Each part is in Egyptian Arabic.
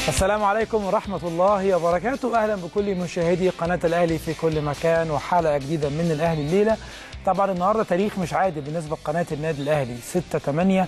السلام عليكم ورحمة الله وبركاته أهلا بكل مشاهدي قناة الأهلي في كل مكان وحلقة جديدة من الأهلي الليلة طبعا النهارده تاريخ مش عادي بالنسبة لقناة النادي الأهلي 6 8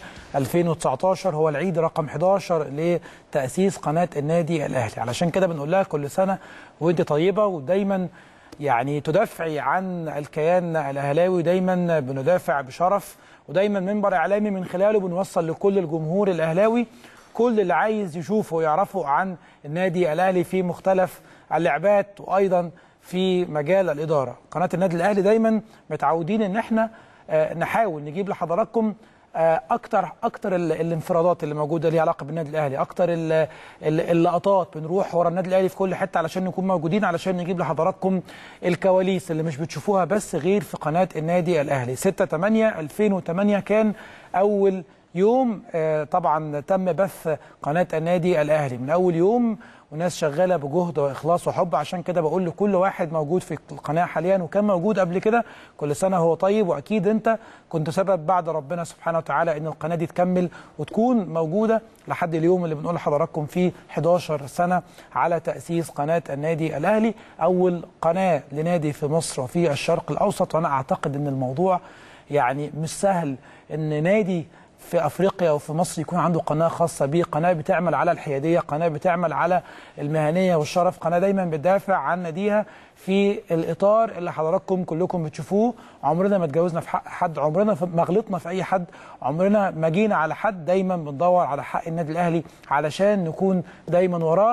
2019 هو العيد رقم 11 لتأسيس قناة النادي الأهلي علشان كده بنقول لها كل سنة وأنت طيبة ودايما يعني تدافعي عن الكيان الاهلاوي دايما بندافع بشرف ودايما منبر اعلامي من خلاله بنوصل لكل الجمهور الاهلاوي كل اللي عايز يشوفه ويعرفه عن النادي الاهلي في مختلف اللعبات وايضا في مجال الاداره قناه النادي الاهلي دايما متعودين ان احنا آه، نحاول نجيب لحضراتكم آه، اكتر اكتر ال- الانفرادات اللي موجوده ليها علاقه بالنادي الاهلي اكتر ال- ال- اللقطات بنروح ورا النادي الاهلي في كل حته علشان نكون موجودين علشان نجيب لحضراتكم الكواليس اللي مش بتشوفوها بس غير في قناه النادي الاهلي 6 8 2008 كان اول يوم آه، طبعا تم بث قناه النادي الاهلي من اول يوم وناس شغاله بجهد واخلاص وحب عشان كده بقول لكل واحد موجود في القناه حاليا وكان موجود قبل كده كل سنه هو طيب واكيد انت كنت سبب بعد ربنا سبحانه وتعالى ان القناه دي تكمل وتكون موجوده لحد اليوم اللي بنقول لحضراتكم فيه 11 سنه على تاسيس قناه النادي الاهلي اول قناه لنادي في مصر وفي الشرق الاوسط وانا اعتقد ان الموضوع يعني مش سهل ان نادي في افريقيا وفي مصر يكون عنده قناه خاصه بيه، قناه بتعمل على الحياديه، قناه بتعمل على المهنيه والشرف، قناه دايما بتدافع عن ناديها في الاطار اللي حضراتكم كلكم بتشوفوه، عمرنا ما اتجاوزنا في حق حد، عمرنا ف- ما غلطنا في اي حد، عمرنا ما جينا على حد، دايما بندور على حق النادي الاهلي علشان نكون دايما وراه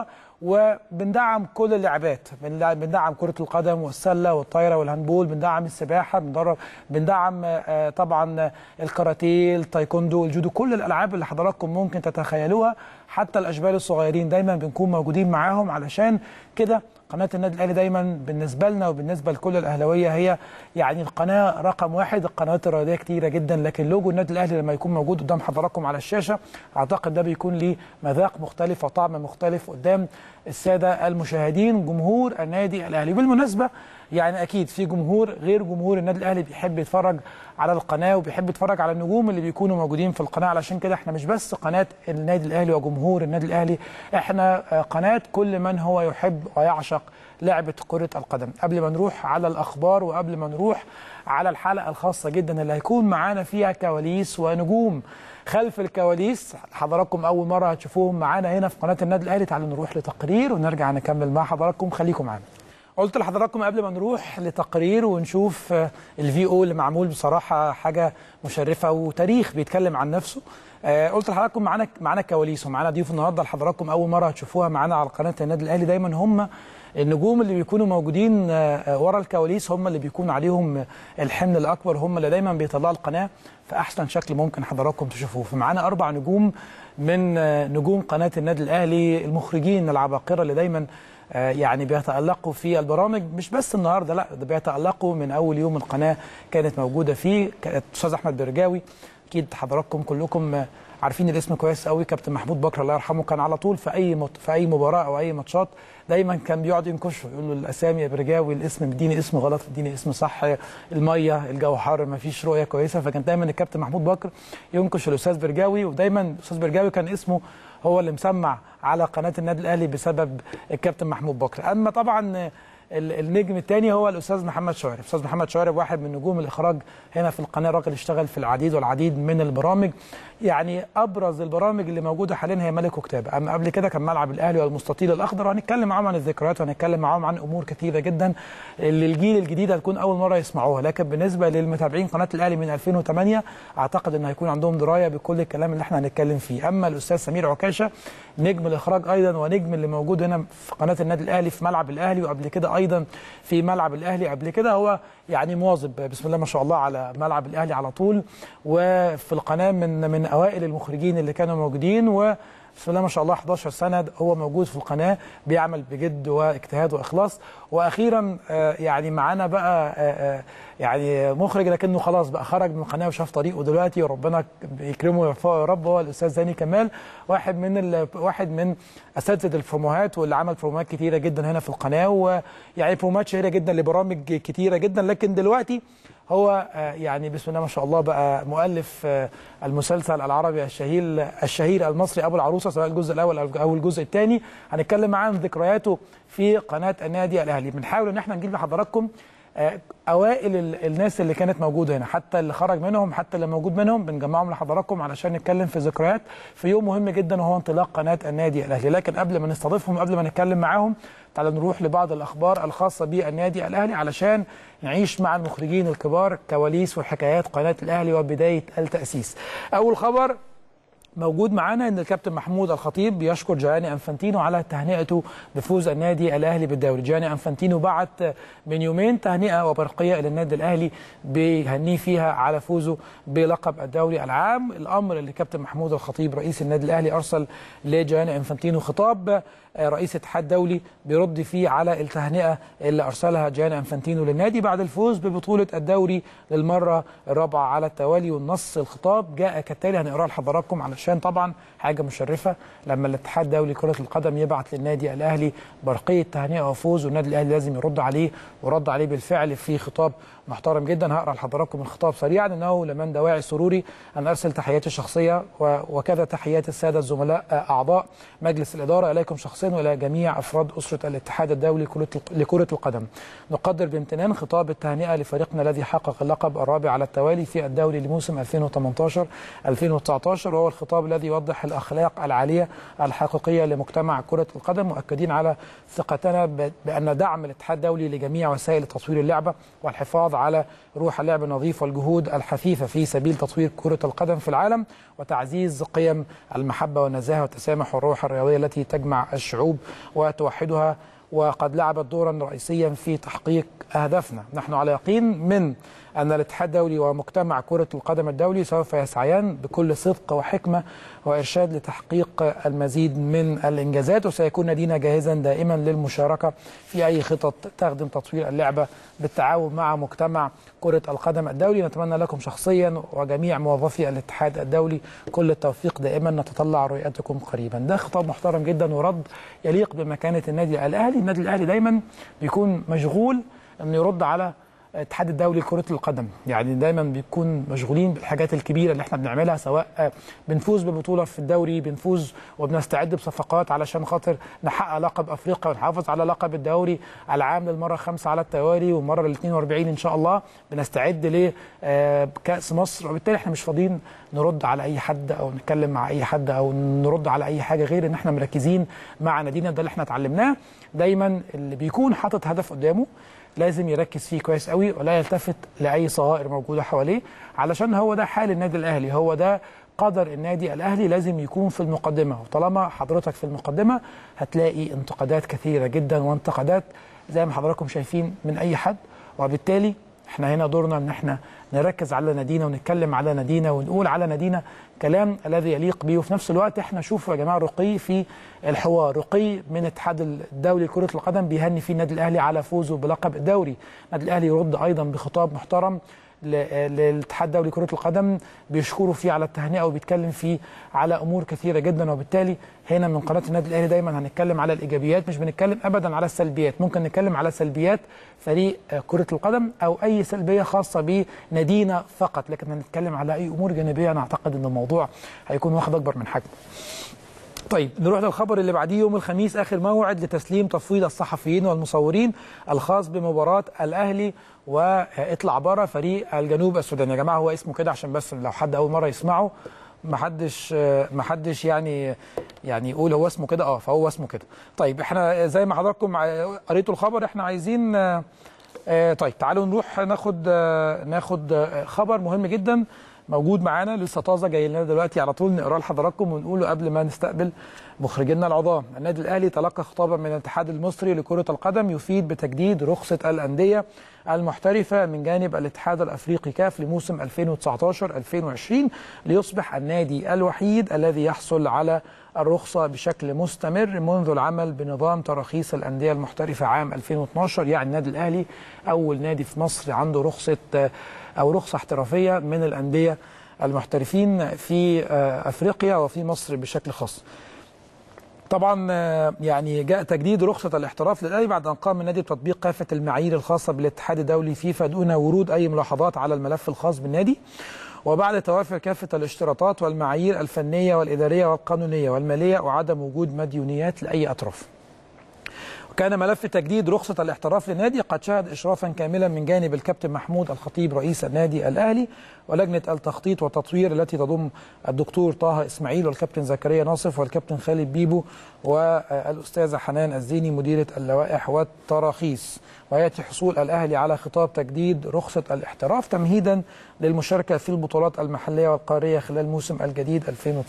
وبندعم كل اللعبات بنلع- بندعم كرة القدم والسلة والطايرة والهاندبول بندعم السباحة بندرب بندعم آه، طبعا الكاراتيه التايكوندو الجودو كل الألعاب اللي حضراتكم ممكن تتخيلوها حتى الأشبال الصغيرين دايما بنكون موجودين معاهم علشان كده قناة النادي الأهلي دايما بالنسبة لنا وبالنسبة لكل الأهلاوية هي يعني القناة رقم واحد القنوات الرياضية كتيرة جدا لكن لوجو النادي الأهلي لما يكون موجود قدام حضراتكم على الشاشة أعتقد ده بيكون ليه مذاق مختلف وطعم مختلف قدام السادة المشاهدين جمهور النادي الأهلي بالمناسبة يعني أكيد في جمهور غير جمهور النادي الأهلي بيحب يتفرج على القناة وبيحب يتفرج على النجوم اللي بيكونوا موجودين في القناة علشان كده احنا مش بس قناة النادي الأهلي وجمهور النادي الأهلي احنا آه، قناة كل من هو يحب ويعشق لعبة كرة القدم قبل ما نروح على الأخبار وقبل ما نروح على الحلقة الخاصة جدا اللي هيكون معانا فيها كواليس ونجوم خلف الكواليس حضراتكم أول مرة هتشوفوهم معانا هنا في قناة النادي الأهلي تعالوا نروح لتقرير ونرجع نكمل مع حضراتكم خليكم معانا قلت لحضراتكم قبل ما نروح لتقرير ونشوف الفي او اللي معمول بصراحه حاجه مشرفه وتاريخ بيتكلم عن نفسه آه، قلت لحضراتكم معانا معانا كواليس ومعانا ضيوف النهارده لحضراتكم اول مره هتشوفوها معانا على قناه النادي الاهلي دايما هم النجوم اللي بيكونوا موجودين آه، آه، ورا الكواليس هم اللي بيكون عليهم الحمل الاكبر هم اللي دايما بيطلعوا القناه في احسن شكل ممكن حضراتكم تشوفوه فمعانا اربع نجوم من آه، نجوم قناه النادي الاهلي المخرجين العباقره اللي دايما آه، يعني بيتألقوا في البرامج مش بس النهارده لا ده بيتألقوا من اول يوم القناه كانت موجوده فيه كانت استاذ احمد برجاوي اكيد حضراتكم كلكم آه، عارفين الاسم كويس قوي كابتن محمود بكر الله يرحمه كان على طول في اي مط... في اي مباراه او اي ماتشات دايما كان بيقعد ينكشه يقول له الاسامي يا برجاوي الاسم اديني اسم غلط اديني اسم صح الميه الجو حر ما فيش رؤيه كويسه فكان دايما الكابتن محمود بكر ينكش الاستاذ برجاوي ودايما الاستاذ برجاوي كان اسمه هو اللي مسمع على قناه النادي الاهلي بسبب الكابتن محمود بكر اما طبعا ال- النجم الثاني هو الاستاذ محمد شوارب الاستاذ محمد شوارب واحد من نجوم الاخراج هنا في القناه راجل اشتغل في العديد والعديد من البرامج يعني ابرز البرامج اللي موجوده حاليا هي ملك وكتابه اما قبل كده كان ملعب الاهلي والمستطيل الاخضر وهنتكلم معاهم عن الذكريات وهنتكلم معاهم عن امور كثيره جدا اللي الجيل الجديد هتكون اول مره يسمعوها لكن بالنسبه للمتابعين قناه الاهلي من 2008 اعتقد ان هيكون عندهم درايه بكل الكلام اللي احنا هنتكلم فيه اما الاستاذ سمير عكاشه نجم الاخراج ايضا ونجم اللي موجود هنا في قناه النادي الاهلي في ملعب الاهلي وقبل كده ايضا في ملعب الاهلي قبل كده هو يعني مواظب بسم الله ما شاء الله على ملعب الاهلي على طول وفي القناه من من اوائل المخرجين اللي كانوا موجودين و بسم الله ما شاء الله 11 سنه هو موجود في القناه بيعمل بجد واجتهاد واخلاص واخيرا آه، يعني معانا بقى آه، آه، يعني مخرج لكنه خلاص بقى خرج من القناه وشاف طريقه دلوقتي وربنا يكرمه ويوفقه يا رب هو الاستاذ زاني كمال واحد من ال... واحد من اساتذه الفروموهات واللي عمل فروموهات كتيره جدا هنا في القناه ويعني فروموهات شهيره جدا لبرامج كتيره جدا لكن دلوقتي هو آه، يعني بسم الله ما شاء الله بقى مؤلف آه، المسلسل العربي الشهير الشهير المصري ابو العروسه سواء الجزء الاول او الجزء الثاني هنتكلم معاه عن ذكرياته في قناه النادي الاهلي بنحاول ان احنا نجيب لحضراتكم آه، اوائل ال- الناس اللي كانت موجوده هنا حتى اللي خرج منهم حتى اللي موجود منهم بنجمعهم لحضراتكم علشان نتكلم في ذكريات في يوم مهم جدا وهو انطلاق قناه النادي الاهلي لكن قبل ما نستضيفهم وقبل ما نتكلم معاهم تعالوا نروح لبعض الاخبار الخاصه بالنادي الاهلي علشان نعيش مع المخرجين الكبار كواليس وحكايات قناه الاهلي وبدايه التاسيس اول خبر موجود معانا ان الكابتن محمود الخطيب بيشكر جياني انفانتينو على تهنئته بفوز النادي الاهلي بالدوري جياني انفانتينو بعت من يومين تهنئه وبرقيه للنادي الاهلي بيهنيه فيها على فوزه بلقب الدوري العام الامر اللي كابتن محمود الخطيب رئيس النادي الاهلي ارسل لجياني انفانتينو خطاب آه، رئيس اتحاد دولي بيرد فيه على التهنئه اللي ارسلها جياني انفانتينو للنادي بعد الفوز ببطوله الدوري للمره الرابعه على التوالي والنص الخطاب جاء كالتالي هنقراه لحضراتكم علشان طبعا حاجه مشرفه لما الاتحاد الدولي لكره القدم يبعت للنادي الاهلي برقيه تهنئه وفوز والنادي الاهلي لازم يرد عليه ورد عليه بالفعل في خطاب محترم جدا هقرا لحضراتكم الخطاب سريعا انه لمن دواعي سروري ان ارسل تحياتي الشخصيه و- وكذا تحيات الساده الزملاء آه، اعضاء مجلس الاداره اليكم شخصيا والى جميع افراد اسره الاتحاد الدولي كرة- لكره القدم. نقدر بامتنان خطاب التهنئه لفريقنا الذي حقق اللقب الرابع على التوالي في الدوري لموسم 2018 2019 وهو الخطاب الذي يوضح الاخلاق العاليه الحقيقيه لمجتمع كره القدم مؤكدين على ثقتنا ب- بان دعم الاتحاد الدولي لجميع وسائل تطوير اللعبه والحفاظ على روح اللعب النظيف والجهود الحثيثه في سبيل تطوير كره القدم في العالم وتعزيز قيم المحبه والنزاهه والتسامح والروح الرياضيه التي تجمع الشعوب وتوحدها وقد لعبت دورا رئيسيا في تحقيق اهدافنا، نحن على يقين من ان الاتحاد الدولي ومجتمع كره القدم الدولي سوف يسعيان بكل صدق وحكمه وارشاد لتحقيق المزيد من الانجازات وسيكون نادينا جاهزا دائما للمشاركه في اي خطط تخدم تطوير اللعبه بالتعاون مع مجتمع كره القدم الدولي، نتمنى لكم شخصيا وجميع موظفي الاتحاد الدولي كل التوفيق دائما نتطلع رؤيتكم قريبا. ده خطاب محترم جدا ورد يليق بمكانه النادي الاهلي، النادي الاهلي دايما بيكون مشغول انه يرد على الاتحاد الدولي لكرة القدم يعني دايما بيكون مشغولين بالحاجات الكبيرة اللي احنا بنعملها سواء آه، بنفوز ببطولة في الدوري بنفوز وبنستعد بصفقات علشان خاطر نحقق لقب افريقيا ونحافظ على لقب الدوري العام للمرة الخامسة على التوالي والمرة ال 42 ان شاء الله بنستعد لكأس مصر وبالتالي احنا مش فاضيين نرد على اي حد او نتكلم مع اي حد او نرد على اي حاجة غير ان احنا مركزين مع نادينا ده اللي احنا اتعلمناه دايما اللي بيكون حاطط هدف قدامه لازم يركز فيه كويس قوي ولا يلتفت لاي صغائر موجوده حواليه علشان هو ده حال النادي الاهلي هو ده قدر النادي الاهلي لازم يكون في المقدمه وطالما حضرتك في المقدمه هتلاقي انتقادات كثيره جدا وانتقادات زي ما حضراتكم شايفين من اي حد وبالتالي احنا هنا دورنا ان احنا نركز على نادينا ونتكلم على نادينا ونقول على نادينا كلام الذي يليق به وفي نفس الوقت احنا شوفوا يا جماعه رقي في الحوار رقي من الاتحاد الدولي لكره القدم بيهني فيه النادي الاهلي على فوزه بلقب الدوري النادي الاهلي يرد ايضا بخطاب محترم ل- للاتحاد الدولي لكره القدم بيشكروا فيه على التهنئه وبيتكلم فيه على امور كثيره جدا وبالتالي هنا من قناه النادي الاهلي دايما هنتكلم على الايجابيات مش بنتكلم ابدا على السلبيات ممكن نتكلم على سلبيات فريق آه، كره القدم او اي سلبيه خاصه بنادينا فقط لكن هنتكلم على اي امور جانبيه انا اعتقد ان الموضوع هيكون واخد اكبر من حجمه طيب نروح للخبر اللي بعديه يوم الخميس اخر موعد لتسليم تفويض الصحفيين والمصورين الخاص بمباراه الاهلي واطلع بره فريق الجنوب السوداني يا جماعه هو اسمه كده عشان بس لو حد اول مره يسمعه ما حدش ما حدش يعني يعني يقول هو اسمه كده اه فهو اسمه كده طيب احنا زي ما حضراتكم ع- قريتوا الخبر احنا عايزين آه، آه، طيب تعالوا نروح ناخد آه، ناخد آه، خبر مهم جدا موجود معانا لسه طازه جاي لنا دلوقتي على طول نقراه لحضراتكم ونقوله قبل ما نستقبل مخرجينا العظام النادي الاهلي تلقى خطابا من الاتحاد المصري لكره القدم يفيد بتجديد رخصه الانديه المحترفه من جانب الاتحاد الافريقي كاف لموسم 2019 2020 ليصبح النادي الوحيد الذي يحصل على الرخصة بشكل مستمر منذ العمل بنظام تراخيص الأندية المحترفة عام 2012 يعني النادي الأهلي أول نادي في مصر عنده رخصة أو رخصة احترافية من الأندية المحترفين في أفريقيا وفي مصر بشكل خاص طبعا آه، يعني جاء تجديد رخصة الاحتراف للأهلي بعد أن قام النادي بتطبيق كافة المعايير الخاصة بالاتحاد الدولي فيفا دون ورود أي ملاحظات على الملف الخاص بالنادي وبعد توافر كافة الاشتراطات والمعايير الفنية والإدارية والقانونية والمالية وعدم وجود مديونيات لأي أطراف كان ملف تجديد رخصة الاحتراف للنادي قد شهد إشرافا كاملا من جانب الكابتن محمود الخطيب رئيس النادي الأهلي ولجنة التخطيط والتطوير التي تضم الدكتور طه إسماعيل والكابتن زكريا ناصف والكابتن خالد بيبو والأستاذة حنان الزيني مديرة اللوائح والتراخيص ويأتي حصول الأهلي على خطاب تجديد رخصة الاحتراف تمهيدا للمشاركة في البطولات المحلية والقارية خلال الموسم الجديد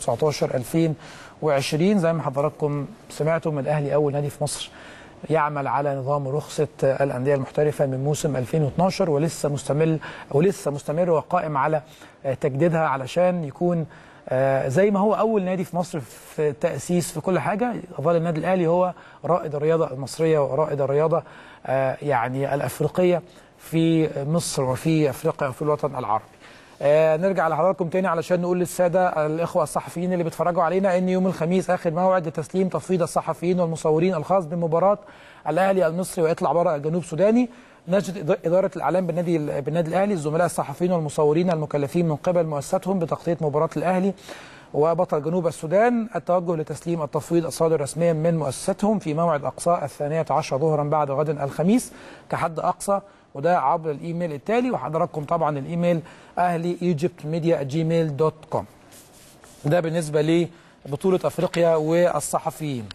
2019-2020 زي ما حضراتكم سمعتم الأهلي أول نادي في مصر يعمل على نظام رخصة الأندية المحترفة من موسم 2012 ولسه مستمر ولسه مستمر وقائم على تجديدها علشان يكون آه، زي ما هو أول نادي في مصر في التأسيس في كل حاجة يظل النادي الأهلي هو رائد الرياضة المصرية ورائد الرياضة آه، يعني الأفريقية في مصر وفي أفريقيا وفي الوطن العربي آه نرجع لحضراتكم تاني علشان نقول للساده الاخوه الصحفيين اللي بيتفرجوا علينا ان يوم الخميس اخر موعد لتسليم تفويض الصحفيين والمصورين الخاص بمباراه الاهلي المصري ويطلع بره الجنوب سوداني نجد اداره الاعلام بالنادي بالنادي الاهلي الزملاء الصحفيين والمصورين المكلفين من قبل مؤسستهم بتغطيه مباراه الاهلي وبطل جنوب السودان التوجه لتسليم التفويض الصادر رسميا من مؤسستهم في موعد اقصى الثانيه عشر ظهرا بعد غد الخميس كحد اقصى وده عبر الايميل التالي وحضراتكم طبعا الايميل اهلي ايجيبت ميديا جيميل دوت كوم ده بالنسبه لبطوله افريقيا والصحفيين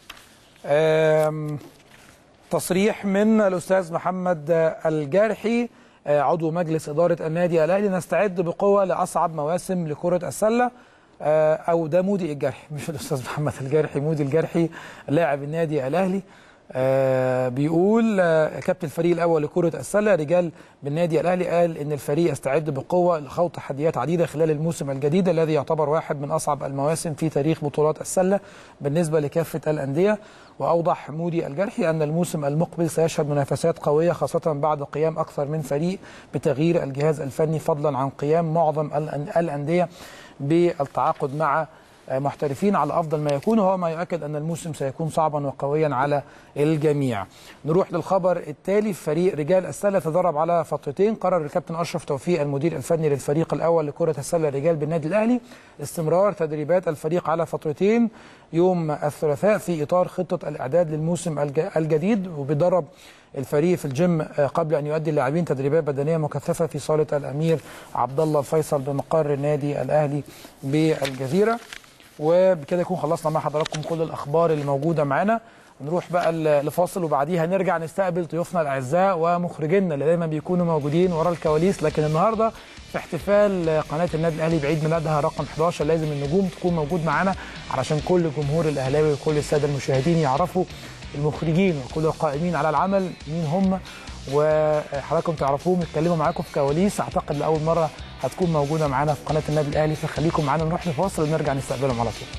آم، تصريح من الاستاذ محمد الجارحي آه، عضو مجلس اداره النادي الاهلي نستعد بقوه لاصعب مواسم لكره السله آه، او ده مودي الجرحي مش الاستاذ محمد الجرحي مودي الجرحي لاعب النادي الاهلي آه، بيقول آه، كابتن الفريق الاول لكره السله رجال بالنادي الاهلي قال ان الفريق يستعد بقوه لخوض تحديات عديده خلال الموسم الجديد الذي يعتبر واحد من اصعب المواسم في تاريخ بطولات السله بالنسبه لكافه الانديه واوضح مودي الجرحي ان الموسم المقبل سيشهد منافسات قويه خاصه بعد قيام اكثر من فريق بتغيير الجهاز الفني فضلا عن قيام معظم الأن- الانديه بالتعاقد مع محترفين على افضل ما يكون وهو ما يؤكد ان الموسم سيكون صعبا وقويا على الجميع. نروح للخبر التالي فريق رجال السله تدرب على فترتين قرر الكابتن اشرف توفيق المدير الفني للفريق الاول لكره السله رجال بالنادي الاهلي استمرار تدريبات الفريق على فترتين يوم الثلاثاء في اطار خطه الاعداد للموسم الج- الجديد وبيدرب الفريق في الجيم آه، قبل ان يؤدي اللاعبين تدريبات بدنيه مكثفه في صاله الامير عبد الله الفيصل بمقر النادي الاهلي بالجزيره وبكده يكون خلصنا مع حضراتكم كل الاخبار اللي موجوده معانا نروح بقى ل- لفاصل وبعديها نرجع نستقبل ضيوفنا الاعزاء ومخرجينا اللي دايما بيكونوا موجودين ورا الكواليس لكن النهارده في احتفال قناه النادي الاهلي بعيد ميلادها رقم 11 لازم النجوم تكون موجود معانا علشان كل جمهور الاهلاوي وكل الساده المشاهدين يعرفوا المخرجين وكل القائمين على العمل مين هم وحضراتكم تعرفوهم يتكلموا معاكم في كواليس اعتقد لاول مره هتكون موجوده معانا في قناه النادي الاهلي فخليكم معانا نروح لفاصل ونرجع نستقبلهم على طول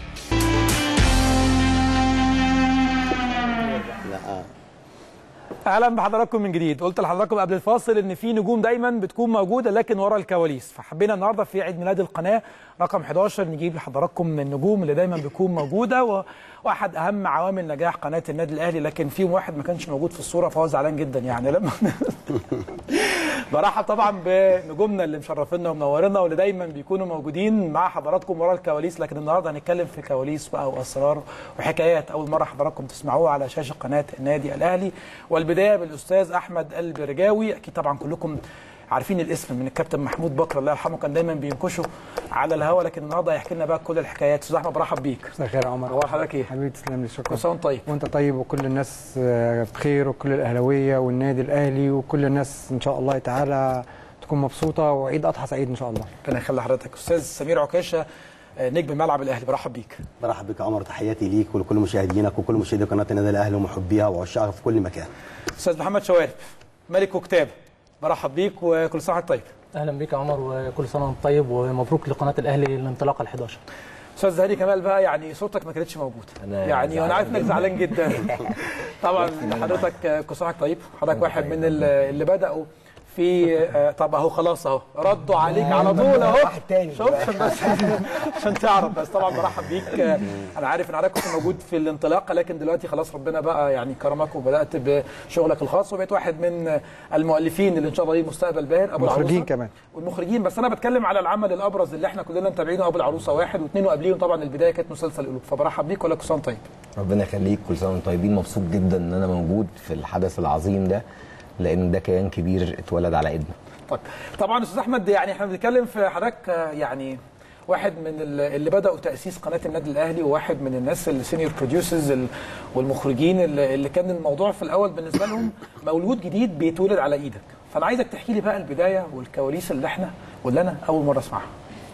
لا اهلا بحضراتكم من جديد قلت لحضراتكم قبل الفاصل ان في نجوم دايما بتكون موجوده لكن ورا الكواليس فحبينا النهارده في عيد ميلاد القناه رقم 11 نجيب لحضراتكم من النجوم اللي دايما بتكون موجوده و- واحد اهم عوامل نجاح قناه النادي الاهلي لكن فيهم واحد ما كانش موجود في الصوره فهو زعلان جدا يعني لما برحب طبعا بنجومنا اللي مشرفينا ومنورنا واللي دايما بيكونوا موجودين مع حضراتكم ورا الكواليس لكن النهارده هنتكلم في كواليس بقى واسرار وحكايات اول مره حضراتكم تسمعوها على شاشه قناه النادي الاهلي والبدايه بالاستاذ احمد البرجاوي اكيد طبعا كلكم عارفين الاسم من الكابتن محمود بكر الله يرحمه كان دايما بينكشه على الهوا لكن النهارده هيحكي لنا بقى كل الحكايات استاذ احمد برحب بيك مساء الخير يا عمر اخبار حضرتك ايه؟ حبيبي تسلم لي شكرا كل سنه وانت طيب وانت طيب وكل الناس آه، بخير وكل الاهلاويه والنادي الاهلي وكل الناس ان شاء الله تعالى تكون مبسوطه وعيد اضحى سعيد ان شاء الله ربنا يخلي حضرتك استاذ سمير عكاشه آه، نجم ملعب الاهلي برحب بيك برحب بك يا عمر تحياتي ليك ولكل مشاهدينك وكل مشاهدي قناه النادي الاهلي ومحبيها وعشاقها في كل مكان استاذ محمد شوارب ملك وكتاب برحب بيك وكل سنه وانت طيب اهلا بيك يا عمر وكل سنه وانت طيب ومبروك لقناه الاهلي الانطلاقه ال 11 استاذ هاني كمال بقى يعني صوتك ما كانتش موجود أنا يعني وانا عارف انك زعلان جدا طبعا حضرتك كل سنه وانت طيب حضرتك واحد من ال- اللي بداوا في آه، طب اهو خلاص اهو ردوا عليك على طول اهو واحد تاني. شوف عشان بس عشان تعرف بس طبعا برحب بيك آه، انا عارف ان حضرتك كنت موجود في الانطلاقه لكن دلوقتي خلاص ربنا بقى يعني كرمك وبدات بشغلك الخاص وبقيت واحد من المؤلفين اللي ان شاء الله ليه مستقبل باهر ابو مخرجين العروسة. كمان. والمخرجين بس انا بتكلم على العمل الابرز اللي احنا كلنا متابعينه ابو العروسه واحد واثنين وقبليهم طبعا البدايه كانت مسلسل قلوب فبرحب بيك ولا كل سنه وأنت طيب ربنا يخليك كل سنه وانتم طيبين مبسوط جدا ان انا موجود في الحدث العظيم ده لان ده كيان كبير اتولد على ايدنا طيب طبعا استاذ احمد يعني احنا بنتكلم في حضرتك آه، يعني واحد من ال- اللي بداوا تاسيس قناه النادي الاهلي وواحد من الناس السينيور بروديوسرز والمخرجين اللي اللي كان الموضوع في الاول بالنسبه لهم مولود جديد بيتولد على ايدك فانا عايزك تحكي لي بقى البدايه والكواليس اللي احنا واللي انا اول مره اسمعها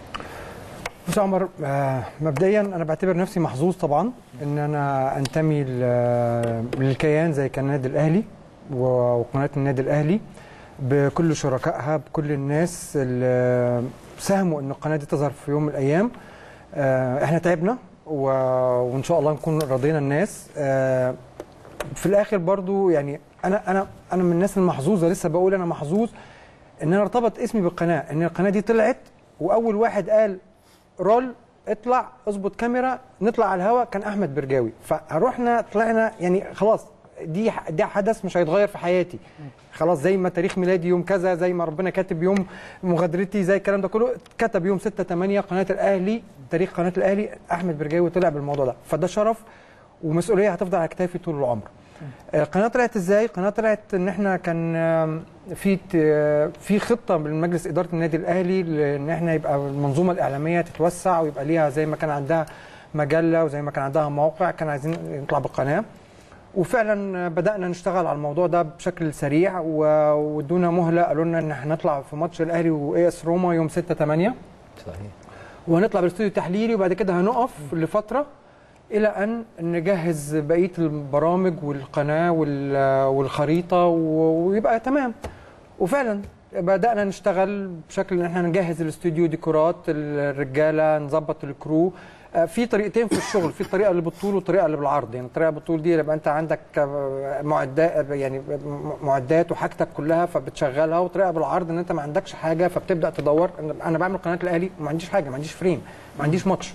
بص يا عمر آه، مبدئيا انا بعتبر نفسي محظوظ طبعا ان انا انتمي ل- للكيان زي كان النادي الاهلي و- وقناه النادي الاهلي بكل شركائها بكل الناس اللي ساهموا ان القناه دي تظهر في يوم من الايام آه، احنا تعبنا و- وان شاء الله نكون رضينا الناس آه، في الاخر برضو يعني انا انا انا من الناس المحظوظه لسه بقول انا محظوظ ان انا ارتبط اسمي بالقناه ان القناه دي طلعت واول واحد قال رول اطلع اظبط كاميرا نطلع على الهواء كان احمد برجاوي فروحنا طلعنا يعني خلاص دي ده حدث مش هيتغير في حياتي خلاص زي ما تاريخ ميلادي يوم كذا زي ما ربنا كاتب يوم مغادرتي زي الكلام ده كله كتب يوم 6 8 قناه الاهلي تاريخ قناه الاهلي احمد برجاوي طلع بالموضوع ده فده شرف ومسؤوليه هتفضل على كتافي طول العمر القناه طلعت ازاي؟ القناه طلعت ان احنا كان آم، في ت- في خطه من مجلس اداره النادي الاهلي ان احنا يبقى المنظومه الاعلاميه تتوسع ويبقى ليها زي ما كان عندها مجله وزي ما كان عندها موقع كان عايزين نطلع بالقناه وفعلا بدانا نشتغل على الموضوع ده بشكل سريع و- وادونا مهله قالوا لنا ان احنا هنطلع في ماتش الاهلي واي اس روما يوم 6 8 صحيح وهنطلع بالاستوديو التحليلي وبعد كده هنقف لفتره الى ان نجهز بقيه البرامج والقناه وال- والخريطه و- ويبقى تمام وفعلا بدانا نشتغل بشكل ان احنا نجهز الاستوديو ديكورات الرجاله نظبط الكرو آه، في طريقتين في الشغل في الطريقه اللي بالطول والطريقه اللي بالعرض يعني الطريقه بالطول دي يبقى انت عندك آه، معدات يعني م- معدات وحاجتك كلها فبتشغلها والطريقه بالعرض ان انت ما عندكش حاجه فبتبدا تدور أنا- انا بعمل قناه الاهلي ما عنديش حاجه ما عنديش فريم ما عنديش ماتش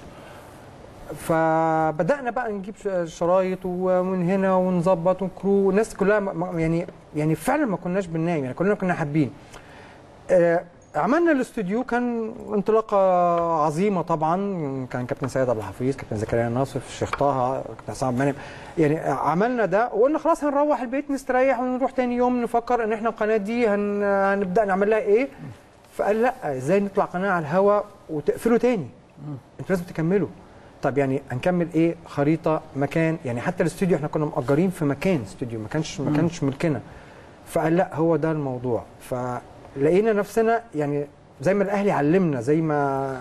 فبدانا بقى نجيب ش- شرايط ومن هنا ونظبط وكرو والناس كلها م- م- يعني يعني فعلا ما كناش بننام يعني كلنا كنا حابين آه، عملنا الاستوديو كان انطلاقه عظيمه طبعا كان كابتن سيد عبد الحفيظ كابتن زكريا ناصر الشيخ طه كابتن حسام عبد المنعم يعني عملنا ده وقلنا خلاص هنروح البيت نستريح ونروح تاني يوم نفكر ان احنا القناه دي هن... هنبدا نعمل لها ايه فقال لا ازاي نطلع قناه على الهواء وتقفله تاني انتوا لازم تكملوا طب يعني هنكمل ايه خريطه مكان يعني حتى الاستوديو احنا كنا مأجرين في مكان استوديو ما كانش ما كانش ملكنا فقال لا هو ده الموضوع فلقينا نفسنا يعني زي ما الاهلي علمنا زي ما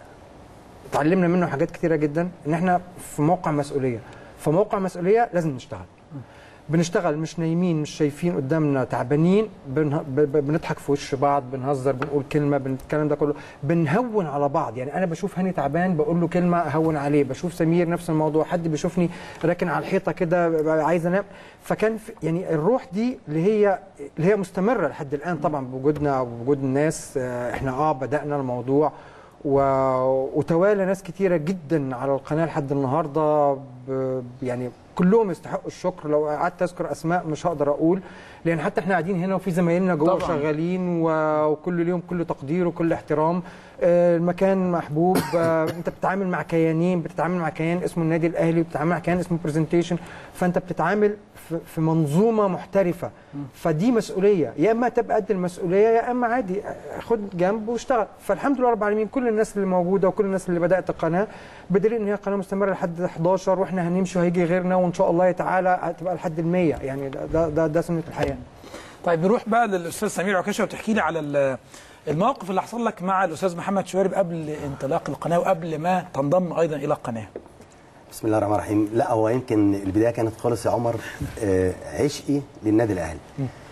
اتعلمنا منه حاجات كتيره جدا ان احنا في موقع مسؤوليه فموقع مسؤوليه لازم نشتغل بنشتغل مش نايمين مش شايفين قدامنا تعبانين بنه... ب... ب... بنضحك في وش بعض بنهزر بنقول كلمه بن... الكلام ده كله بنهون على بعض يعني انا بشوف هاني تعبان بقول له كلمه اهون عليه بشوف سمير نفس الموضوع حد بيشوفني راكن على الحيطه كده ببقى عايز انام فكان في... يعني الروح دي اللي هي اللي هي مستمره لحد الان طبعا بوجودنا وبوجود الناس آه، احنا اه بدانا الموضوع و... وتوالى ناس كتيره جدا على القناه لحد النهارده ب... يعني كلهم يستحقوا الشكر لو قعدت اذكر اسماء مش هقدر اقول لان حتى احنا قاعدين هنا وفي زمايلنا جوه طبعاً. شغالين و- وكل اليوم كل تقدير وكل احترام آه، المكان محبوب آه، انت بتتعامل مع كيانين بتتعامل مع كيان اسمه النادي الاهلي بتتعامل مع كيان اسمه برزنتيشن فانت بتتعامل في- في منظومه محترفه فدي مسؤوليه يا اما تبقى قد المسؤوليه يا اما عادي آه، خد جنب واشتغل فالحمد لله رب العالمين كل الناس اللي موجوده وكل الناس اللي بدات القناه بدليل ان هي قناه مستمره لحد 11 واحنا هنمشي وهيجي غيرنا وان شاء الله تعالى هتبقى لحد ال 100 يعني ده ده ده, ده سنه الحياه طيب نروح بقى للاستاذ سمير عكاشه وتحكي لي على ال- الموقف اللي حصل لك مع الاستاذ محمد شوارب قبل انطلاق القناه وقبل ما تنضم ايضا الى القناه بسم الله الرحمن الرحيم لا هو يمكن البدايه كانت خالص يا عمر آه، عشقي للنادي الاهلي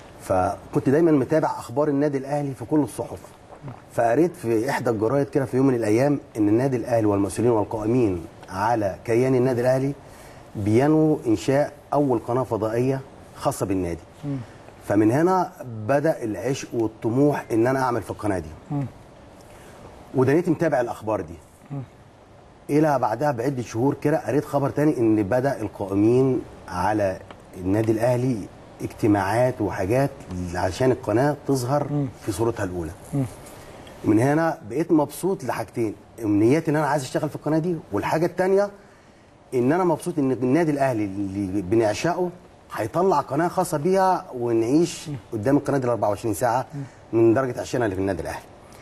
فكنت دايما متابع اخبار النادي الاهلي في كل الصحف فقريت في احدى الجرايد كده في يوم من الايام ان النادي الاهلي والمسؤولين والقائمين على كيان النادي الاهلي بينوا انشاء اول قناه فضائيه خاصه بالنادي فمن هنا بدا العشق والطموح ان انا اعمل في القناه دي ودنيتي متابع الاخبار دي الى بعدها بعده شهور كده قريت خبر تاني ان بدا القائمين على النادي الاهلي اجتماعات وحاجات عشان القناه تظهر في صورتها الاولى من هنا بقيت مبسوط لحاجتين امنياتي ان انا عايز اشتغل في القناه دي والحاجه الثانيه ان انا مبسوط ان النادي الاهلي اللي بنعشقه هيطلع قناه خاصه بيها ونعيش قدام القناه دي ال 24 ساعه من درجه عشقنا اللي في النادي الاهلي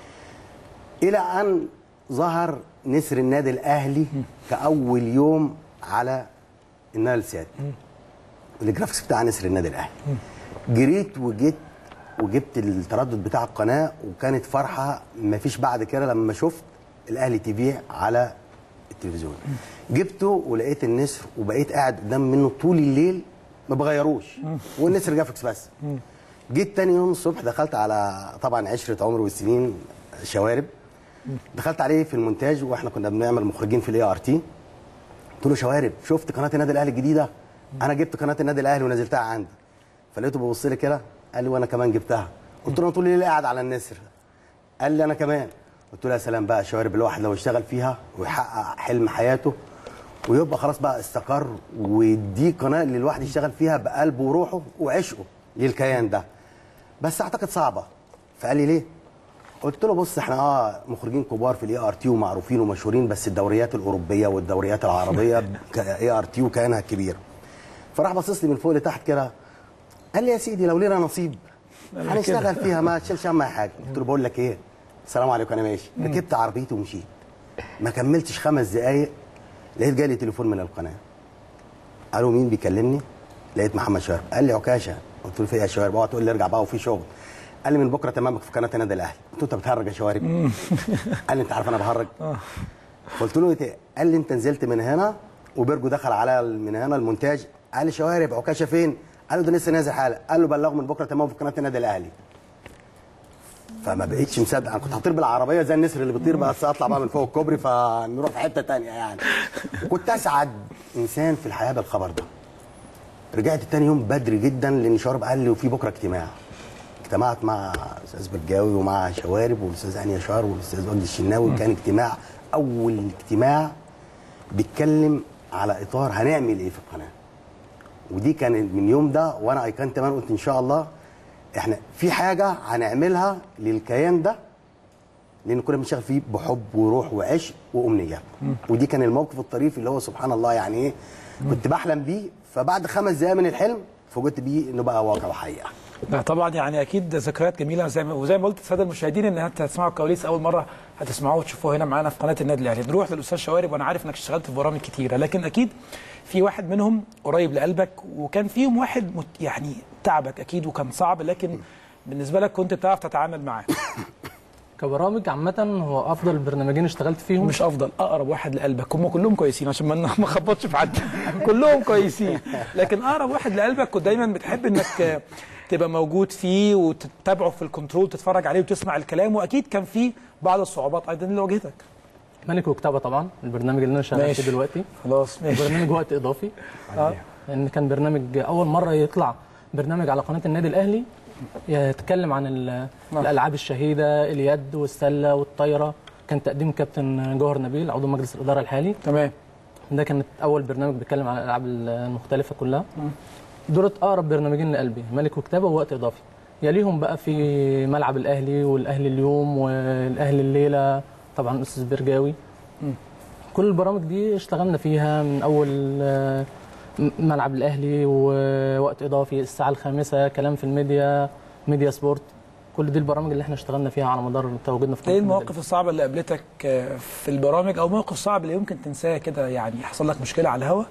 الى ان ظهر نسر النادي الاهلي كاول يوم على النال سات الجرافيكس بتاع نسر النادي الاهلي جريت وجيت وجبت التردد بتاع القناه وكانت فرحه ما فيش بعد كده لما شفت الاهلي تي في على التلفزيون جبته ولقيت النسر وبقيت قاعد قدام منه طول الليل ما بغيروش والنسر جرافيكس بس جيت تاني يوم الصبح دخلت على طبعا عشره عمر والسنين شوارب دخلت عليه في المونتاج واحنا كنا بنعمل مخرجين في الاي ار تي قلت له شوارب شفت قناه النادي الاهلي الجديده انا جبت قناه النادي الاهلي ونزلتها عندي فلقيته بيبص لي كده قال لي وانا كمان جبتها قلت له انا طول الليل قاعد على النسر قال لي انا كمان قلت له يا سلام بقى شوارب الواحد لو اشتغل فيها ويحقق حلم حياته ويبقى خلاص بقى استقر ودي قناه اللي الواحد يشتغل فيها بقلبه وروحه وعشقه للكيان ده بس اعتقد صعبه فقال لي ليه؟ قلت له بص احنا اه مخرجين كبار في الاي ار تي ومعروفين ومشهورين بس الدوريات الاوروبيه والدوريات العربيه كاي ار تي وكيانها كبير فراح باصص لي من فوق لتحت كده قال لي يا سيدي لو لينا نصيب هنشتغل فيها ما تشيلش هم أي حاجه قلت له بقول لك ايه السلام عليكم انا ماشي ركبت عربيتي ومشيت ما كملتش خمس دقايق لقيت جالي تليفون من القناه قالوا مين بيكلمني لقيت محمد شوارب قال لي عكاشه قلت له في ايه يا شوارب اوعى تقول لي ارجع بقى وفي شغل قال لي من بكره تمامك في قناه النادي الاهلي قلت له انت بتهرج يا شوارب قال لي انت عارف انا بهرج قلت له ايه قال لي انت نزلت من هنا وبرجو دخل على من هنا المونتاج قال لي شوارب عكاشه فين قال له ده لسه نازل حاله قال له بلغه من بكره تمام في قناه النادي الاهلي فما بقتش مصدق انا كنت هطير بالعربيه زي النسر اللي بيطير بس اطلع بقى من فوق الكوبري فنروح في حته تانية يعني كنت اسعد انسان في الحياه بالخبر ده رجعت تاني يوم بدري جدا لان شوارب قال لي وفي بكره اجتماع اجتمعت مع استاذ برجاوي ومع شوارب والاستاذ هاني يشار والاستاذ وجدي الشناوي كان اجتماع اول اجتماع بيتكلم على اطار هنعمل ايه في القناه ودي كان من يوم ده وانا ايقنت تمام قلت ان شاء الله احنا في حاجه هنعملها للكيان ده لان كنا بنشتغل فيه بحب وروح وعشق وامنيات ودي كان الموقف الطريف اللي هو سبحان الله يعني ايه كنت بحلم بيه فبعد خمس دقايق من الحلم فوجئت بيه انه بقى واقع وحقيقه لا طبعا يعني اكيد ذكريات جميله زي ما وزي ما قلت الساده المشاهدين ان انت هتسمعوا الكواليس اول مره هتسمعوه وتشوفوه هنا معانا في قناه النادي الاهلي نروح للاستاذ شوارب وانا عارف انك اشتغلت في برامج كتيره لكن اكيد في واحد منهم قريب لقلبك وكان فيهم واحد مت يعني تعبك اكيد وكان صعب لكن بالنسبه لك كنت بتعرف تتعامل معاه كبرامج عامة هو أفضل برنامجين اشتغلت فيهم مش افضل اقرب واحد لقلبك هم كلهم كويسين عشان ما ما اخبطش في حد كلهم كويسين لكن اقرب واحد لقلبك كنت دايما بتحب انك تبقى موجود فيه وتتابعه في الكنترول تتفرج عليه وتسمع الكلام واكيد كان في بعض الصعوبات ايضا اللي واجهتك ملك وكتابة طبعا البرنامج اللي أنا شغال ماشي. فيه دلوقتي خلاص ماشي برنامج وقت إضافي آه. لأن كان برنامج أول مرة يطلع برنامج على قناة النادي الأهلي يتكلم عن ال- الألعاب الشهيدة اليد والسلة والطايرة كان تقديم كابتن جوهر نبيل عضو مجلس الإدارة الحالي تمام ده كانت اول برنامج بيتكلم عن الالعاب المختلفه كلها دولت اقرب برنامجين لقلبي ملك وكتابه ووقت اضافي يليهم بقى في ملعب الاهلي والاهلي اليوم والاهلي الليله طبعا الاستاذ برجاوي كل البرامج دي اشتغلنا فيها من اول آه، م- ملعب الاهلي ووقت اضافي الساعه الخامسه كلام في الميديا ميديا سبورت كل دي البرامج اللي احنا اشتغلنا فيها على مدار تواجدنا في ايه قناة النادي المواقف الصعبه اللي قابلتك آه، في البرامج او موقف صعب اللي يمكن تنساه كده يعني يحصل لك مشكله على الهوا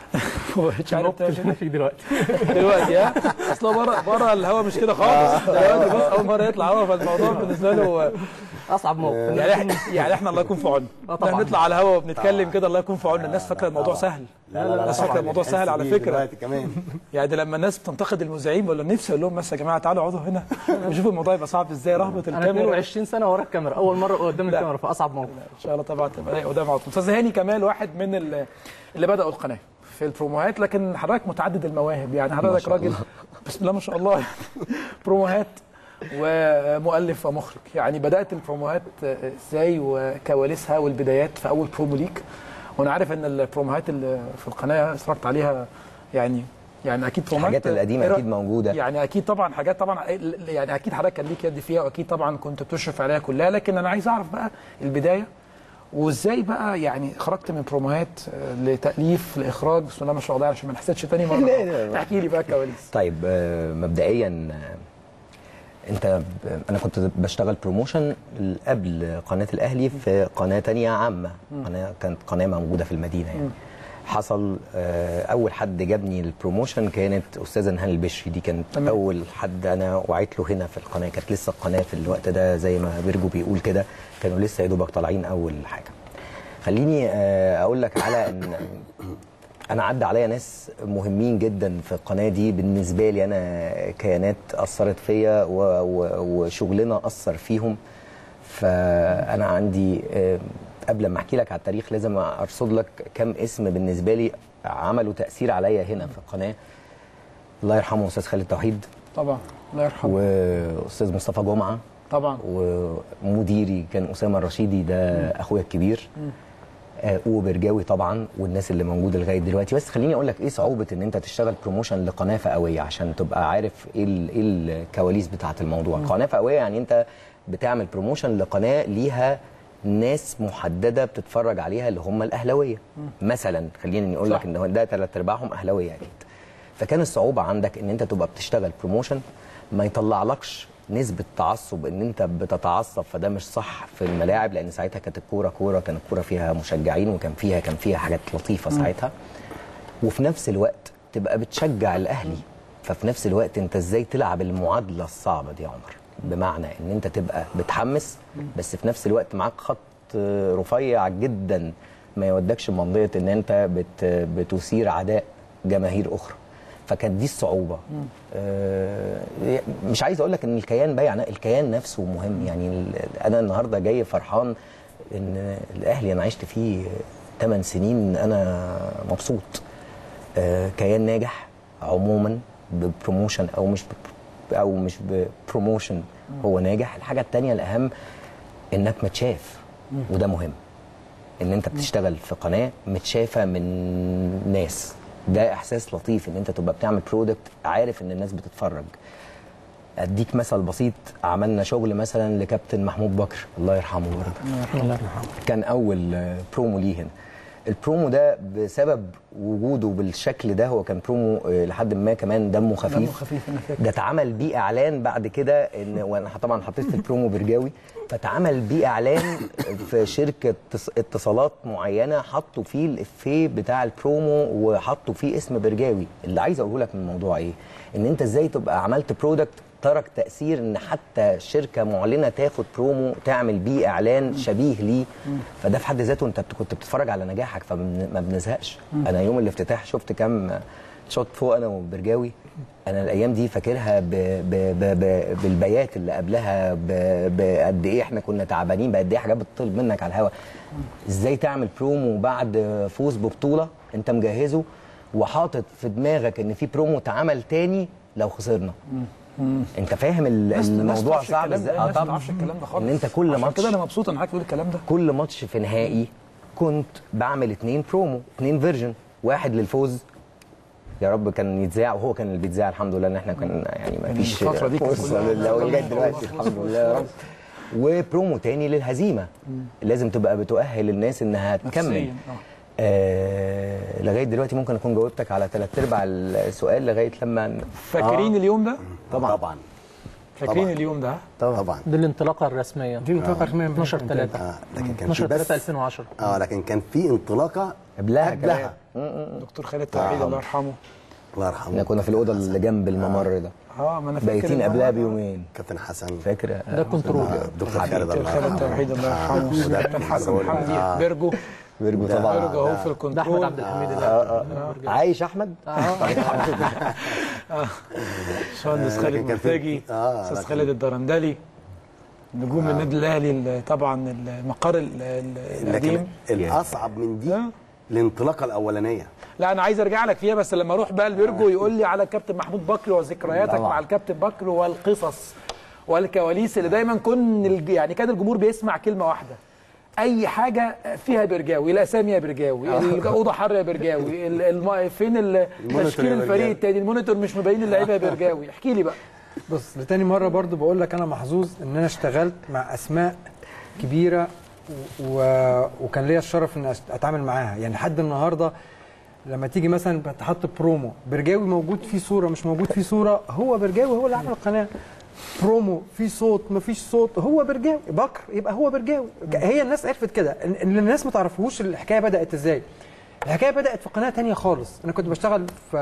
مش عارف الموقف اللي احنا فيه دلوقتي دلوقتي ها اصل هو بره بره الهوا مش كده خالص دلوقتي بص اول مره يطلع هوا فالموضوع بالنسبه له اصعب موقف يعني احنا يعني احنا الله يكون في عوننا آه طبعاً. احنا نطلع على الهوا وبنتكلم كده الله يكون في عوننا الناس فاكره الموضوع سهل لا لا لا الناس طبعاً فاكره الموضوع بنحس سهل على بيه فكره دلوقتي كمان يعني ده لما الناس بتنتقد المذيعين بقول لهم نفسي اقول لهم بس يا جماعه تعالوا اقعدوا هنا وشوفوا الموضوع يبقى صعب ازاي رهبه انا الكاميرا 22 سنه ورا الكاميرا اول مره قدام لا. الكاميرا فاصعب موقف ان شاء الله طبعا تبقى قدام على طول استاذ هاني كمال واحد من ال- اللي بداوا القناه في البروموهات لكن حضرتك متعدد المواهب يعني حضرتك شاء راجل بسم الله ما شاء الله بروموهات ومؤلف ومخرج يعني بدات البروموهات ازاي وكواليسها والبدايات في اول برومو ليك وانا عارف ان البروموهات اللي في القناه اتفرجت عليها يعني يعني اكيد بروموهات الحاجات القديمه إيه رأ- اكيد موجوده يعني اكيد طبعا حاجات طبعا يعني اكيد حضرتك كان ليك يد فيها واكيد طبعا كنت بتشرف عليها كلها لكن انا عايز اعرف بقى البدايه وازاي بقى يعني خرجت من بروموهات آه، لتاليف لاخراج بسم الله ما شاء الله عشان ما نحسدش تاني مره لا، لا، لا. احكي لي بقى الكواليس طيب آه، مبدئيا آه، انت ب- انا كنت بشتغل بروموشن قبل قناه الاهلي في قناه تانية عامه قناه كانت قناه موجوده في المدينه يعني حصل آه، اول حد جابني البروموشن كانت استاذه نهال البشري دي كانت تمام. اول حد انا وعيت له هنا في القناه كانت لسه القناه في الوقت ده زي ما بيرجو بيقول كده كانوا لسه يا دوبك طالعين اول حاجه خليني آه، اقول لك على ان انا عدى عليا ناس مهمين جدا في القناه دي بالنسبه لي انا كيانات اثرت فيا و- و- وشغلنا اثر فيهم فانا عندي آه، قبل ما احكي لك على التاريخ لازم ارصد لك كم اسم بالنسبه لي عملوا تاثير عليا هنا في القناه الله يرحمه استاذ خالد توحيد طبعا الله يرحمه واستاذ مصطفى جمعه طبعا ومديري كان اسامه الرشيدي ده اخويا الكبير آه، وبرجاوي طبعا والناس اللي موجوده لغايه دلوقتي بس خليني اقول لك ايه صعوبه ان انت تشتغل بروموشن لقناه فئويه عشان تبقى عارف ايه ال- ايه الكواليس بتاعه الموضوع قناه فئويه يعني انت بتعمل بروموشن لقناه ليها ناس محدده بتتفرج عليها اللي هم الاهلاويه مثلا خليني اقول صح. لك ان هو ده ثلاث ارباعهم اهلاويه اكيد فكان الصعوبه عندك ان انت تبقى بتشتغل بروموشن ما يطلعلكش نسبة تعصب ان انت بتتعصب فده مش صح في الملاعب لان ساعتها كانت الكورة كورة كانت الكورة فيها مشجعين وكان فيها كان فيها حاجات لطيفة ساعتها وفي نفس الوقت تبقى بتشجع الاهلي ففي نفس الوقت انت ازاي تلعب المعادلة الصعبة دي يا عمر بمعنى ان انت تبقى بتحمس بس في نفس الوقت معاك خط رفيع جدا ما يودكش منطقة ان انت بت بتثير عداء جماهير اخرى فكانت دي الصعوبه آه مش عايز اقول لك ان الكيان بايع الكيان نفسه مهم يعني ال- انا النهارده جاي فرحان ان الاهلي انا عشت فيه 8 سنين انا مبسوط آه كيان ناجح عموما ببروموشن او مش ب- او مش ببروموشن هو ناجح الحاجه الثانيه الاهم انك متشاف وده مهم ان انت بتشتغل في قناه متشافه من ناس ده احساس لطيف ان انت تبقى بتعمل برودكت عارف ان الناس بتتفرج اديك مثل بسيط عملنا شغل مثلا لكابتن محمود بكر الله يرحمه برضه كان اول آه، برومو ليه هنا البرومو ده بسبب وجوده بالشكل ده هو كان برومو آه، لحد ما كمان دمه خفيف دمه خفيف انا فاكر ده اتعمل بيه اعلان بعد كده ان وانا طبعا حطيت في البرومو برجاوي فاتعمل بيه اعلان في شركه اتص- اتصالات معينه حطوا فيه الافيه بتاع البرومو وحطوا فيه اسم برجاوي اللي عايز اقوله لك من الموضوع ايه ان انت ازاي تبقى عملت برودكت ترك تاثير ان حتى شركه معلنه تاخد برومو تعمل بيه اعلان شبيه ليه فده في حد ذاته انت بت- كنت بتتفرج على نجاحك فما بنزهقش انا يوم الافتتاح شفت كام شوت فوق انا وبرجاوي انا الايام دي فاكرها ب... ب... ب... ب... بالبيات اللي قبلها ب... بقد ايه احنا كنا تعبانين بقد ايه حاجات بتطلب منك على الهوا ازاي تعمل برومو بعد فوز ببطوله انت مجهزه وحاطط في دماغك ان في برومو اتعمل تاني لو خسرنا انت فاهم ال- الناس- الناس الموضوع تعرفش صعب الكلام ده، ازاي الناس ما تعرفش الكلام ده خالص ان انت كل عشان ماتش كده انا مبسوط ان حضرتك بتقول الكلام ده كل ماتش في نهائي كنت بعمل اتنين برومو اتنين فيرجن واحد للفوز يا رب كان يتذاع وهو كان اللي بيتذاع الحمد لله ان احنا كنا يعني ما فيش الفترة دي كانت فرصه كلها- لله ولغايه دلوقتي الحمد لله يا رب وبرومو تاني للهزيمه لازم تبقى بتؤهل الناس انها تكمل نفسياً، آه. آه لغايه دلوقتي ممكن اكون جاوبتك على ثلاث ارباع السؤال لغايه لما فاكرين اليوم ده طبعا طبعا فاكرين طبعاً. اليوم ده طبعا دي الانطلاقه الرسميه دي انطلاقه رسميه من 12 3 آه لكن كان في 12 3 بس 2010 اه لكن كان في انطلاقه قبلها قبلها دكتور خالد توحيد الله يرحمه الله احنا يرحمه كنا في الاوضه اللي جنب الممر ده اه ما انا فاكر بايتين إن قبلها هو- بيومين كابتن حسن فاكر ده كنترول آه، دكتور خالد دكتور الله خالد يرحمه توحيد الله آه، يرحمه وده كابتن حسن كنترول. حمدي آه. بيرجو فيرجو ده- طبعا بيرجو اهو ده- في ده الكنترول احمد عبد الحميد اللي آه، آه. عايش احمد باشمهندس خالد لكن كان في- مرتجي آه، استاذ لكن- خالد الدرندلي نجوم النادي الاهلي ال- طبعا المقر ال- ال- لكن القديم الاصعب من دي آه. الانطلاقه الاولانيه لا انا عايز ارجع لك فيها بس لما اروح بقى البرجو يقول لي على كابتن محمود بكر وذكرياتك طبعا. مع الكابتن بكر والقصص والكواليس اللي دايما كن الج- يعني كان الجمهور بيسمع كلمه واحده اي حاجه فيها برجاوي الاسامي يا برجاوي الاوضه حر يا برجاوي ال- الم... فين ال- المونيتور تشكيل يا الفريق برجاوي. التاني المونيتور مش مبين اللعيبه يا برجاوي احكي لي بقى بص لتاني مره برضو بقول لك انا محظوظ ان انا اشتغلت مع اسماء كبيره و... و... وكان ليا الشرف ان أشت- اتعامل معاها يعني لحد النهارده لما تيجي مثلا تحط برومو برجاوي موجود فيه صوره مش موجود فيه صوره هو برجاوي هو اللي عمل القناه برومو في صوت مفيش صوت هو برجاوي بكر يبقى هو برجاوي هي الناس عرفت كده إن- اللي الناس ما تعرفوش الحكايه بدات ازاي الحكايه بدات في قناه تانية خالص انا كنت بشتغل في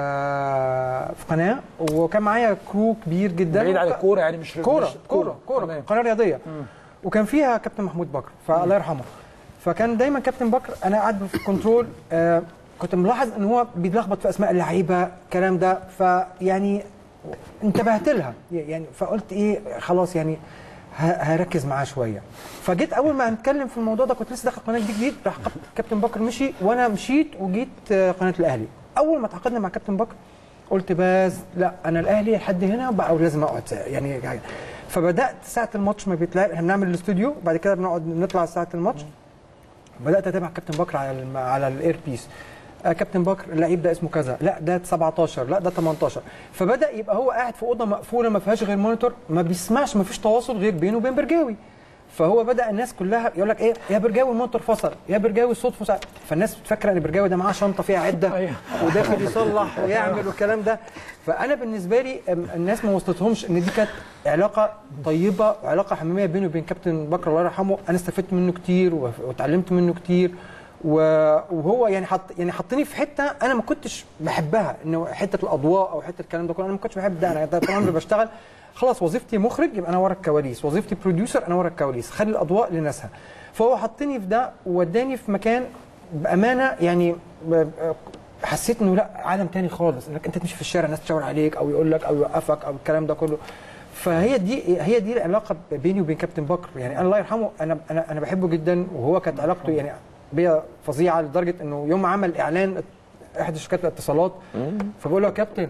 في قناه وكان معايا كرو كبير جدا بعيد عن الكوره يعني مش كوره مش كوره كوره تمام. قناه رياضيه وكان فيها كابتن محمود بكر فالله يرحمه فكان دايما كابتن بكر انا قاعد في الكنترول آه كنت ملاحظ ان هو بيتلخبط في اسماء اللعيبه الكلام ده فيعني انتبهت لها يعني فقلت ايه خلاص يعني ه- هركز معاه شويه فجيت اول ما هنتكلم في الموضوع ده كنت لسه داخل قناه جديد جديد راح كاب- كابتن بكر مشي وانا مشيت وجيت آه، قناه الاهلي اول ما تعاقدنا مع كابتن بكر قلت بس لا انا الاهلي لحد هنا بقى لازم اقعد ساعة. يعني فبدات ساعه الماتش ما بيتلعب احنا بنعمل الاستوديو بعد كده بنقعد نطلع ساعه الماتش بدات اتابع كابتن بكر على الم... على الاير بيس آه كابتن بكر اللعيب ده اسمه كذا لا ده 17 لا ده 18 فبدا يبقى هو قاعد في اوضه مقفوله ما فيهاش غير مونيتور ما بيسمعش ما فيش تواصل غير بينه وبين برجاوي فهو بدا الناس كلها يقول لك ايه يا برجاوي المونيتور فصل يا برجاوي الصوت فصل فالناس فاكره ان برجاوي ده معاه شنطه فيها عده أيوه. وداخل يصلح ويعمل والكلام ده فانا بالنسبه لي أم، الناس ما وصلتهمش ان دي كانت علاقه طيبه وعلاقه حميميه بيني وبين كابتن بكر الله يرحمه انا استفدت منه كتير وف- واتعلمت منه كتير و- وهو يعني حط يعني حطني في حته انا ما كنتش بحبها انه حته الاضواء او حته الكلام ده كله انا ما كنتش بحب ده انا ده طول عمري بشتغل خلاص وظيفتي مخرج يبقى انا ورا الكواليس وظيفتي بروديوسر انا ورا الكواليس خلي الاضواء لناسها فهو حطني في ده ووداني في مكان بامانه يعني ب- حسيت انه لا عالم تاني خالص انك انت تمشي في الشارع الناس تشاور عليك او يقول لك او يوقفك او الكلام ده كله فهي دي هي دي العلاقه بيني وبين كابتن بكر يعني انا الله يرحمه انا انا انا بحبه جدا وهو كانت علاقته يعني بيا فظيعه لدرجه انه يوم ما عمل اعلان احدى شركات الاتصالات فبقول له يا كابتن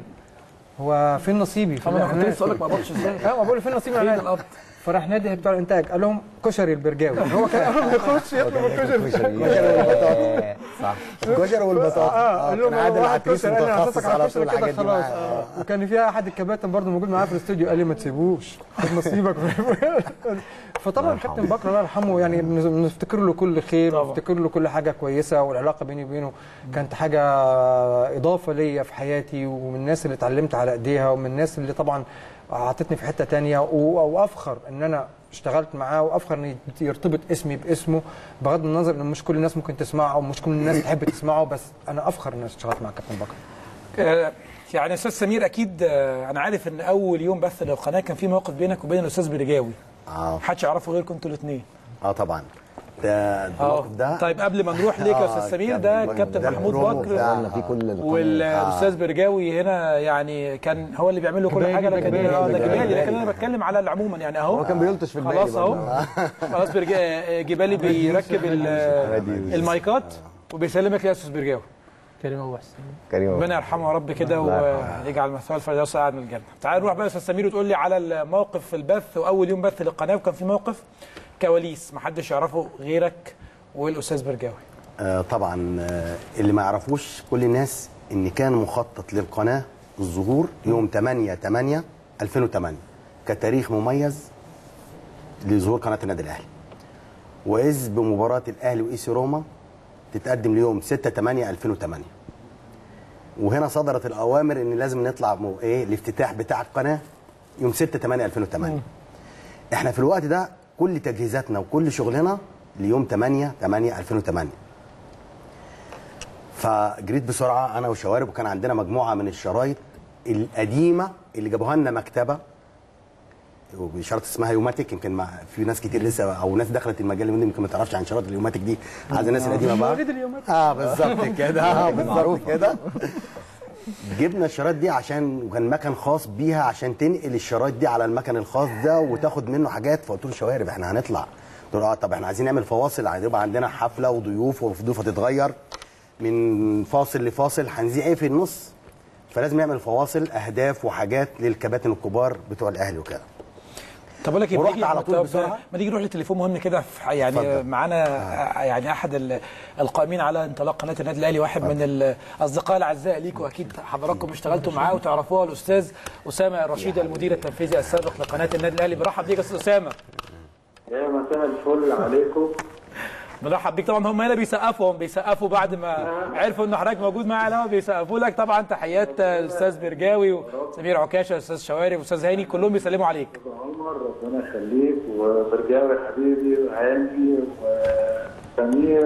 هو فين نصيبي في طب انا كنت الإعلانات؟ لسه اقول لك ما اقبضش ازاي اه ما بقول له فين نصيبي فين انا القبض فراح نادي بتوع الانتاج قال لهم كشري البرجاوي هو كان اول ما يخش يطلب الكشري آه، صح الكشري والبطاطا اه قال لهم كان عادل واحد عتريس كشري انا متخصص هحطك على على طول الكشري كده الحاجات دي خلاص معاه. آه. وكان في احد الكباتن برضه موجود معايا في الاستوديو قال لي ما تسيبوش خد نصيبك فطبعا كابتن بكر الله يرحمه يعني بنز- بنفتكر له كل خير طبعا. ونفتكر له كل حاجه كويسه والعلاقه بيني وبينه كانت حاجه اضافه ليا في حياتي ومن الناس اللي اتعلمت على ايديها ومن الناس اللي طبعا اعطتني في حته تانية و- وافخر ان انا اشتغلت معاه وافخر ان يرتبط اسمي باسمه بغض النظر ان مش كل الناس ممكن تسمعه ومش كل الناس تحب تسمعه بس انا افخر ان انا اشتغلت مع كابتن بكر آه، يعني استاذ سمير اكيد آه، انا عارف ان اول يوم بث للقناه كان في موقف بينك وبين الاستاذ برجاوي اه محدش يعرفه غيركم انتوا الاثنين اه طبعا ده الموقف ده طيب قبل ما نروح ليك يا آه، استاذ سمير كان ده ده كابتن محمود البرومو بكر بتاع- قلنا في كل القنوات. والاستاذ برجاوي هنا يعني كان هو اللي بيعمل له كل جبالي حاجه ده لكن جبالي، اه ده ده جبالي. جبالي لكن انا بتكلم على العموما يعني اهو هو كان بيلطش في الباقي خلاص اهو برضه. خلاص برجا جبالي بيركب ال- المايكات وبيسلمك يا استاذ برجاوي كريم ابو حسين كريم ربنا يرحمه يا رب كده ويجعل مثواه الفردوس قاعد من الجنه. تعال نروح بقى يا استاذ سمير وتقول لي على الموقف في البث واول يوم بث للقناه وكان في موقف كواليس محدش يعرفه غيرك والاستاذ برجاوي. آه طبعا آه اللي ما يعرفوش كل الناس ان كان مخطط للقناه الظهور يوم 8 8 2008 كتاريخ مميز لظهور قناه النادي الاهلي واذ بمباراه الاهلي وايسي روما تتقدم ليوم 6 8 2008 وهنا صدرت الاوامر ان لازم نطلع مو ايه الافتتاح بتاع القناه يوم 6 8 2008 احنا في الوقت ده كل تجهيزاتنا وكل شغلنا ليوم 8 8 2008 فجريت بسرعه انا وشوارب وكان عندنا مجموعه من الشرايط القديمه اللي جابوها لنا مكتبه وشرط اسمها يوماتيك يمكن مع في ناس كتير لسه او ناس دخلت المجال اللي يمكن ما تعرفش عن شرايط اليوماتيك دي عايز الناس القديمه بقى مواليد اليوماتيك. اه بالظبط كده اه بالظبط كده جبنا الشرايط دي عشان وكان مكان خاص بيها عشان تنقل الشرايط دي على المكان الخاص ده وتاخد منه حاجات فقلت له شوارب احنا هنطلع قلت له اه طب احنا عايزين نعمل فواصل هيبقى عندنا حفله وضيوف والضيوف هتتغير من فاصل لفاصل هنذيع ايه في النص فلازم نعمل فواصل اهداف وحاجات للكباتن الكبار بتوع الاهلي وكده طب اقول لك إيه، ورحت ما تيجي- على طول طب بسرعة؟ ما تيجي نروح لتليفون مهم كده في- يعني اتفضل. معانا آه. يعني احد ال- القائمين على انطلاق قناه النادي الاهلي واحد من الاصدقاء الاعزاء ليكم اكيد حضراتكم اشتغلتوا معاه وتعرفوه الاستاذ اسامه الرشيد المدير التنفيذي السابق لقناه النادي الاهلي برحب بيك يا استاذ اسامه يا مساء الفل عليكم بنرحب بيك طبعا هم هنا بيسقفوا هم بيسقفوا بعد ما عرفوا ان حضرتك موجود معانا على الهوا بيسقفوا لك طبعا تحيات الاستاذ برجاوي وسمير عكاشه الاستاذ شوارب والاستاذ هاني كلهم بيسلموا عليك عمر ربنا يخليك وبرجاوي حبيبي وهاني وسمير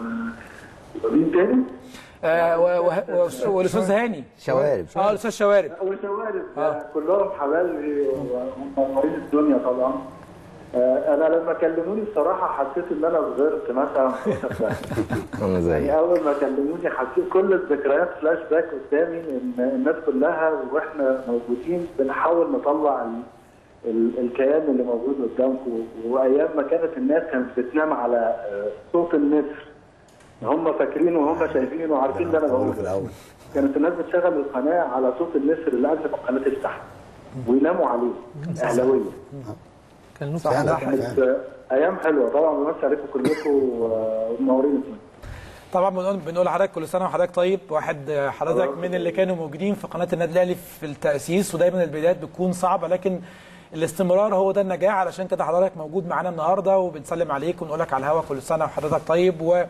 و- ومين تاني؟ آه و- و- و- والاستاذ هاني شوارب اه الاستاذ شوارب وشوارب كلهم حبايبي ومنورين الدنيا طبعا آه، انا لما كلموني الصراحه حسيت ان انا صغرت مثلا 12 سنه انا زي يعني اول ما كلموني حسيت كل الذكريات فلاش باك قدامي ان الناس كلها واحنا موجودين بنحاول نطلع ال... ال... الكيان اللي موجود قدامكم وايام ما كانت الناس كانت بتنام على آه، صوت النسر هم فاكرين وهم شايفين وعارفين اللي انا بقول بقوله في الاول كانت الناس بتشغل القناه على صوت النسر اللي قبل ما القناه تفتح ويناموا عليه اهلاويه كان نفسي فعلا كانت فعلا. آه، ايام حلوه طبعا بمسي عليكم كلكم آه، ومنورين الدنيا طبعا بنقول بنقول لحضرتك كل سنه وحضرتك طيب واحد آه، حضرتك من اللي كانوا موجودين في قناه النادي الاهلي في التاسيس ودايما البدايات بتكون صعبه لكن الاستمرار هو ده النجاح علشان كده حضرتك موجود معانا النهارده وبنسلم عليك ونقول لك على الهوا كل سنه وحضرتك طيب واي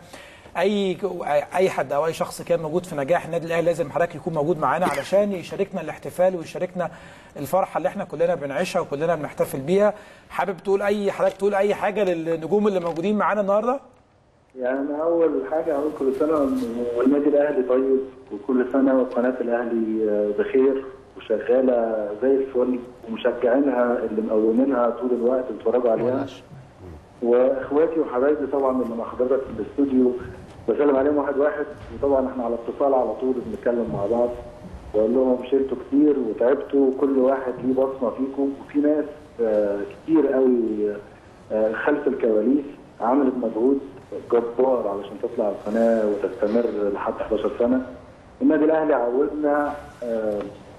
اي حد او اي شخص كان موجود في نجاح النادي الاهلي لازم حضرتك يكون موجود معانا علشان يشاركنا الاحتفال ويشاركنا الفرحه اللي احنا كلنا بنعيشها وكلنا بنحتفل بيها حابب تقول اي حضرتك تقول اي حاجه للنجوم اللي موجودين معانا النهارده يعني أنا أول حاجة أقول كل سنة والنادي الأهلي طيب وكل سنة وقناة الأهلي آه، بخير وشغالة زي الفل ومشجعينها اللي مقومينها طول الوقت بيتفرجوا عليها وإخواتي وحبايبي طبعا اللي مع حضرتك في الاستوديو بسلم عليهم واحد واحد وطبعا احنا على اتصال على طول بنتكلم مع بعض واقول لهم شلتوا كتير وتعبتوا كل واحد ليه بصمه فيكم وفي ناس آه، كتير قوي آه، خلف الكواليس عملت مجهود جبار علشان تطلع القناه وتستمر لحد 11 سنه النادي الاهلي عودنا آه،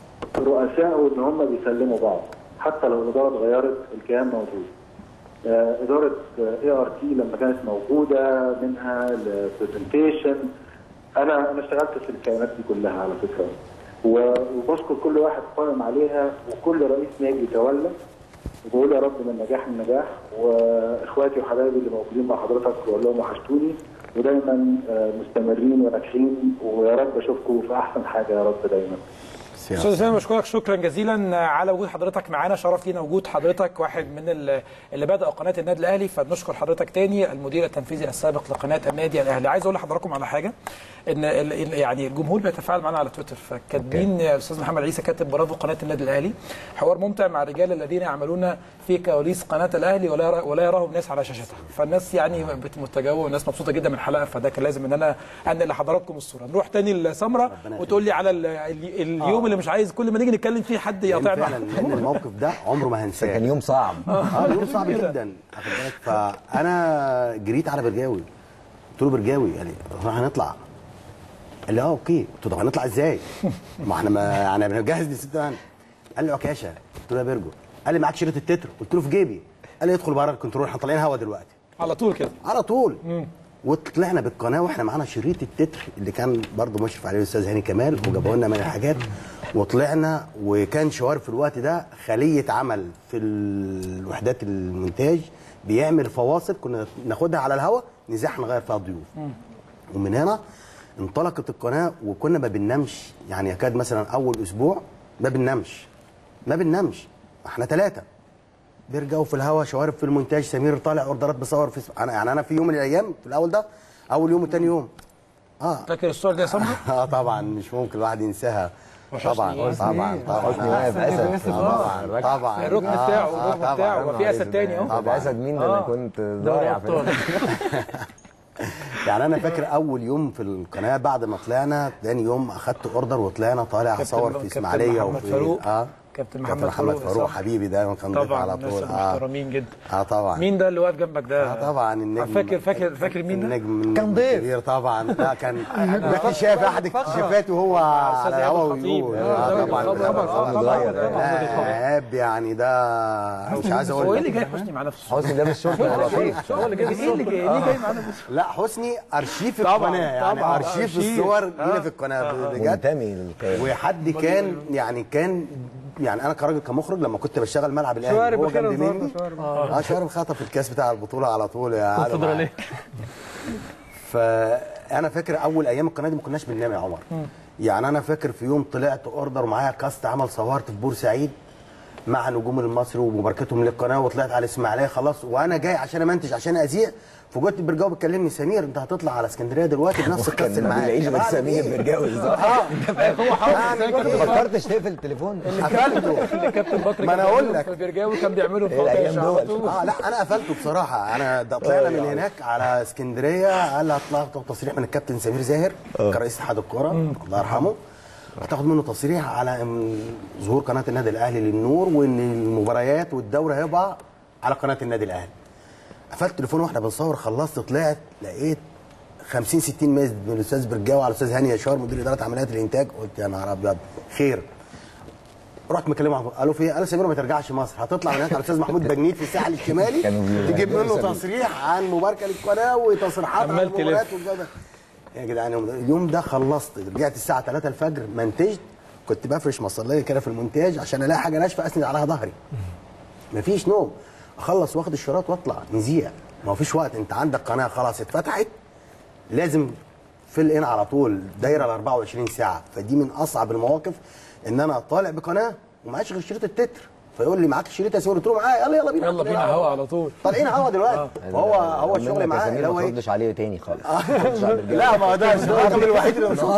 رؤسائه ان هم بيسلموا بعض حتى لو الاداره اتغيرت الكيان موجود آه، اداره اي ار تي لما كانت موجوده منها البرزنتيشن انا انا اشتغلت في الكيانات دي كلها على فكره و- وبشكر كل واحد قائم عليها وكل رئيس نادي يتولى وبقول يا رب من نجاح لنجاح واخواتي وحبايبي اللي موجودين مع حضرتك بقول لهم وحشتوني ودايما آه، مستمرين وناجحين ويا رب اشوفكم في احسن حاجه يا رب دايما استاذ اسامه بشكرك شكرا جزيلا على وجود حضرتك معانا شرف لينا وجود حضرتك واحد من ال- اللي بدأوا قناه النادي الاهلي فبنشكر حضرتك تاني المدير التنفيذي السابق لقناه النادي الاهلي عايز اقول لحضراتكم على حاجه ان ال- ال- يعني الجمهور بيتفاعل معنا على تويتر فكاتبين الاستاذ محمد عيسى كاتب برافو قناه النادي الاهلي حوار ممتع مع الرجال الذين يعملون في كواليس قناه الاهلي ولا يرى ولا يراهم الناس على شاشتها فالناس يعني بت- متجاوبه والناس مبسوطه جدا من الحلقه فده كان لازم ان انا انقل لحضراتكم الصوره نروح تاني لسمره وتقول لي على ال- ال- اليوم اللي مش عايز كل ما نيجي نتكلم فيه حد لأن يقاطعنا فعلا لان الموقف ده عمره ما هنساه كان يوم صعب اه يوم صعب جدا واخد بالك فانا جريت على برجاوي قلت له برجاوي قال لي هو هنطلع قال لي اه اوكي قلت له طب هنطلع ازاي؟ ما احنا ما يعني بنجهز لست مان قال لي عكاشه قلت له يا برجو قال لي معاك شريط التتر قلت له في جيبي قال لي ادخل بره الكنترول احنا طالعين هوا دلوقتي على طول كده على طول وطلعنا بالقناه واحنا معانا شريط التتر اللي كان برضه مشرف عليه الاستاذ هاني كمال وجابوا لنا من الحاجات وطلعنا وكان شوار في الوقت ده خليه عمل في الوحدات المونتاج بيعمل فواصل كنا ناخدها على الهواء نزاح نغير فيها الضيوف ومن هنا انطلقت القناه وكنا ما بننامش يعني يكاد مثلا اول اسبوع ما بننامش ما بننامش احنا ثلاثه بيرجعوا في الهوا شوارب في المونتاج سمير طالع اوردرات بصور في انا يعني انا في يوم من الايام في الاول ده اول يوم وثاني يوم اه فاكر الصور دي يا سمره؟ اه طبعا مش ممكن الواحد ينساها طبعا طبعا طبعا حسني واقف اسد طبعا طبعا الركن آه، بتاعه آه، الركن طبعا. بتاعه وفي اسد تاني اهو طب اسد مين ده انا كنت ضايع في أبطال. يعني انا فاكر اول يوم في القناه بعد ما طلعنا ثاني يوم اخدت اوردر وطلعنا طالع كابتن- اصور في كابتن اسماعيليه محمد وفي فاروق. اه كابتن كابتن محمد محمد فاروق صح. حبيبي دايما كان ضيف طبعا على الناس طول المحترمين جدا اه طبعا مين ده اللي واقف جنبك ده اه طبعا النجم فاكر فاكر فاكر مين ده النجم كان ضيف. كبير طبعا لا كان اكتشاف احد اكتشافاته وهو أستاذ على إيهاب الهوا الخطيب. ويقول آه، آه، ده طبعا طبعاً، طبعاً، طبعا طبعاً، صغير طبعاً. لا، ايهاب يعني ده مش عايز هو اقول ايه اللي لك جاي حسني معانا في الصوره؟ حسني ده مش شرطي ولا لطيف هو اللي جاي ايه اللي جاي ليه جاي معانا في الصورة؟ لا حسني ارشيف طبعاً، القناه يعني طبعاً، ارشيف أرشيف. الصور آه. لينا في القناه بجد منتمي للكيان وحد كان يعني كان يعني انا كراجل كمخرج لما كنت بشتغل ملعب الاهلي شوارب هو بخير جنب النهارده مني شوارب اه شارب خطف الكاس بتاع البطوله على طول يا علي الفدراليه فانا فاكر اول ايام القناه دي ما كناش بننام يا عمر يعني انا فاكر في يوم طلعت اوردر ومعايا كاست عمل صورت في بورسعيد مع نجوم المصري ومباركتهم للقناه وطلعت على الاسماعيليه خلاص وانا جاي عشان امنتج عشان اذيع فوجئت برجاوي بيكلمني سمير انت هتطلع على اسكندريه دلوقتي بنفس الكاست اللي كان معاك بيلاقيش طب غير أعمل سمير إيه؟ برجاوي هو حافظ يعني فاكر كنت فكرتش تقفل التليفون قفلته اللي كابتن بكر ما أنا كان أقول بيعمله لك. في بيرجاوي كان بيعمله في إيه الأيام فوتاش على دول؟ طول. اه لا انا قفلته بصراحه انا ده طلعنا من هناك على اسكندريه قال لي هطلع تصريح من الكابتن سمير زاهر كرئيس اتحاد الكوره الله يرحمه هتاخد منه تصريح على إن ظهور قناه النادي الاهلي للنور وان المباريات والدوري هيبقى على قناه النادي الاهلي قفلت التليفون واحنا بنصور خلصت طلعت لقيت 50 60 ميز من الاستاذ برجاوي على الاستاذ هاني يشار مدير اداره عمليات الانتاج قلت يا نهار ابيض خير رحت مكلمه قالوا في إيه؟ قالوا سمير ما ترجعش مصر هتطلع من هناك على الاستاذ محمود بجنيد في الساحل الشمالي كانوا بيقولوا تجيب يعني منه سمير. تصريح عن مباركه للقناه وتصريحات عن عمال تلف. المباريات والجو ده. يا جدعان اليوم ده- اليوم ده خلصت رجعت الساعه 3 الفجر منتجت كنت بفرش مصليه كده في المونتاج عشان الاقي حاجه ناشفه اسند عليها ظهري مفيش نوم اخلص واخد الشراط واطلع نذيع ما فيش وقت انت عندك قناه خلاص اتفتحت لازم فيل ان على طول دايره ال 24 ساعه فدي من اصعب المواقف ان انا طالع بقناه ومعيش غير شريط التتر فيقول لي معاك الشريط يا سيدي قلت له معايا يلا يلا بينا يلا بينا هوا على طول طالعين هوا دلوقتي فهو هو الشغل منك يا معاه سمير اللي هو ما ايه تردش عليه تاني خالص ما تردش على الرجالة. لا ما هو ده الرقم الوحيد اللي بشوفه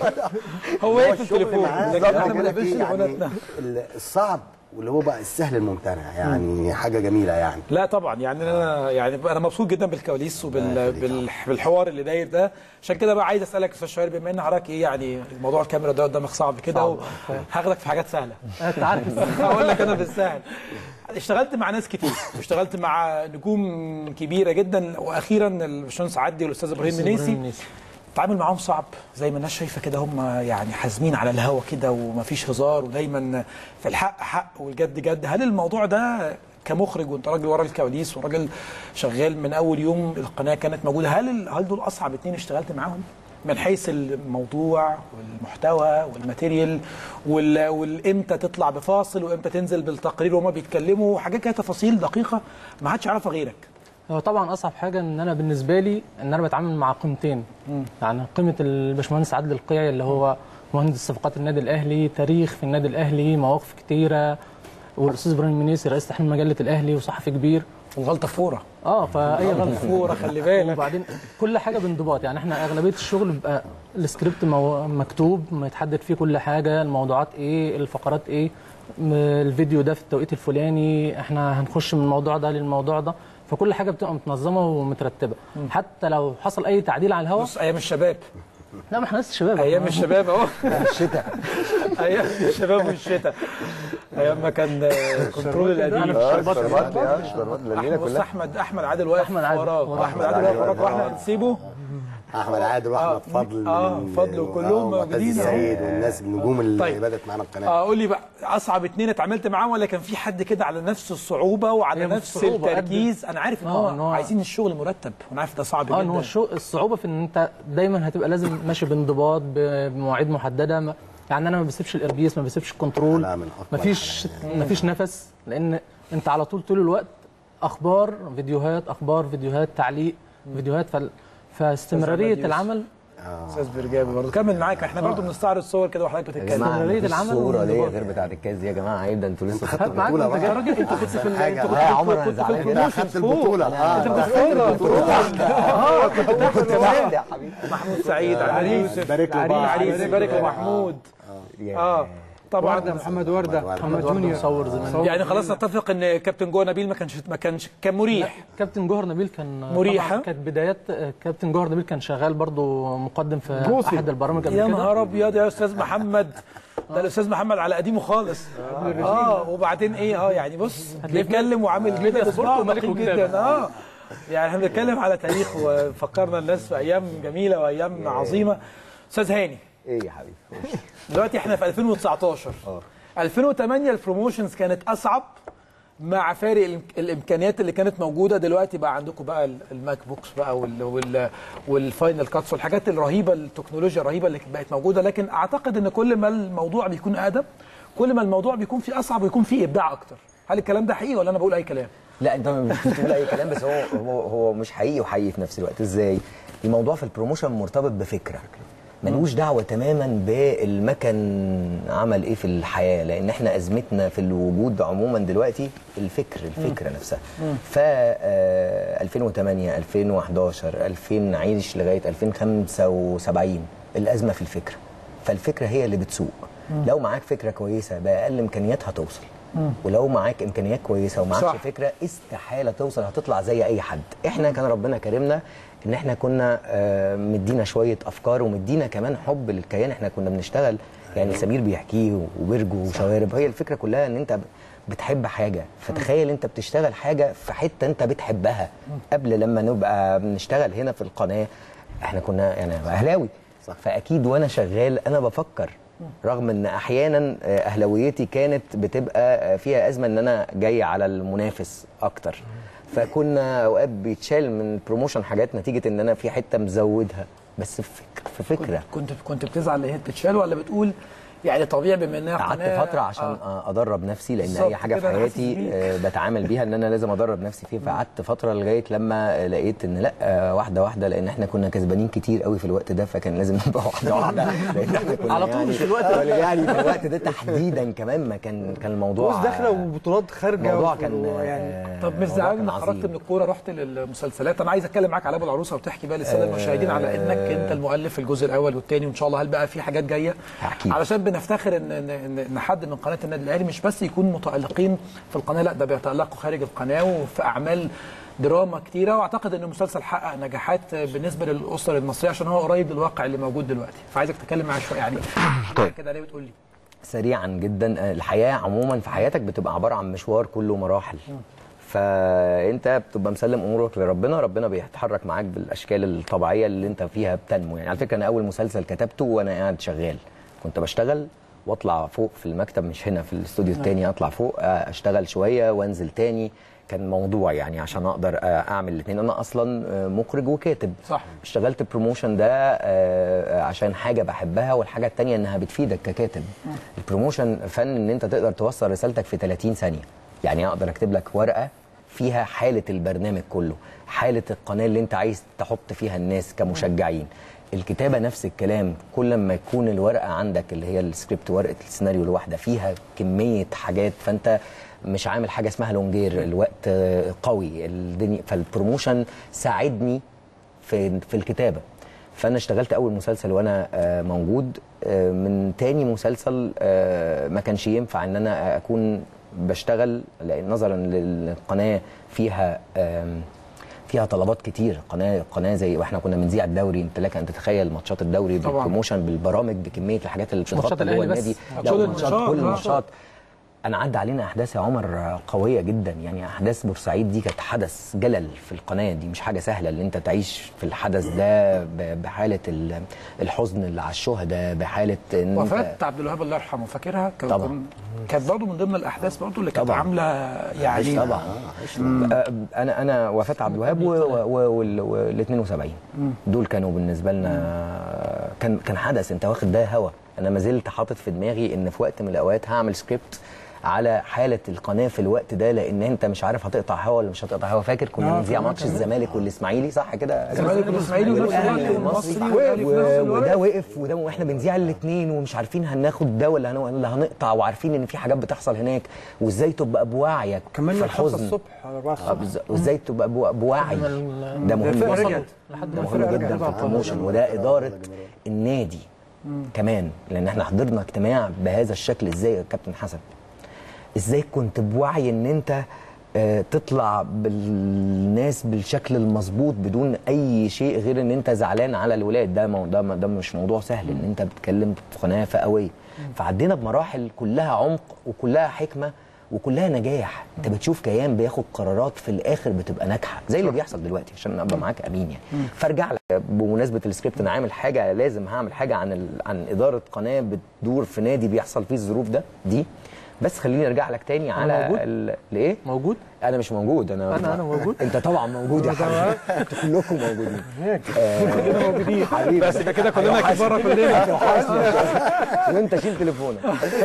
هو ايه في الشغل التليفون معاه لكن بالظبط احنا ما كده نقفلش في يعني تليفوناتنا ال- الصعب واللي هو بقى السهل الممتنع يعني حاجه جميله يعني لا طبعا يعني انا يعني انا مبسوط جدا بالكواليس وبال بال- بالحوار اللي داير ده عشان كده بقى عايز اسالك يا استاذ شوارب بما ان حضرتك ايه يعني موضوع الكاميرا ده قدامك صعب كده وهاخدك في حاجات سهله انت عارف هقول لك انا في السهل اشتغلت مع ناس كتير واشتغلت مع نجوم كبيره جدا واخيرا الباشمهندس عدي والاستاذ ابراهيم منيسي التعامل معاهم صعب زي ما الناس شايفه كده هم يعني حازمين على الهوا كده ومفيش هزار ودايما في الحق حق والجد جد هل الموضوع ده كمخرج وانت راجل ورا الكواليس وراجل شغال من اول يوم القناه كانت موجوده هل ال- هل دول اصعب اتنين اشتغلت معاهم من حيث الموضوع والمحتوى والماتيريال وال- والامتى تطلع بفاصل وامتى تنزل بالتقرير وهما بيتكلموا حاجات كده تفاصيل دقيقه ما حدش يعرفها غيرك هو طبعا اصعب حاجه ان انا بالنسبه لي ان انا بتعامل مع قيمتين يعني قيمه الباشمهندس عادل القيعي اللي هو مهندس صفقات النادي الاهلي تاريخ في النادي الاهلي مواقف كتيره والاستاذ ابراهيم منيسي رئيس تحرير مجله الاهلي وصحفي كبير والغلطه فوره اه فاي غلطه فوره خلي بالك وبعدين كل حاجه بانضباط يعني احنا اغلبيه الشغل بيبقى السكريبت مو- مكتوب متحدد فيه كل حاجه الموضوعات ايه الفقرات ايه م- الفيديو ده في التوقيت الفلاني احنا هنخش من الموضوع ده للموضوع ده فكل حاجه بتبقى متنظمه ومترتبه حتى لو حصل اي تعديل على الهواء بص ايام الشباب لا ما احنا لسه شباب ايام الشباب اهو الشتاء ايام الشباب والشتاء ايام ما كان كنترول القديم شربات يا شربات الليله بص كلها احمد احمد عادل واقف أحمد عادل. وراك وراك. احمد عادل واقف وراك واحنا نسيبه احمد عادل واحمد فضل آه، من- فضل وكلهم آه، ومعتز موجودين أهو. سعيد والناس النجوم اللي طيب. بدات معانا القناه اه قول لي بقى اصعب اتنين اتعاملت معاهم ولا كان في حد كده على نفس الصعوبه وعلى هي مش نفس صعوبة قد- التركيز انا عارف ان آه، هو إن هو- عايزين الشغل مرتب وانا عارف ده صعب اه ان هو جدا الشو الصعوبه في ان انت دايما هتبقى لازم ماشي بانضباط ب- بمواعيد محدده ما يعني انا ما بسيبش الاربيس ما بسيبش الكنترول لا، من أقوى مفيش مفيش نفس لان انت على طول طول الوقت اخبار فيديوهات اخبار فيديوهات تعليق فيديوهات فال... فاستمراريه يوسف. العمل استاذ برجابي برضه كمل معاك احنا برضه بنستعرض صور كده وحضرتك يا بتتكلم جماعه استمرارية مفيش العمل صوره ليا والانضباط. غير بتاعت الكاس دي يا جماعه عيب ده انتوا لسه خدت معاك البطوله انت بقى راجل انت كنت في ال- حاجة. انت لا يا عمر كنت انا في- كنت في زعلان لا البروموشن خدت فوق. البطوله اه كنت بعد يا حبيبي محمود سعيد عريس بارك له عريس بقى. عريس بارك له محمود اه طبعا ورده محمد ورده ورده. محمد برضه جونيور مصور زمان يعني خلاص نتفق ان كابتن جوه نبيل ما كانش ما كانش كان مريح كابتن جوهر نبيل كان مريح، طبعاً ها؟ كانت بدايات كابتن جوهر نبيل كان شغال برضو مقدم في احد البرامج قبل يا كده نهار ابيض يا استاذ محمد ده الاستاذ محمد على قديمه خالص اه وبعدين ايه اه يعني بص بيتكلم وعامل كده سبورت صباع وملك دقيق وكتابة. جدا اه يعني احنا بنتكلم على تاريخ وفكرنا الناس في ايام جميله وايام عظيمه استاذ هاني ايه يا حبيبي دلوقتي احنا في 2019 2008 البروموشنز كانت اصعب مع فارق الإمك- الامكانيات اللي كانت موجوده دلوقتي بقى عندكم بقى ال- الماك بوكس بقى وال وال والفاينل كاتس والحاجات الرهيبه التكنولوجيا الرهيبه اللي بقت موجوده لكن اعتقد ان كل ما الموضوع بيكون اقدم كل ما الموضوع بيكون فيه اصعب ويكون فيه ابداع اكتر هل الكلام ده حقيقي ولا انا بقول اي كلام لا انت مش بتقول اي كلام بس هو هو هو مش حقيقي وحقيقي في نفس الوقت ازاي الموضوع في البروموشن مرتبط بفكره ملوش دعوه تماما بالمكن عمل ايه في الحياه لان احنا ازمتنا في الوجود عموما دلوقتي الفكر الفكره نفسها ف آه، 2008 2011 2000 نعيش لغايه 2075 الازمه في الفكره فالفكره هي اللي بتسوق لو معاك فكره كويسه باقل امكانيات هتوصل ولو معاك امكانيات كويسه ومعكش صح. فكره استحاله توصل هتطلع زي اي حد احنا كان ربنا كرمنا ان احنا كنا آه، مدينا شويه افكار ومدينا كمان حب للكيان احنا كنا بنشتغل يعني سمير بيحكيه وبرجو وشوارب هي الفكره كلها ان انت بتحب حاجه فتخيل انت بتشتغل حاجه في حته انت بتحبها قبل لما نبقى بنشتغل هنا في القناه احنا كنا يعني أنا اهلاوي صح. فاكيد وانا شغال انا بفكر رغم ان احيانا آه، اهلاويتي كانت بتبقى آه، فيها ازمه ان انا جاي على المنافس اكتر فكنا اوقات بيتشال من البروموشن حاجات نتيجه ان انا في حته مزودها بس في فكره في فكره كنت كنت بتزعل ان هي تتشال ولا بتقول يعني طبيعي بما انها قعدت قناة- فتره عشان آه. آه. ادرب نفسي لان بالظبط اي حاجه في كده أنا حاسس حياتي بيك. آه، بتعامل بيها ان انا لازم ادرب نفسي فيها فقعدت فتره لغايه لما لقيت ان لا آه، واحده واحده لان احنا كنا كسبانين كتير قوي في الوقت ده فكان لازم نبقى واحده واحده لان احنا كنا على طول يعني مش في الوقت ده. يعني في الوقت ده تحديدا كمان ما كان كان الموضوع فلوس داخله وبطولات خارجه الموضوع و- كان يعني آه، طب مش الموضوع زعلان كان انك خرجت عظيم. من الكوره رحت للمسلسلات انا عايز اتكلم معاك على ابو العروسه وتحكي بقى للساده المشاهدين على انك انت المؤلف في الجزء الاول والثاني وان شاء الله هل بقى في حاجات جايه أكيد. علشان بنفتخر ان ان ان إن حد من قناه النادي الاهلي مش بس يكون متالقين في القناه لا ده بيتالقوا خارج القناه وفي اعمال دراما كتيره واعتقد ان المسلسل حقق نجاحات بالنسبه للاسر المصريه عشان هو قريب للواقع اللي موجود دلوقتي فعايزك تتكلم معايا شويه يعني طيب. كده ليه بتقول لي سريعا جدا الحياه عموما في حياتك بتبقى عباره عن مشوار كله مراحل فانت بتبقى مسلم امورك لربنا ربنا بيتحرك معاك بالاشكال الطبيعيه اللي انت فيها بتنمو يعني على فكره انا اول مسلسل كتبته وانا قاعد شغال كنت بشتغل واطلع فوق في المكتب مش هنا في الاستوديو التاني اطلع فوق اشتغل شويه وانزل تاني كان موضوع يعني عشان اقدر اعمل الاثنين انا اصلا مخرج وكاتب صح. اشتغلت بروموشن ده آه، عشان حاجه بحبها والحاجه التانية انها بتفيدك ككاتب البروموشن فن ان انت تقدر توصل رسالتك في 30 ثانيه يعني اقدر اكتب لك ورقه فيها حاله البرنامج كله حاله القناه اللي انت عايز تحط فيها الناس كمشجعين الكتابه نفس الكلام كل ما يكون الورقه عندك اللي هي السكريبت ورقه السيناريو الواحده فيها كميه حاجات فانت مش عامل حاجه اسمها لونجير الوقت آه، قوي الدنيا فالبروموشن ساعدني في في الكتابه فانا اشتغلت اول مسلسل وانا آه، موجود آه، من تاني مسلسل آه، ما كانش ينفع ان انا اكون بشتغل لان نظرا للقناه فيها آم، فيها طلبات كتير قناه قناه زي واحنا كنا بنذيع الدوري انت لك ان تتخيل ماتشات الدوري طبعاً. بالبروموشن بالبرامج بكميه الحاجات اللي ماتشات بتتغطى جوه الأهلي بس. النادي لا كل ماتشات الماتشات، كل آه. الماتشات انا عدى علينا احداث يا عمر قويه جدا يعني احداث بورسعيد دي كانت حدث جلل في القناه دي مش حاجه سهله ان انت تعيش في الحدث ده ب- بحاله ال- الحزن اللي على الشهداء بحاله ان انت وفاه عبد الوهاب الله يرحمه فاكرها كان- طبعاً. كان- كانت برضه من ضمن الاحداث برضه اللي كانت طبعاً. عامله يعني طبعا آه، انا انا وفاه عبد الوهاب وال 72 دول كانوا بالنسبه لنا كان كان حدث انت واخد ده هوا انا ما زلت حاطط في دماغي ان في وقت من الاوقات هعمل سكريبت على حاله القناه في الوقت ده لان انت مش عارف هتقطع هوا ولا مش هتقطع هوا فاكر كنا آه، بنذيع كمان ماتش كمان. الزمالك والاسماعيلي صح كده الزمالك والإسماعيلي وفي نفس والأهلي الوقت والمصري والمصري والأهلي في نفس و- الوقت. وده وقف وده واحنا بنذيع الاثنين ومش عارفين هناخد ده ولا هن- ولا هنقطع وعارفين ان في حاجات بتحصل هناك وازاي تبقى بوعيك كمان في من 5 الحزن الصبح على 4 آه، الصبح بالظبط. وازاي تبقى بو- بوعي ده مهم الفرقة جدا رجعت. لحد ده ما مهم الفرقة جدا رجعت. في البروموشن وده اداره النادي كمان لان احنا حضرنا اجتماع بهذا الشكل ازاي يا كابتن حسن ازاي كنت بوعي ان انت آه، تطلع بالناس بالشكل المظبوط بدون اي شيء غير ان انت زعلان على الولاد ده مو ده, ده مش موضوع سهل ان انت بتتكلم في قناه فئويه فعدينا بمراحل كلها عمق وكلها حكمه وكلها نجاح انت بتشوف كيان بياخد قرارات في الاخر بتبقى ناجحه زي اللي بيحصل دلوقتي عشان ابقى معاك امين يعني فارجع لك بمناسبه السكريبت انا عامل حاجه لازم هعمل حاجه عن ال... عن اداره قناه بتدور في نادي بيحصل فيه الظروف ده دي بس خليني ارجع لك تاني على موجود؟ ال... الايه موجود انا مش موجود انا أنا- أنا موجود. انت طبعا موجود يا حبيبي انتوا كلكم موجودين كلنا موجودين حبيبي بس يبقى كده كلنا كبار كلنا وانت شيل تليفونك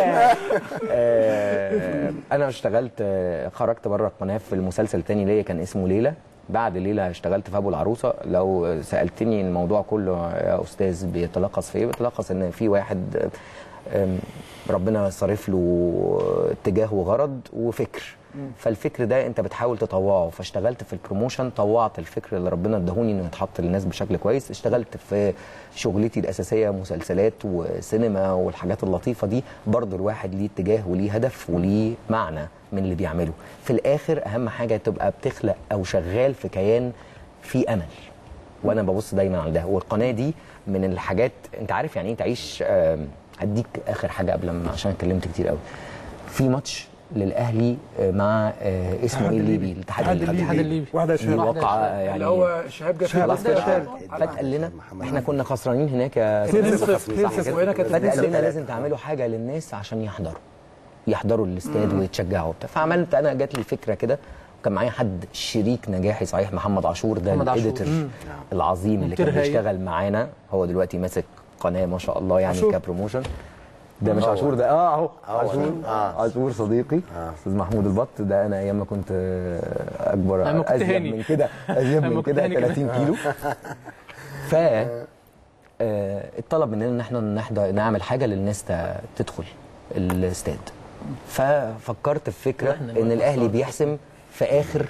آه، انا اشتغلت آه، خرجت بره القناه في المسلسل تاني ليا كان اسمه ليلى بعد ليلى اشتغلت في ابو العروسه لو سالتني الموضوع كله يا استاذ بيتلخص في ايه بيتلخص ان في واحد آم، ربنا صارف له اتجاه وغرض وفكر فالفكر ده انت بتحاول تطوعه فاشتغلت في البروموشن طوعت الفكر اللي ربنا اداهوني انه يتحط للناس بشكل كويس اشتغلت في شغلتي الاساسيه مسلسلات وسينما والحاجات اللطيفه دي برضو الواحد ليه اتجاه وليه هدف وليه معنى من اللي بيعمله في الاخر اهم حاجه تبقى بتخلق او شغال في كيان فيه امل وانا ببص دايما على ده والقناه دي من الحاجات انت عارف يعني ايه تعيش آم، اديك اخر حاجه قبل ما عشان اتكلمت كتير قوي في ماتش للاهلي آه، مع آه، اسمه ايه الليبي الاتحاد الليبي الاتحاد الليبي واحده دي شهاب واقعه يعني اللي هو شهاب جاب خلاص فيه كده جول. فات قال لنا احنا كنا خسرانين هناك يا 2-0 صح 2-0 كده؟ وهنا كانت فات قال 2-0. لنا لازم تعملوا حاجه للناس عشان يحضروا يحضروا الاستاد ويتشجعوا وبتاع فعملت انا جات لي فكره كده وكان معايا حد شريك نجاحي صحيح محمد عاشور ده محمد عاشور. الايديتور العظيم اللي كان مدير هايل. بيشتغل معانا هو دلوقتي ماسك قناه ما شاء الله يعني عاشور. كبروموشن ده مش عاشور ده اه اهو عاشور عاشور صديقي استاذ محمود البط ده انا ايام ما كنت آه، اكبر أيام ما كنت ازيد هاني. من كده ازيد أيام ما من كنت كده هاني كمان. 30 كيلو ف آه، اتطلب مننا ان احنا نحضر نعمل حاجه للناس ت- تدخل الاستاد ففكرت في فكره ان الاهلي بيحسم في اخر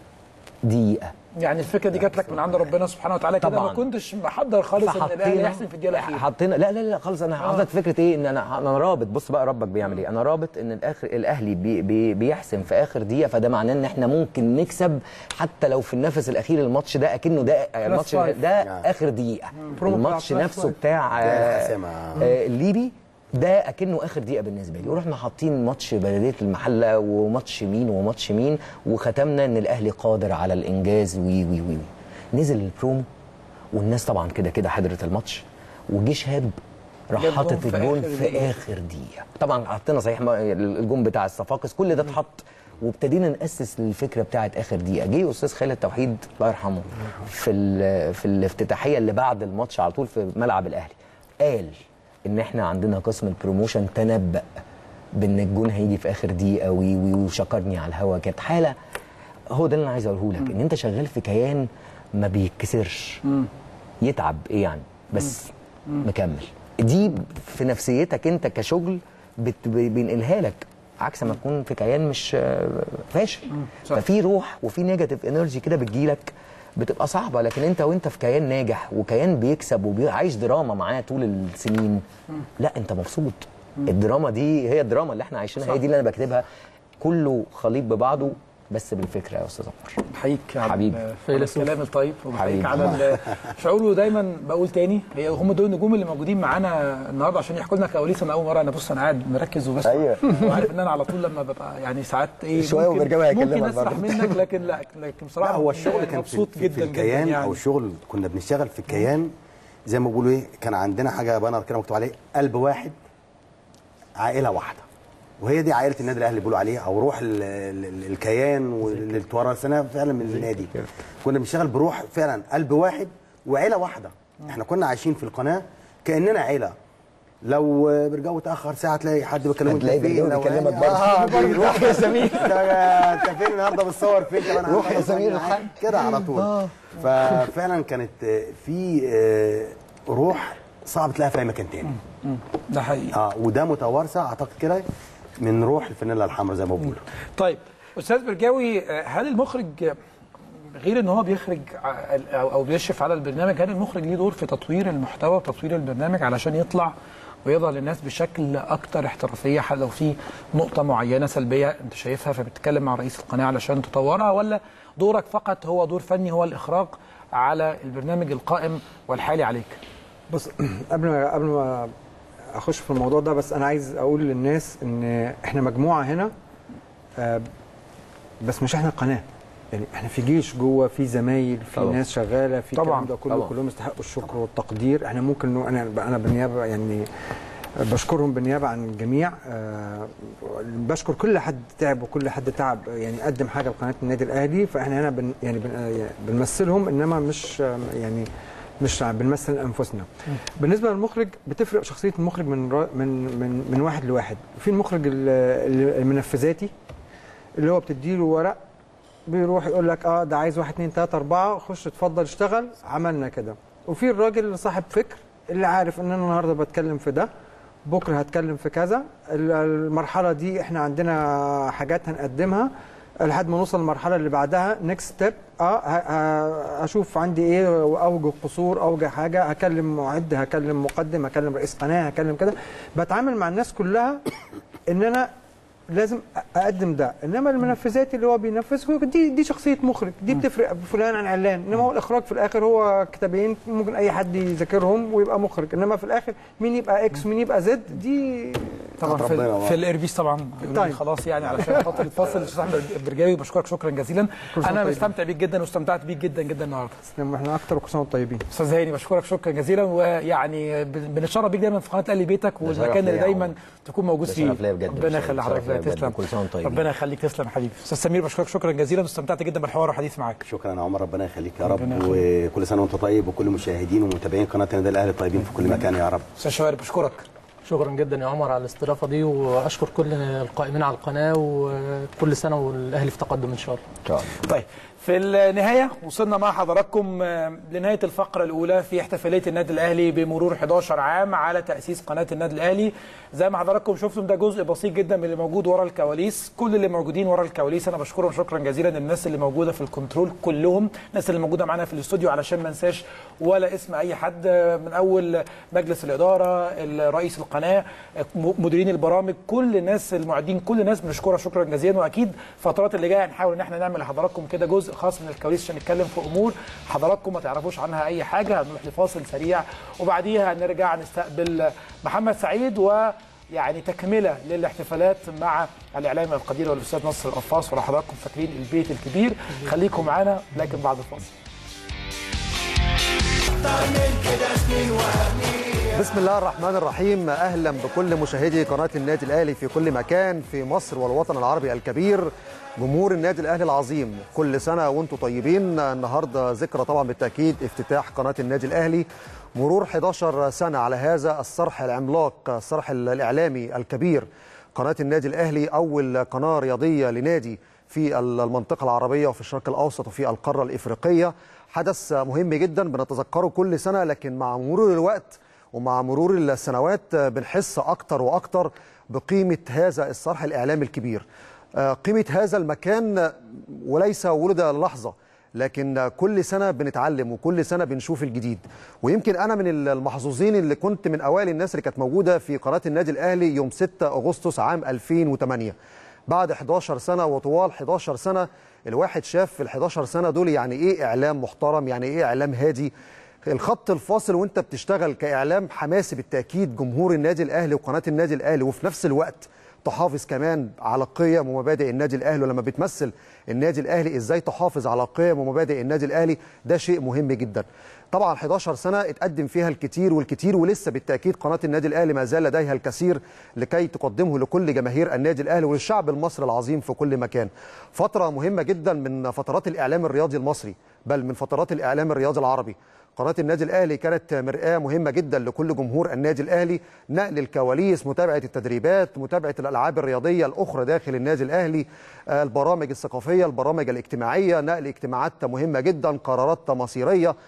دقيقه يعني الفكره دي جات لك من عند ربنا سبحانه وتعالى كده طبعاً. ما كنتش محضر خالص ان الاهلي يحسن في الدقيقه الاخيره حطينا لا لا لا خالص انا حاطط فكره ايه ان انا انا رابط بص بقى ربك بيعمل ايه انا رابط ان الاخر الاهلي بي بي بيحسم في اخر دقيقه فده معناه ان احنا ممكن نكسب حتى لو في النفس الاخير الماتش ده اكنه ده الماتش فايف. ده اخر دقيقه برومو بتاع الماتش فلاش نفسه فايف. بتاع ده آه، الحاسمة. آه، الليبي ده اكنه اخر دقيقه بالنسبه لي ورحنا حاطين ماتش بلديه المحله وماتش مين وماتش مين وختمنا ان الاهلي قادر على الانجاز وي وي وي, وي. نزل البرومو والناس طبعا كده كده حضرت الماتش وجه شهاب راح جاب حاطط جون في الجون آخر في دقيقة. اخر دقيقه طبعا حطينا صحيح ما- الجون بتاع الصفاقس كل ده اتحط وابتدينا ناسس للفكره بتاعت اخر دقيقه جه استاذ خالد توحيد الله يرحمه في ال- في الافتتاحيه اللي بعد الماتش على طول في ملعب الاهلي قال ان احنا عندنا قسم البروموشن تنبأ بان الجون هيجي في اخر دقيقه وي وي وشكرني على الهوا كانت حاله هو ده اللي انا عايز اقوله لك ان انت شغال في كيان ما بيتكسرش يتعب ايه يعني بس مكمل دي في نفسيتك انت كشغل بت- بينقلها لك عكس ما تكون في كيان مش آه، فاشل صح. ففي روح وفي نيجاتيف انرجي كده بتجيلك بتبقى صعبه لكن انت وانت في كيان ناجح وكيان بيكسب وعايش دراما معاه طول السنين لا انت مبسوط الدراما دي هي الدراما اللي احنا عايشينها هي دي اللي انا بكتبها كله خليط ببعضه بس بالفكره يا استاذ عمر بحييك على حبيبي. ال- على فيلسوف. الكلام الطيب وبحييك حبيبي. على ال- مش هقوله دايما بقول تاني هي هم دول النجوم اللي موجودين معانا النهارده عشان يحكوا لنا كواليس انا اول مره انا بص انا قاعد مركز وبسمع أيوة. وعارف ان انا على طول لما ببقى يعني ساعات ايه شوية ممكن- وبرجع هيكلمك ممكن اسرح برضه. منك لكن لا لكن بصراحه لا هو الشغل كان في, مبسوط في, جدا في الكيان جدا يعني او الشغل كنا بنشتغل في الكيان زي ما بيقولوا ايه كان عندنا حاجه بانر كده مكتوب عليه قلب واحد عائله واحده وهي دي عائله النادي الاهلي بيقولوا عليها او روح ال ال الكيان واللي اتورثناها فعلا من النادي كنا بنشتغل بروح فعلا قلب واحد وعيله واحده احنا كنا عايشين في القناه كاننا عيله لو برجعوا اتاخر ساعه تلاقي حد بيكلمك هتلاقي أنت فين؟ برجعوا لو- بيكلمك برضه. اه بيروح يا سمير انت فين النهارده بتصور فين طب انا روح يا هخلص سمير معاك. كده على طول ففعلا كانت آه، في آه، روح صعب تلاقيها في اي مكان تاني ده حقيقي اه وده متوارثه اعتقد كده من روح الفانيلا الحمراء زي ما بيقولوا طيب استاذ برجاوي آه، هل المخرج آه، غير ان هو بيخرج ع- او أو بيشرف على البرنامج هل المخرج ليه دور في تطوير المحتوى وتطوير البرنامج علشان يطلع ويظهر للناس بشكل اكتر احترافيه حتى لو في نقطه معينه سلبيه انت شايفها فبتتكلم مع رئيس القناه علشان تطورها ولا دورك فقط هو دور فني هو الاخراج على البرنامج القائم والحالي عليك بص قبل ما قبل ما اخش في الموضوع ده بس انا عايز اقول للناس ان احنا مجموعه هنا آه، بس مش احنا القناه يعني احنا في جيش جوه في زمايل في طبعا. ناس شغاله في طبعا. الكلام ده كله طبعا. كلهم يستحقوا الشكر والتقدير احنا ممكن نقول- انا انا بالنيابه يعني بشكرهم بالنيابه عن الجميع آه، بشكر كل حد تعب وكل حد تعب يعني قدم حاجه لقناه النادي الاهلي فاحنا هنا بن يعني بن يعني بنمثلهم انما مش آه، يعني مش بنمثل انفسنا بالنسبه للمخرج بتفرق شخصيه المخرج من را- من من من واحد لواحد في المخرج ال- ال- المنفذاتي اللي هو بتديله ورق بيروح يقول لك اه ده عايز واحد اتنين تلاته اربعه خش اتفضل اشتغل عملنا كده وفي الراجل اللي صاحب فكر اللي عارف ان انا النهارده بتكلم في ده بكره هتكلم في كذا ال- المرحله دي احنا عندنا حاجات هنقدمها لحد ما نوصل للمرحله اللي بعدها نكست ستيب اه ه- ه- اشوف عندي ايه اوجه قصور اوجه حاجه هكلم معد هكلم مقدم هكلم رئيس قناه هكلم كده بتعامل مع الناس كلها ان انا لازم اقدم ده انما المنفذات اللي هو بينفذ دي دي شخصيه مخرج دي بتفرق فلان عن علان انما هو الاخراج في الاخر هو كتابين ممكن اي حد يذاكرهم ويبقى مخرج انما في الاخر مين يبقى اكس مين يبقى زد دي طبعا ربنا في, طبعا. في الايربيس طبعا بيقولوا لي طيب. خلاص يعني علشان خاطر الفاصل الاستاذ احمد البرجاوي بشكرك شكرا جزيلا كل سنة انا طيب. مستمتع بيك جدا واستمتعت بيك جدا جدا النهارده لما احنا اكتر وكل سنه وانتم طيبين استاذ هاني بشكرك شكرا جزيلا ويعني بن- بنتشرف بيك دايما في قناه اهلي بيتك شرف والمكان ليا اللي يا دايما عمر. تكون موجود ده فيه شرف ليا بجد. ربنا يخلي شرف حضرتك ليا بجد. تسلم كل سنة وانتم طيبين. ربنا يخليك تسلم يا حبيبي استاذ سمير بشكرك شكرا جزيلا واستمتعت جدا بالحوار والحديث معاك شكرا يا عمر ربنا يخليك يا ربنا رب وكل سنه وانت طيب وكل مشاهدين ومتابعين قناه النادي الاهلي طيبين في كل مكان يا رب استاذ شوارب بشكرك شكرا جدا يا عمر على الاستضافه دي واشكر كل القائمين على القناه وكل سنه والاهلي في تقدم ان شاء الله ان شاء الله طيب في النهاية وصلنا مع حضراتكم آه، لنهاية الفقرة الأولى في احتفالية النادي الأهلي بمرور 11 عام على تأسيس قناة النادي الأهلي زي ما حضراتكم شفتم ده جزء بسيط جدا من اللي موجود ورا الكواليس كل اللي موجودين ورا الكواليس أنا بشكرهم شكرا جزيلا الناس اللي موجودة في الكنترول كلهم الناس اللي موجودة معانا في الاستوديو علشان ما ننساش ولا اسم أي حد آه، من أول مجلس الإدارة رئيس القناة آه، م- مديرين البرامج كل الناس المعدين كل الناس بنشكرها شكرا جزيلا وأكيد الفترات اللي جاية هنحاول إن احنا نعمل لحضراتكم كده جزء خاص من الكواليس عشان نتكلم في امور حضراتكم ما تعرفوش عنها اي حاجه هنروح لفاصل سريع وبعديها هنرجع نستقبل محمد سعيد ويعني تكمله للاحتفالات مع الاعلامي القدير والاستاذ نصر القفاص ولو حضراتكم فاكرين البيت الكبير خليكم معانا لكن بعد الفاصل بسم الله الرحمن الرحيم اهلا بكل مشاهدي قناه النادي الاهلي في كل مكان في مصر والوطن العربي الكبير جمهور النادي الاهلي العظيم كل سنه وانتم طيبين النهارده ذكرى طبعا بالتاكيد افتتاح قناه النادي الاهلي مرور 11 سنه على هذا الصرح العملاق الصرح الاعلامي الكبير قناه النادي الاهلي اول قناه رياضيه لنادي في المنطقه العربيه وفي الشرق الاوسط وفي القاره الافريقيه حدث مهم جدا بنتذكره كل سنه لكن مع مرور الوقت ومع مرور السنوات بنحس اكتر واكتر بقيمه هذا الصرح الاعلامي الكبير آه، قيمه هذا المكان وليس ولد لحظه لكن كل سنه بنتعلم وكل سنه بنشوف الجديد ويمكن انا من المحظوظين اللي كنت من اوائل الناس اللي كانت موجوده في قناه النادي الاهلي يوم 6 اغسطس عام 2008 بعد 11 سنه وطوال 11 سنه الواحد شاف في ال 11 سنه دول يعني ايه اعلام محترم يعني ايه اعلام هادي الخط الفاصل وانت بتشتغل كاعلام حماسي بالتاكيد جمهور النادي الاهلي وقناه النادي الاهلي وفي نفس الوقت تحافظ كمان على قيم ومبادئ النادي الاهلي ولما بتمثل النادي الاهلي ازاي تحافظ على قيم ومبادئ النادي الاهلي ده شيء مهم جدا طبعا 11 سنه اتقدم فيها الكثير والكثير ولسه بالتاكيد قناه النادي الاهلي ما زال لديها الكثير لكي تقدمه لكل جماهير النادي الاهلي وللشعب المصري العظيم في كل مكان فتره مهمه جدا من فترات الاعلام الرياضي المصري بل من فترات الاعلام الرياضي العربي قناة النادي الأهلي كانت مرآة مهمة جدا لكل جمهور النادي الأهلي نقل الكواليس متابعة التدريبات متابعة الألعاب الرياضية الأخرى داخل النادي الأهلي آه، البرامج الثقافية البرامج الاجتماعية نقل اجتماعات مهمة جدا قرارات مصيرية أحداث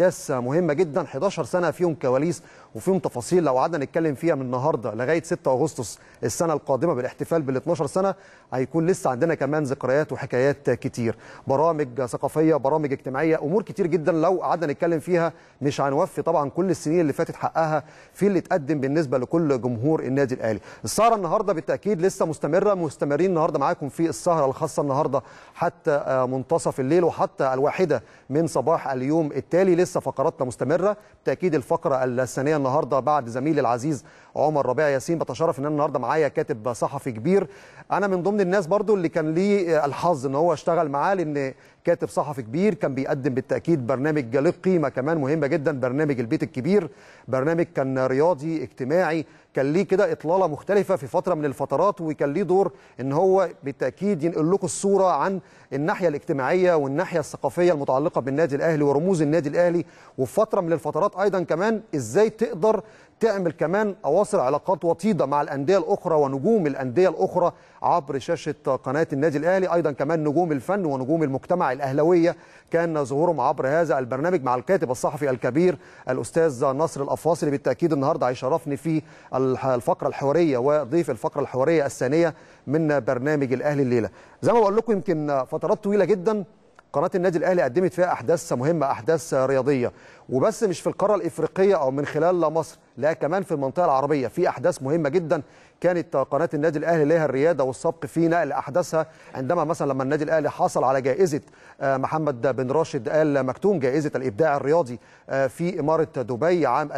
احداث مهمه جدا 11 سنه فيهم كواليس وفيهم تفاصيل لو قعدنا نتكلم فيها من النهارده لغايه 6 اغسطس السنه القادمه بالاحتفال بال 12 سنه هيكون لسه عندنا كمان ذكريات وحكايات كتير برامج ثقافيه برامج اجتماعيه امور كتير جدا لو قعدنا نتكلم فيها مش هنوفي طبعا كل السنين اللي فاتت حقها في اللي اتقدم بالنسبه لكل جمهور النادي الاهلي السهره النهارده بالتاكيد لسه مستمره مستمرين النهارده معاكم في السهره الخاصه النهارده حتى آه، منتصف الليل وحتى الواحده من صباح اليوم التالي لسه فقراتنا مستمره بالتاكيد الفقره الثانيه النهارده بعد زميلي العزيز عمر ربيع ياسين بتشرف ان انا النهارده معايا كاتب صحفي كبير انا من ضمن الناس برضو اللي كان ليه الحظ ان هو اشتغل معاه لان كاتب صحفي كبير كان بيقدم بالتاكيد برنامج له قيمه كمان مهمه جدا برنامج البيت الكبير برنامج كان رياضي اجتماعي كان ليه كده اطلاله مختلفه في فتره من الفترات وكان ليه دور ان هو بالتاكيد ينقل لكم الصوره عن الناحيه الاجتماعيه والناحيه الثقافيه المتعلقه بالنادي الاهلي ورموز النادي الاهلي وفي فتره من الفترات ايضا كمان ازاي تقدر تعمل كمان اواصر علاقات وطيده مع الانديه الاخرى ونجوم الانديه الاخرى عبر شاشه قناه النادي الاهلي ايضا كمان نجوم الفن ونجوم المجتمع الاهلاويه كان ظهورهم عبر هذا البرنامج مع الكاتب الصحفي الكبير الاستاذ نصر الافاصي اللي بالتاكيد النهارده هيشرفني في الح- الفقره الحواريه وضيف الفقره الحواريه الثانيه من برنامج الاهلي الليله زي ما بقول لكم يمكن فترات طويله جدا قناه النادي الاهلي قدمت فيها احداث مهمه احداث رياضيه وبس مش في القاره الافريقيه او من خلال مصر لا كمان في المنطقه العربيه في احداث مهمه جدا كانت قناه النادي الاهلي لها الرياده والسبق في نقل احداثها عندما مثلا لما النادي الاهلي حصل على جائزه آه، محمد بن راشد ال مكتوم جائزه الابداع الرياضي آه، في اماره دبي عام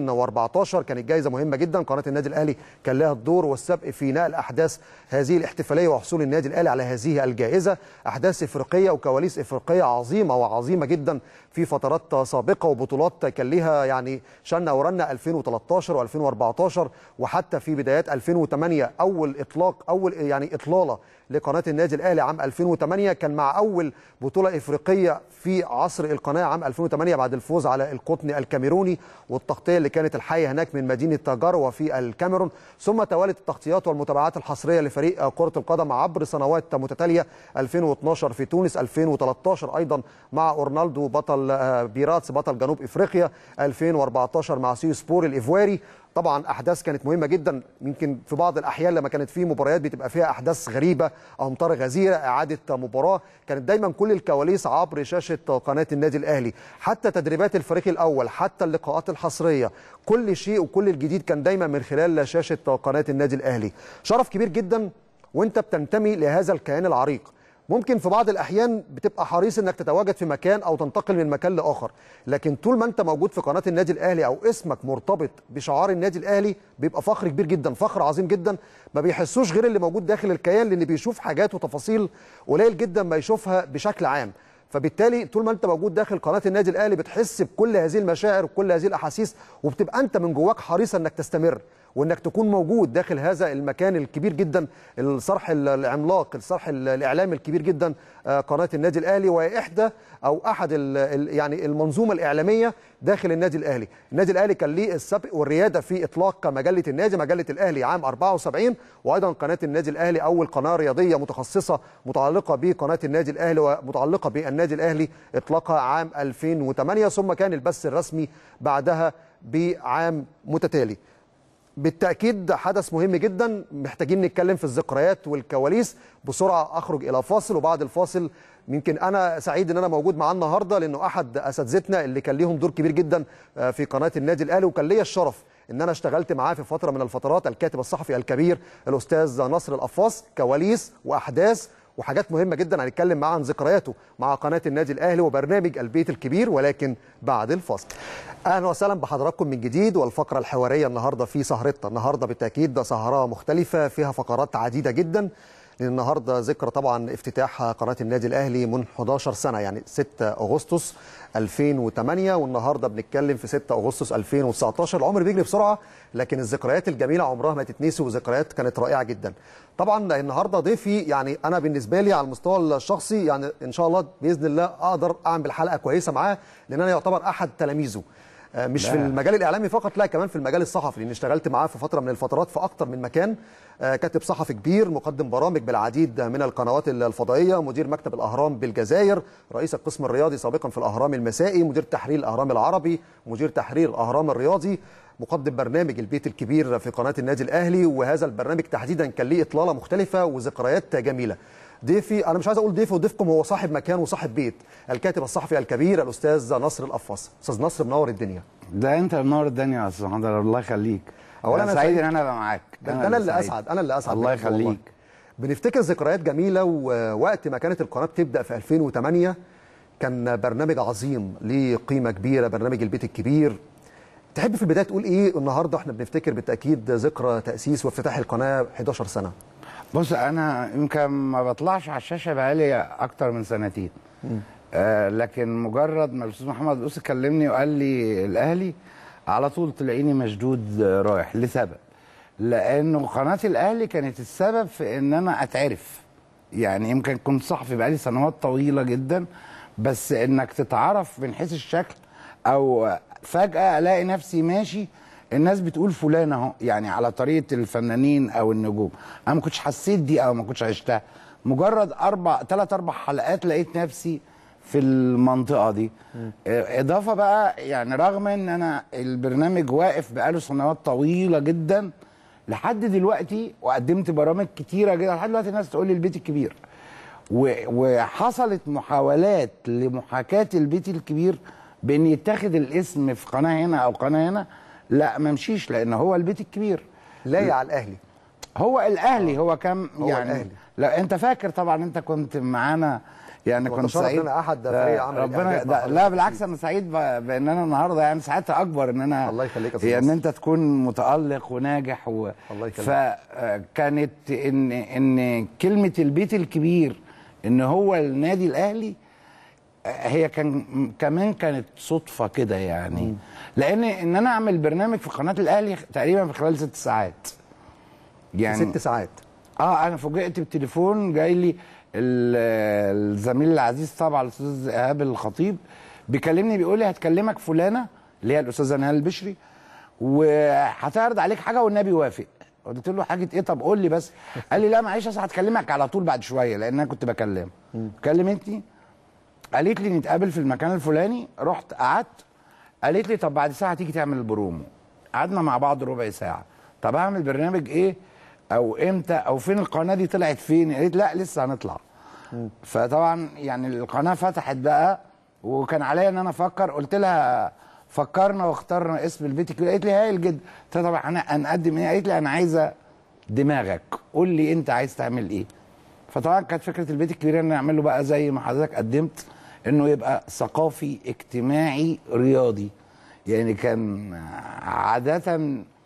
2014 كانت جائزه مهمه جدا قناه النادي الاهلي كان لها الدور والسبق في نقل احداث هذه الاحتفاليه وحصول النادي الاهلي على هذه الجائزه احداث افريقيه وكواليس افريقيه عظيمه وعظيمه جدا في فترات سابقه وبطولات كان ليها يعني شن ورنه 2013 و2014 وحتى في بدايات 2008 اول اطلاق اول يعني اطلاله لقناه النادي الاهلي عام 2008 كان مع اول بطوله افريقيه في عصر القناه عام 2008 بعد الفوز على القطن الكاميروني والتغطيه اللي كانت الحيه هناك من مدينه جروه في الكاميرون ثم توالت التغطيات والمتابعات الحصريه لفريق كره القدم عبر سنوات متتاليه 2012 في تونس 2013 ايضا مع اورنالدو بطل آه، بيراتس بطل جنوب افريقيا 2014 مع سيو سبور الايفواري طبعا احداث كانت مهمه جدا يمكن في بعض الاحيان لما كانت في مباريات بتبقى فيها احداث غريبه امطار غزيره اعاده مباراه كانت دايما كل الكواليس عبر شاشه قناه النادي الاهلي حتى تدريبات الفريق الاول حتى اللقاءات الحصريه كل شيء وكل الجديد كان دايما من خلال شاشه قناه النادي الاهلي شرف كبير جدا وانت بتنتمي لهذا الكيان العريق ممكن في بعض الاحيان بتبقى حريص انك تتواجد في مكان او تنتقل من مكان لاخر لكن طول ما انت موجود في قناه النادي الاهلي او اسمك مرتبط بشعار النادي الاهلي بيبقى فخر كبير جدا فخر عظيم جدا ما بيحسوش غير اللي موجود داخل الكيان لان بيشوف حاجات وتفاصيل قليل جدا ما يشوفها بشكل عام فبالتالي طول ما انت موجود داخل قناه النادي الاهلي بتحس بكل هذه المشاعر وكل هذه الاحاسيس وبتبقى انت من جواك حريص انك تستمر وانك تكون موجود داخل هذا المكان الكبير جدا الصرح العملاق الصرح الاعلامي الكبير جدا آه، قناه النادي الاهلي وهي احدى او احد ال ال يعني المنظومه الاعلاميه داخل النادي الاهلي النادي الاهلي كان ليه السبق والرياده في اطلاق مجله النادي مجله الاهلي عام 74 وايضا قناه النادي الاهلي اول قناه رياضيه متخصصه متعلقه بقناه النادي الاهلي ومتعلقه بالنادي الاهلي اطلاقها عام 2008 ثم كان البث الرسمي بعدها بعام متتالي بالتأكيد حدث مهم جدا محتاجين نتكلم في الذكريات والكواليس بسرعة أخرج إلى فاصل وبعد الفاصل يمكن أنا سعيد إن أنا موجود معاه النهاردة لأنه أحد أساتذتنا اللي كان ليهم دور كبير جدا آه، في قناة النادي الأهلي وكان ليا الشرف ان انا اشتغلت معاه في فتره من الفترات الكاتب الصحفي الكبير الاستاذ نصر القفاص كواليس واحداث وحاجات مهمه جدا هنتكلم معاه عن ذكرياته مع قناه النادي الاهلي وبرنامج البيت الكبير ولكن بعد الفاصل. اهلا وسهلا بحضراتكم من جديد والفقره الحواريه النهارده في سهرتنا، النهارده بالتاكيد ده سهره مختلفه فيها فقرات عديده جدا لان النهارده ذكرى طبعا افتتاح قناه النادي الاهلي من 11 سنه يعني 6 اغسطس 2008 والنهارده بنتكلم في 6 اغسطس 2019 العمر بيجري بسرعه لكن الذكريات الجميله عمرها ما تتنسي وذكريات كانت رائعه جدا. طبعا النهارده ضيفي يعني انا بالنسبه لي على المستوى الشخصي يعني ان شاء الله باذن الله اقدر اعمل حلقه كويسه معاه لان انا يعتبر احد تلاميذه. آه، مش لا. في المجال الاعلامي فقط لا كمان في المجال الصحفي لان اشتغلت معاه في فتره من الفترات في اكتر من مكان آه، كاتب صحفي كبير مقدم برامج بالعديد من القنوات الفضائيه مدير مكتب الاهرام بالجزائر رئيس القسم الرياضي سابقا في الاهرام المسائي مدير تحرير الاهرام العربي مدير تحرير الاهرام الرياضي مقدم برنامج البيت الكبير في قناه النادي الاهلي وهذا البرنامج تحديدا كان ليه اطلاله مختلفه وذكريات جميله ضيفي انا مش عايز اقول ضيفي وضيفكم هو صاحب مكان وصاحب بيت الكاتب الصحفي الكبير الاستاذ نصر القفاص استاذ نصر منور الدنيا ده انت منور الدنيا يا استاذ محمد الله يخليك أولاً انا أنا سعيد سعيد. ان انا ابقى معاك ده انا اللي سعيد. اسعد انا اللي اسعد الله بجد والله. يخليك بنفتكر ذكريات جميله ووقت ما كانت القناه بتبدا في 2008 كان برنامج عظيم ليه قيمه كبيره برنامج البيت الكبير تحب في البدايه تقول ايه النهارده احنا بنفتكر بالتاكيد ذكرى تاسيس وافتتاح القناه 11 سنه بص انا يمكن ما بطلعش على الشاشه بقالي اكتر من سنتين آه لكن مجرد ما الاستاذ محمد قوس كلمني وقال لي الاهلي على طول تلاقيني مشدود آه، رايح لسبب لانه قناه الاهلي كانت السبب في ان انا اتعرف يعني يمكن كنت صحفي بقالي سنوات طويله جدا بس انك تتعرف من حيث الشكل او فجاه الاقي نفسي ماشي الناس بتقول فلان اهو يعني على طريقه الفنانين او النجوم انا ما كنتش حسيت دي او ما كنتش عشتها مجرد اربع ثلاث اربع حلقات لقيت نفسي في المنطقه دي آه، اضافه بقى يعني رغم ان انا البرنامج واقف بقاله سنوات طويله جدا لحد دلوقتي وقدمت برامج كتيره جدا لحد دلوقتي الناس تقول لي البيت الكبير و- وحصلت محاولات لمحاكاه البيت الكبير بان يتاخد الاسم في قناه هنا او قناه هنا لا ما مشيش لان هو البيت الكبير لاي على الاهلي هو الاهلي هو كم هو يعني الأهلي. لا انت فاكر طبعا انت كنت معانا يعني كنت وتشرف سعيد إن أنا أحد فريق عمل ربنا الإعداد مع ده حضرتك. لا بالعكس انا سعيد ب- بان انا النهارده يعني ساعتها اكبر ان انا الله يخليك يا أستاذ هي ان نصر. انت تكون متالق وناجح و الله يخليك. فكانت ان ان كلمه البيت الكبير ان هو النادي الاهلي هي كان كمان كانت صدفه كده يعني لان ان انا اعمل برنامج في قناه الاهلي تقريبا في خلال ست ساعات يعني ست ساعات اه انا فوجئت بالتليفون جاي لي ال- الزميل العزيز طبعا الاستاذ ايهاب الخطيب بيكلمني بيقول لي هتكلمك فلانه اللي هي الاستاذه نهال البشري وهتعرض عليك حاجه والنبي وافق قلت له حاجه ايه طب قول لي بس قال لي لا معلش اصل هتكلمك على طول بعد شويه لان انا كنت بكلم كلمتني قالت لي نتقابل في المكان الفلاني رحت قعدت قالت لي طب بعد ساعه تيجي تعمل البرومو قعدنا مع بعض ربع ساعه طب هعمل برنامج ايه او امتى او فين القناه دي طلعت فين قالت لا لسه هنطلع فطبعا يعني القناه فتحت بقى وكان عليا ان انا افكر قلت لها فكرنا واخترنا اسم البيت الكبير قالت لي هايل جدا قلت لها طبعا انا هنقدم ايه قالت لي انا عايزه دماغك قول لي انت عايز تعمل ايه فطبعا كانت فكره البيت الكبير ان نعمله بقى زي ما حضرتك قدمت انه يبقى ثقافي اجتماعي رياضي يعني كان عاده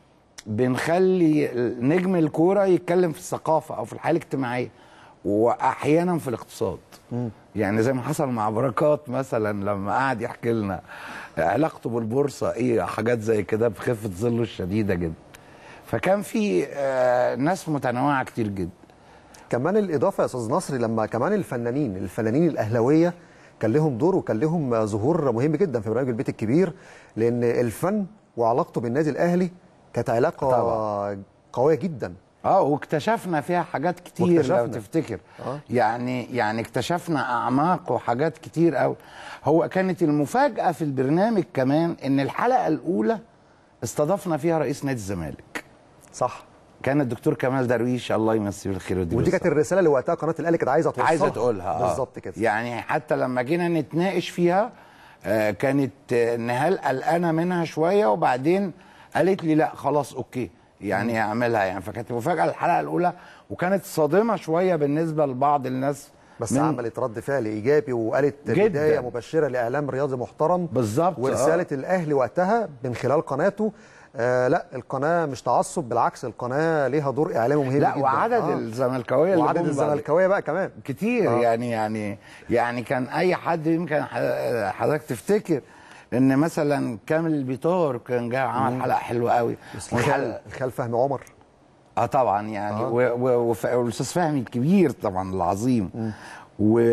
بنخلي نجم الكوره يتكلم في الثقافه او في الحياه الاجتماعيه واحيانا في الاقتصاد يعني زي ما حصل مع بركات مثلا لما قعد يحكي لنا علاقته بالبورصه ايه حاجات زي كده بخفه ظله الشديده جدا فكان في آه، ناس متنوعه كتير جدا كمان الاضافه يا استاذ نصري لما كمان الفنانين الفنانين الاهلاويه كان لهم دور وكان لهم ظهور مهم جدا في برنامج البيت الكبير لان الفن وعلاقته بالنادي الاهلي كانت علاقه طبعاً. قويه جدا اه واكتشفنا فيها حاجات كتير لو واكتشفنا. تفتكر آه. يعني يعني اكتشفنا اعماق وحاجات كتير قوي هو كانت المفاجاه في البرنامج كمان ان الحلقه الاولى استضفنا فيها رئيس نادي الزمالك صح كان الدكتور كمال درويش الله يمسيه بالخير ويديله ودي كانت الصحة. الرساله اللي وقتها قناه الاهلي كانت عايزه توصلها عايزه تقولها آه. بالظبط كده يعني حتى لما جينا نتناقش فيها آه كانت آه، نهال قلقانه منها شويه وبعدين قالت لي لا خلاص اوكي يعني اعملها يعني فكانت مفاجاه الحلقه الاولى وكانت صادمه شويه بالنسبه لبعض الناس بس من- عملت رد فعل ايجابي وقالت جداً. بدايه مبشره لاعلام رياضي محترم بالظبط ورساله الاهلي وقتها من خلال قناته آه لا القناه مش تعصب بالعكس القناه ليها دور اعلامي مهم لا جدا وعدد آه. الزملكاويه اللي وعدد جم بعد- الزملكاويه بقى كمان كتير آه. يعني يعني يعني كان اي حد يمكن ح- حضرتك تفتكر ان مثلا كامل البيطار كان جاي عمل حلقه حلوه قوي الخال الخال فهمي عمر اه طبعا يعني آه. و- و- وف- والاستاذ فهمي الكبير طبعا العظيم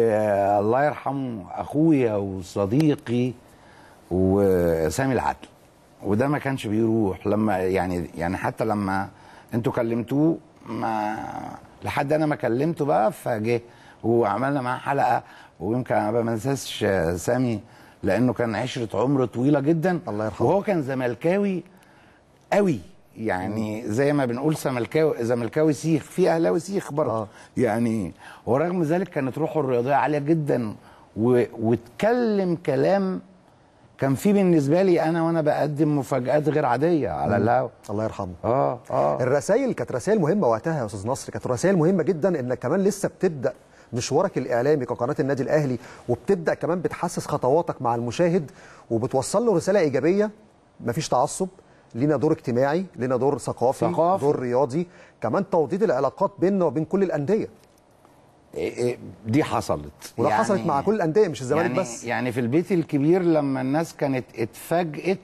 والله يرحمه اخويا وصديقي وسامي العدل وده ما كانش بيروح لما يعني يعني حتى لما انتوا كلمتوه ما لحد انا ما كلمته بقى فجه وعملنا معاه حلقه ويمكن انا ما انساش آه، سامي لانه كان عشره عمر طويله جدا الله يرحمه. وهو كان زملكاوي قوي يعني زي ما بنقول زملكاوي زملكاوي سيخ في اهلاوي سيخ برضه آه. آه. يعني ورغم ذلك كانت روحه الرياضيه عاليه جدا و... واتكلم كلام كان فيه بالنسبه لي انا وانا بقدم مفاجات غير عاديه على الهوا الله يرحمه اه اه الرسائل كانت رسائل مهمه وقتها يا استاذ نصر كانت رسائل مهمه جدا انك كمان لسه بتبدا مشوارك الاعلامي كقناه النادي الاهلي وبتبدا كمان بتحسس خطواتك مع المشاهد وبتوصل له رساله ايجابيه مفيش تعصب لينا دور اجتماعي لينا دور ثقافي ثقافي. دور رياضي كمان توطيد العلاقات بيننا وبين كل الانديه إيه إيه دي حصلت وده يعني حصلت مع كل الانديه مش الزمالك يعني بس يعني في البيت الكبير لما الناس كانت اتفاجئت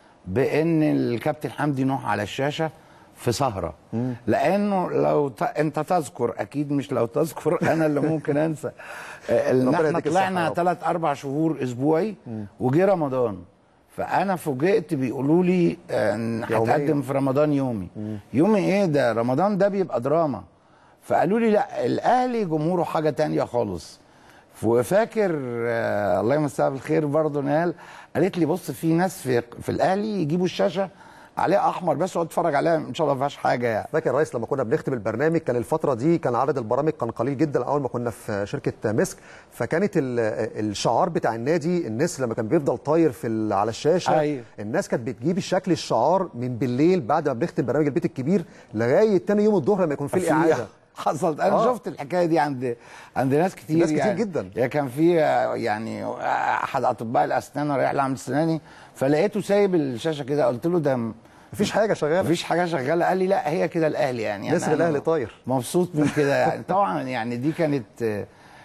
بان الكابتن حمدي نوح على الشاشه في سهره لانه لو ت... انت تذكر اكيد مش لو تذكر انا اللي ممكن انسى آه، ان ربنا احنا يديك الصحة يا طلعنا رب. ثلاث اربع شهور اسبوعي وجه رمضان فانا فوجئت بيقولوا لي آه، ان يوميا. هتقدم في رمضان يومي يومي ايه ده رمضان ده بيبقى دراما فقالوا لي لا الاهلي جمهوره حاجه تانية خالص وفاكر آه الله يمسها بالخير برضه نهال قالت لي بص في ناس في في الاهلي يجيبوا الشاشه عليها احمر بس اقعد اتفرج عليها ان شاء الله ما فيهاش حاجه يعني فاكر يا ريس لما كنا بنختم البرنامج كان الفتره دي كان عدد البرامج كان قليل جدا اول ما كنا في شركه مسك فكانت ال- الشعار بتاع النادي الناس لما كان بيفضل طاير في ال- على الشاشه أيوة. الناس كانت بتجيب الشكل الشعار من بالليل بعد ما بنختم برنامج البيت الكبير لغايه تاني يوم الظهر لما يكون في الاعاده حصلت انا آه. آه. شفت الحكايه دي عند عند ناس كتير ناس كتير يعني جدا. يعني كان في آه، يعني آه، احد اطباء الاسنان رايح لعمل سناني فلقيته سايب الشاشه كده قلت له ده م- مفيش حاجه شغاله مفيش حاجه شغاله قال لي لا هي كده الاهلي يعني نسر أنا- الأهلي أنا طاير. مبسوط من كده يعني طبعا يعني دي كانت آه،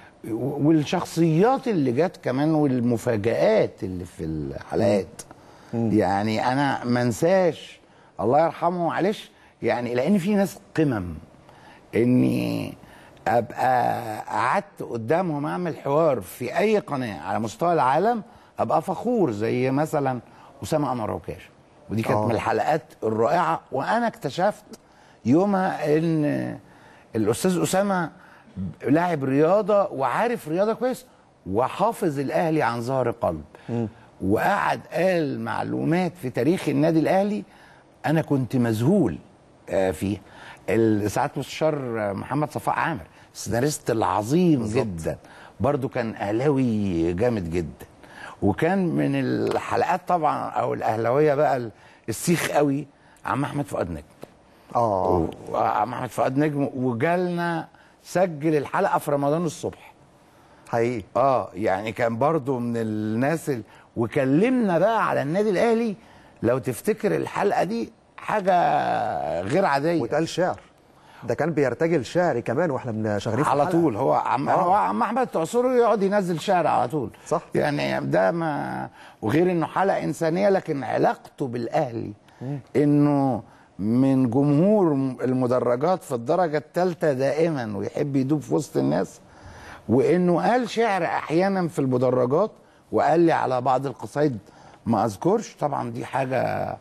والشخصيات اللي جت كمان والمفاجآت اللي في الحلقات يعني انا ما انساش الله يرحمه معلش يعني لان في ناس قمم اني ابقى قعدت قدامهم اعمل حوار في اي قناه على مستوى العالم ابقى فخور زي مثلا اسامه انور عكاش ودي كانت آه. من الحلقات الرائعه وانا اكتشفت يومها ان الاستاذ اسامه لاعب رياضه وعارف رياضه كويس وحافظ الاهلي عن ظهر قلب وقعد قال معلومات في تاريخ النادي الاهلي انا كنت مذهول آه، فيه ال- ساعات مستشار آه، محمد صفاء عامر السيناريست العظيم بالزبط. جدا برضو كان اهلاوي جامد جدا وكان من الحلقات طبعا او الاهلاويه بقى ال- السيخ قوي عم احمد فؤاد نجم اه عم احمد فؤاد نجم وجالنا سجل الحلقه في رمضان الصبح حقيقي اه يعني كان برضو من الناس ال... وكلمنا بقى على النادي الاهلي لو تفتكر الحلقه دي حاجه غير عاديه واتقال شعر ده كان بيرتجل شعري كمان واحنا بن- شغالين في على الحلقة. طول هو عم آه. هو عم احمد تعصره يقعد ينزل شعر على طول صح. يعني ده ما وغير انه حلقه انسانيه لكن علاقته بالاهلي انه من جمهور المدرجات في الدرجه الثالثه دائما ويحب يدوب في وسط الناس وانه قال شعر احيانا في المدرجات وقال لي على بعض القصايد ما اذكرش طبعا دي حاجه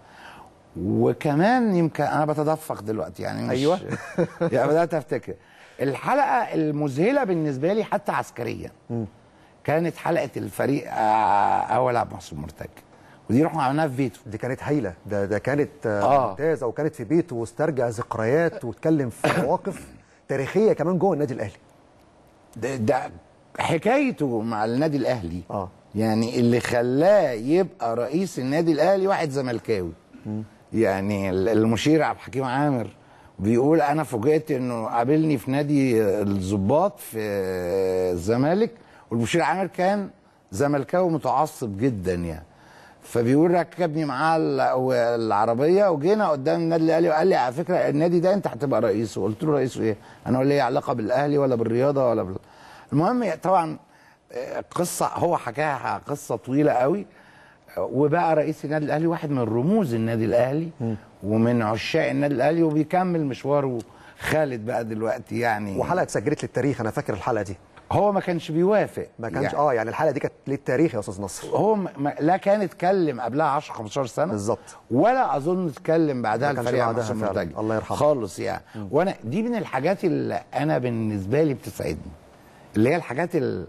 وكمان يمكن انا بتدفق دلوقتي يعني مش أيوة. يعني بدات افتكر الحلقه المذهله بالنسبه لي حتى عسكريا كانت حلقه الفريق آه، اول عبد المحسن مرتجى ودي رحنا عملناها في بيته دي كانت هايله ده ده كانت آه. آه. ممتازه وكانت في بيته واسترجع ذكريات واتكلم في مواقف تاريخيه كمان جوه النادي الاهلي ده, ده حكايته مع النادي الاهلي اه يعني اللي خلاه يبقى رئيس النادي الاهلي واحد زملكاوي يعني ال- المشير عبد الحكيم عامر بيقول انا فوجئت انه قابلني في نادي الضباط في الزمالك والمشير عامر كان زملكاوي متعصب جدا يعني فبيقول ركبني معاه ال- العربيه وجينا قدام النادي الاهلي وقال لي على فكره النادي ده انت هتبقى رئيسه قلت له رئيسه ايه؟ انا ولا لي علاقه بالاهلي ولا بالرياضه ولا بال... المهم طبعا آه، قصه هو حكاها قصه طويله قوي آه، وبقى رئيس النادي الاهلي واحد من رموز النادي الاهلي ومن عشاق النادي الاهلي وبيكمل مشواره خالد بقى دلوقتي يعني وحلقه اتسجلت للتاريخ انا فاكر الحلقه دي هو ما كانش بيوافق ما كانش يعني اه يعني الحلقه دي كانت للتاريخ يا استاذ نصر هو ما ما- لا كان اتكلم قبلها 10 15 سنه بالظبط. ولا اظن اتكلم بعدها ما كانش الفريق بعدها محسن فعلا. مرتجي الله يرحمه. خالص يعني وانا دي من الحاجات اللي انا بالنسبه لي بتسعدني اللي هي الحاجات ال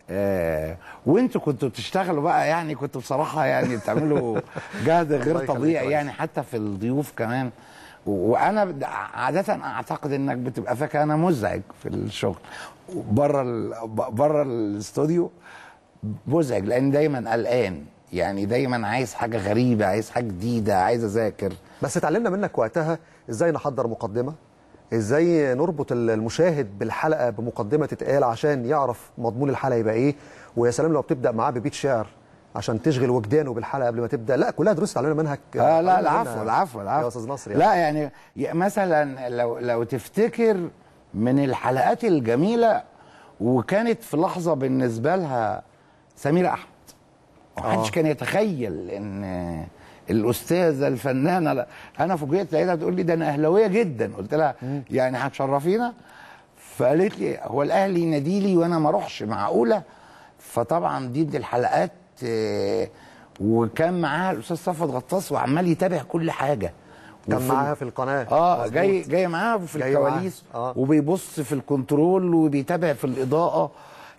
آه وانتوا كنتوا بتشتغلوا بقى يعني كنتوا بصراحه يعني بتعملوا جهد الله غير يخليك يا طبيعي ريس. يعني حتى في الضيوف كمان و- وانا بد- عاده اعتقد انك بتبقى فاكر انا مزعج في الشغل بره ال... بره الاستوديو مزعج لان دايما قلقان يعني دايما عايز حاجه غريبه عايز حاجه جديده عايز اذاكر بس اتعلمنا منك وقتها ازاي نحضر مقدمه ازاي نربط المشاهد بالحلقه بمقدمه تتقال عشان يعرف مضمون الحلقه يبقى ايه ويا سلام لو بتبدا معاه ببيت شعر عشان تشغل وجدانه بالحلقه قبل ما تبدا لا كلها دروس اتعلمنا منها ك- اه لا اتعلمنا العفو منها العفو العفو يا استاذ نصر يعني. لا يعني ي- مثلا لو لو تفتكر من الحلقات الجميله وكانت في لحظه بالنسبه لها سميره احمد محدش كان يتخيل ان الاستاذه الفنانه لا انا فوجئت لقيتها بتقول لي ده انا اهلاويه جدا قلت لها يعني هتشرفينا فقالت لي هو الاهلي ينادي لي وانا ما اروحش معقوله فطبعا دي من الحلقات آه، وكان معاها الاستاذ صفوت غطاس وعمال يتابع كل حاجه كان وفي- معاها في القناه اه مظبوط. جاي جاي معاها في جاي معاها. الكواليس آه. وبيبص في الكنترول وبيتابع في الاضاءه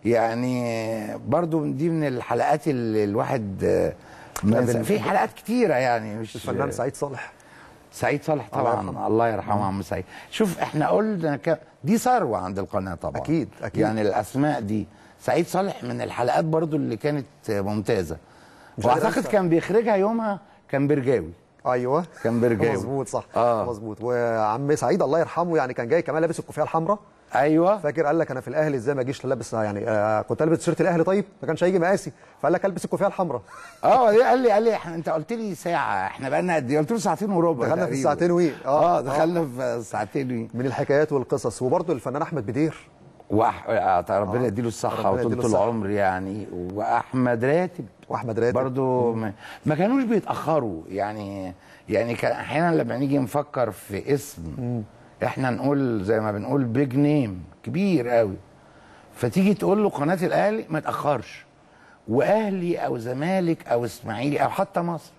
يعني برضو دي من الحلقات اللي الواحد آه، ما لا، ينسى- بن- في حلقات كتيره يعني مش الفنان سعيد صالح سعيد صالح الله طبعا يرحمه. الله يرحمه عم سعيد شوف احنا قلنا ك... دي ثروه عند القناه طبعا أكيد، أكيد. يعني الاسماء دي سعيد صالح من الحلقات برضو اللي كانت ممتازه مش قادر واعتقد أنسى. كان بيخرجها يومها كان برجاوي ايوه كان برجاوي. مظبوط صح آه. مظبوط وعم سعيد الله يرحمه يعني كان جاي كمان لابس الكوفيه الحمراء ايوه فاكر قال لك انا في الاهلي ازاي ما اجيش لابس يعني آه كنت لابس تيشيرت الاهلي طيب ما كانش هيجي مقاسي فقال لك البس الكوفيه الحمراء اه دي قال لي قال لي احنا انت قلت لي ساعه احنا بقى لنا قد ايه قلت له ساعتين وربع دخلنا في تقريباً. الساعتين وي. اه, آه، دخلنا في ساعتين وي من الحكايات والقصص وبرضه الفنان احمد بدير وأح... آه، ربنا يديله الصحه ربنا يديله وطولة الصحة. العمر يعني واحمد راتب واحمد راتب برضو ما, ما كانوش بيتاخروا يعني يعني كان احيانا لما نيجي نفكر في اسم احنا نقول زي ما بنقول بيج نيم كبير قوي فتيجي تقول له قناه الاهلي ما تاخرش واهلي او زمالك او اسماعيلي او حتى مصر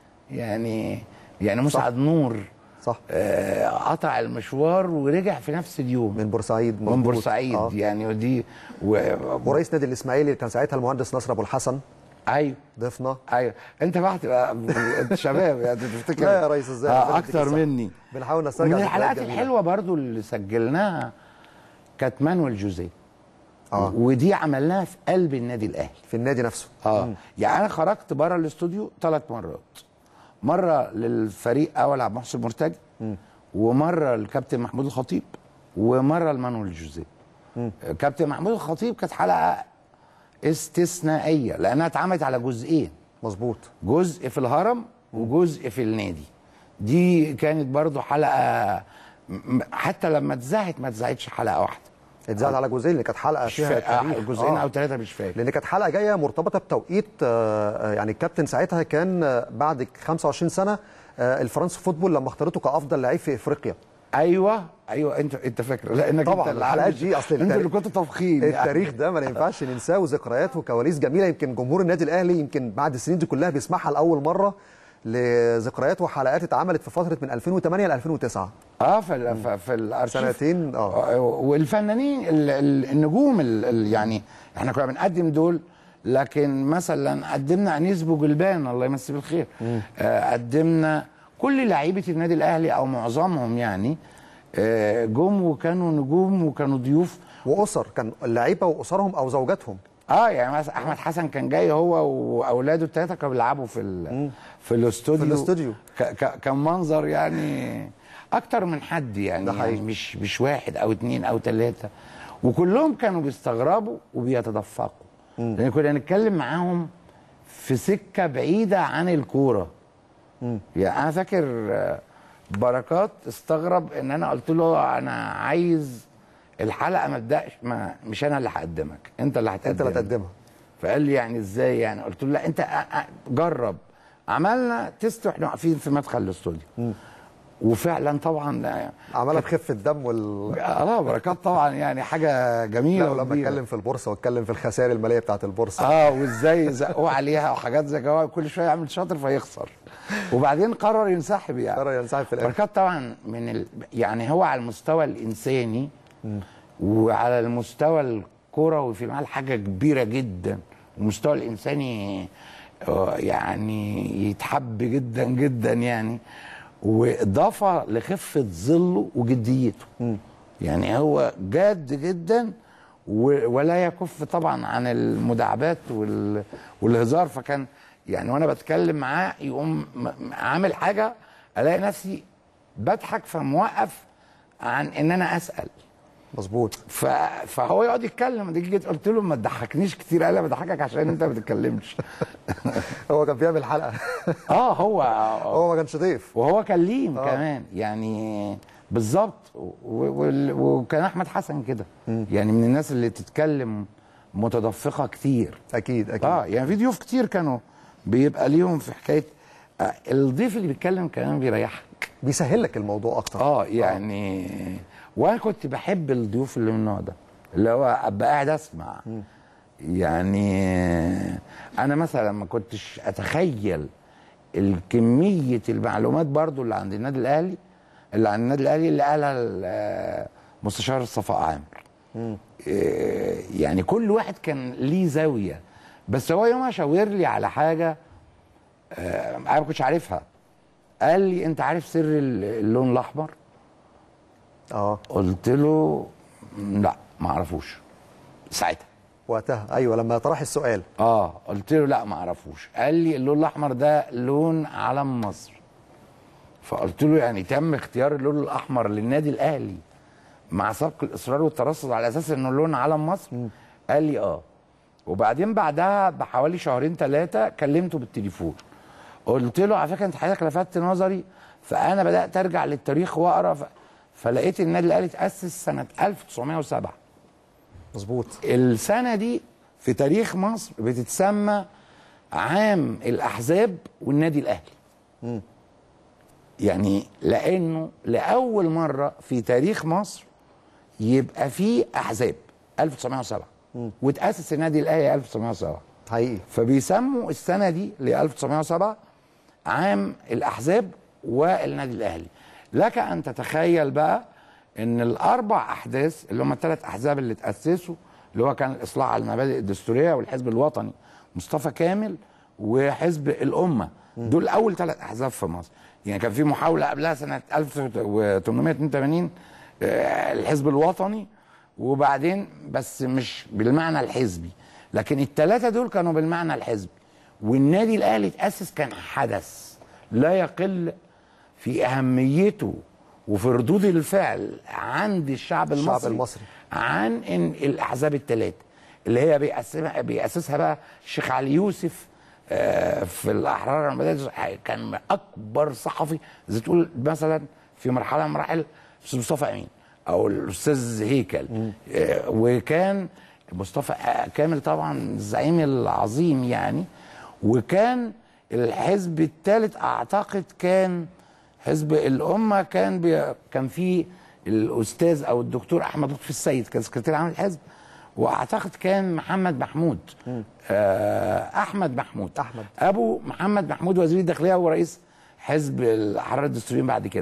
يعني يعني مسعد نور صح آه، قطع المشوار ورجع في نفس اليوم من بورسعيد من مظبوط. بورسعيد آه. يعني ودي و... ورئيس نادي الاسماعيلي كان ساعتها المهندس نصر ابو الحسن ايوه ضيفنا ايوه انت بقى هتبقى انت شباب يعني تفتكر لا يا ريس ازاي آه ربنا يديك اكتر الصحة. مني بنحاول نسترجع من ذكريات الحلقات جميلة. الحلوه برضو اللي سجلناها كانت مانويل جوزيه اه ودي عملناها في قلب النادي الاهلي في النادي نفسه اه يعني انا خرجت بره الاستوديو ثلاث مرات مره للفريق اول عبد المحسن مرتجي ومره للكابتن محمود الخطيب ومره لمانويل جوزيه كابتن محمود الخطيب كانت حلقه استثنائيه لانها اتعملت على جزئين مظبوط جزء في الهرم وجزء في النادي دي كانت برضو حلقه م- حتى لما اتذاعت ما اتذاعتش حلقه واحده اتزاد على جزئين اللي كانت حلقه مش فيها فا- تاريخ. آه، جزئين آه. او ثلاثه مش فاكر لان كانت حلقه جايه مرتبطه بتوقيت آه، آه، يعني الكابتن ساعتها كان آه، بعد 25 سنه آه، الفرنس فوتبول لما اختارته كافضل لعيب في افريقيا ايوه ايوه انت انت فاكر لانك طبعا انت اللي الحلقات عامل- دي اصل انت التاريخ- اللي كنت طبخين التاريخ ده ما ينفعش ننساه وذكريات وكواليس جميله يمكن جمهور النادي الاهلي يمكن بعد السنين دي كلها بيسمعها لاول مره لذكريات وحلقات اتعملت في فتره من 2008 ل 2009 اه في ال- في, في الارشيف سنتين اه آه، والفنانين ال- ال- النجوم ال- ال- يعني احنا كنا بنقدم دول لكن مثلا قدمنا انيس بوجلبان الله يمسيه بالخير آه قدمنا كل لعيبه النادي الاهلي او معظمهم يعني آه جم وكانوا نجوم وكانوا ضيوف واسر كان اللعيبه واسرهم او زوجاتهم اه يعني مثلا احمد حسن كان جاي هو واولاده الثلاثه كانوا بيلعبوا في ال- في الاستوديو في الاستوديو. ك- ك- كان منظر يعني اكتر من حد يعني, ده حقيقي. يعني مش مش واحد او اتنين او ثلاثه وكلهم كانوا بيستغربوا وبيتدفقوا لان كنا نتكلم معاهم في سكه بعيده عن الكوره يعني انا فاكر آه، بركات استغرب ان انا قلت له انا عايز الحلقه ما تبداش ما مش انا اللي هقدمك انت اللي هتقدمها انت اللي تقدمها فقال لي يعني ازاي يعني قلت له لا انت أ- أ- جرب عملنا تيست واحنا واقفين في مدخل الاستوديو وفعلا طبعا عملها بخفه دم وال اه بركات طبعا يعني حاجه جميله لا ولما وكبيرة. اتكلم في البورصه واتكلم في الخسائر الماليه بتاعت البورصه اه وازاي زقوه عليها وحاجات زي كده كل شويه يعمل شاطر فيخسر وبعدين قرر ينسحب يعني قرر ينسحب في الاخر بركات طبعا من ال... يعني هو على المستوى الانساني وعلى المستوى الكروي في المال حاجه كبيره جدا والمستوى الانساني آه، يعني يتحب جدا جدا يعني واضافه لخفه ظله وجديته يعني هو جاد جدا و- ولا يكف طبعا عن المداعبات وال- والهزار فكان يعني وانا بتكلم معاه يقوم م- م- عامل حاجه الاقي نفسي بضحك فموقف عن ان انا اسال مظبوط ف... فهو يقعد يتكلم دي جيت قلت له ما تضحكنيش كتير قال لي بضحكك عشان انت ما بتتكلمش هو كان بيعمل حلقه اه هو هو ما كانش ضيف وهو كليم آه. آه. كمان يعني بالظبط و- وال- وكان احمد حسن كده يعني من الناس اللي تتكلم متدفقه كتير اكيد اكيد اه يعني في ضيوف كتير كانوا بيبقى ليهم في حكايه آه الضيف اللي بيتكلم كمان بيريحك بيسهل لك الموضوع اكتر اه يعني وانا كنت بحب الضيوف اللي من النوع ده اللي هو ابقى قاعد اسمع يعني انا مثلا ما كنتش اتخيل الكميه المعلومات برضو اللي عند النادي الاهلي اللي عند النادي الاهلي اللي قالها ال- مستشار صفاء عامر إيه، يعني كل واحد كان ليه زاويه بس هو يومها شاور لي على حاجه آه، انا ما كنتش عارفها قال لي انت عارف سر ال- اللون الاحمر اه قلت له لا ما اعرفوش ساعتها وقتها ايوه لما طرح السؤال اه قلت له لا ما اعرفوش قال لي اللون الاحمر ده لون علم مصر فقلت له يعني تم اختيار اللون الاحمر للنادي الاهلي مع سبق الاصرار والترصد على اساس انه لون علم مصر قال لي اه وبعدين بعدها بحوالي شهرين ثلاثه كلمته بالتليفون قلت له على فكره انت حضرتك لفتت نظري فانا بدات ارجع للتاريخ واقرا ف... فلقيت النادي الاهلي اتاسس سنه 1907 مظبوط السنه دي في تاريخ مصر بتتسمى عام الاحزاب والنادي الاهلي يعني لانه لاول مره في تاريخ مصر يبقى فيه احزاب 1907 وتاسس النادي الاهلي 1907 حقيقي فبيسموا السنه دي ل 1907 عام الاحزاب والنادي الاهلي لك ان تتخيل بقى ان الاربع احداث اللي هم الثلاث احزاب اللي تاسسوا اللي هو كان الاصلاح على المبادئ الدستوريه والحزب الوطني مصطفى كامل وحزب الامه دول اول ثلاث احزاب في مصر يعني كان في محاوله قبلها سنه 1882 آه، الحزب الوطني وبعدين بس مش بالمعنى الحزبي لكن الثلاثه دول كانوا بالمعنى الحزبي والنادي الاهلي اتاسس كان حدث لا يقل في اهميته وفي ردود الفعل عند الشعب المصري, الشعب المصري. عن ان الاحزاب الثلاثه اللي هي بيأسسها بيأسسها بقى الشيخ علي يوسف آه، في الاحرار المدارس كان اكبر صحفي زي تقول مثلا في مرحله من مراحل الاستاذ مصطفى امين او الاستاذ هيكل آه، وكان مصطفى آه، كامل طبعا الزعيم العظيم يعني وكان الحزب الثالث اعتقد كان حزب الامه كان بي كان فيه الاستاذ او الدكتور احمد لطفي السيد كان سكرتير عام الحزب واعتقد كان محمد محمود آه احمد محمود أحمد. ابو محمد محمود وزير الداخليه ورئيس حزب الاحرار الدستوريين بعد كده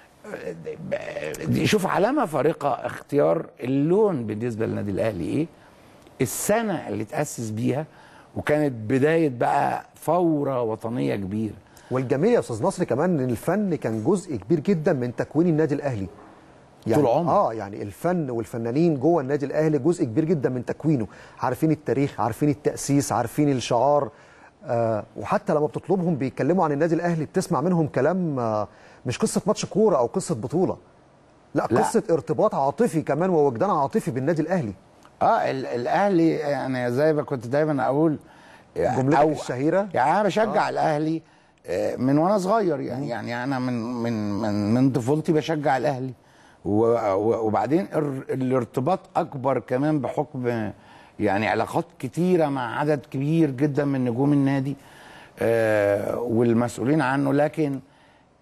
دي شوف علامه فارقه اختيار اللون بالنسبه للنادي الاهلي ايه السنه اللي تاسس بيها وكانت بدايه بقى ثوره وطنيه كبيره والجميل يا استاذ نصر كمان ان الفن كان جزء كبير جدا من تكوين النادي الاهلي يعني طول عمره. اه يعني الفن والفنانين جوه النادي الاهلي جزء كبير جدا من تكوينه عارفين التاريخ عارفين التاسيس عارفين الشعار آه وحتى لما بتطلبهم بيتكلموا عن النادي الاهلي بتسمع منهم كلام آه مش قصه ماتش كوره او قصه بطوله لا, لا. قصه ارتباط عاطفي كمان ووجدان عاطفي بالنادي الاهلي اه ال- الاهلي يعني زي ما كنت دايما اقول جملتك الشهيرة؟ يعني انا بشجع آه. الاهلي آه، من وانا صغير يعني يعني انا من من من, من طفولتي بشجع الاهلي و- و- وبعدين ال- الارتباط اكبر كمان بحكم يعني علاقات كتيره مع عدد كبير جدا من نجوم النادي آه، والمسؤولين عنه لكن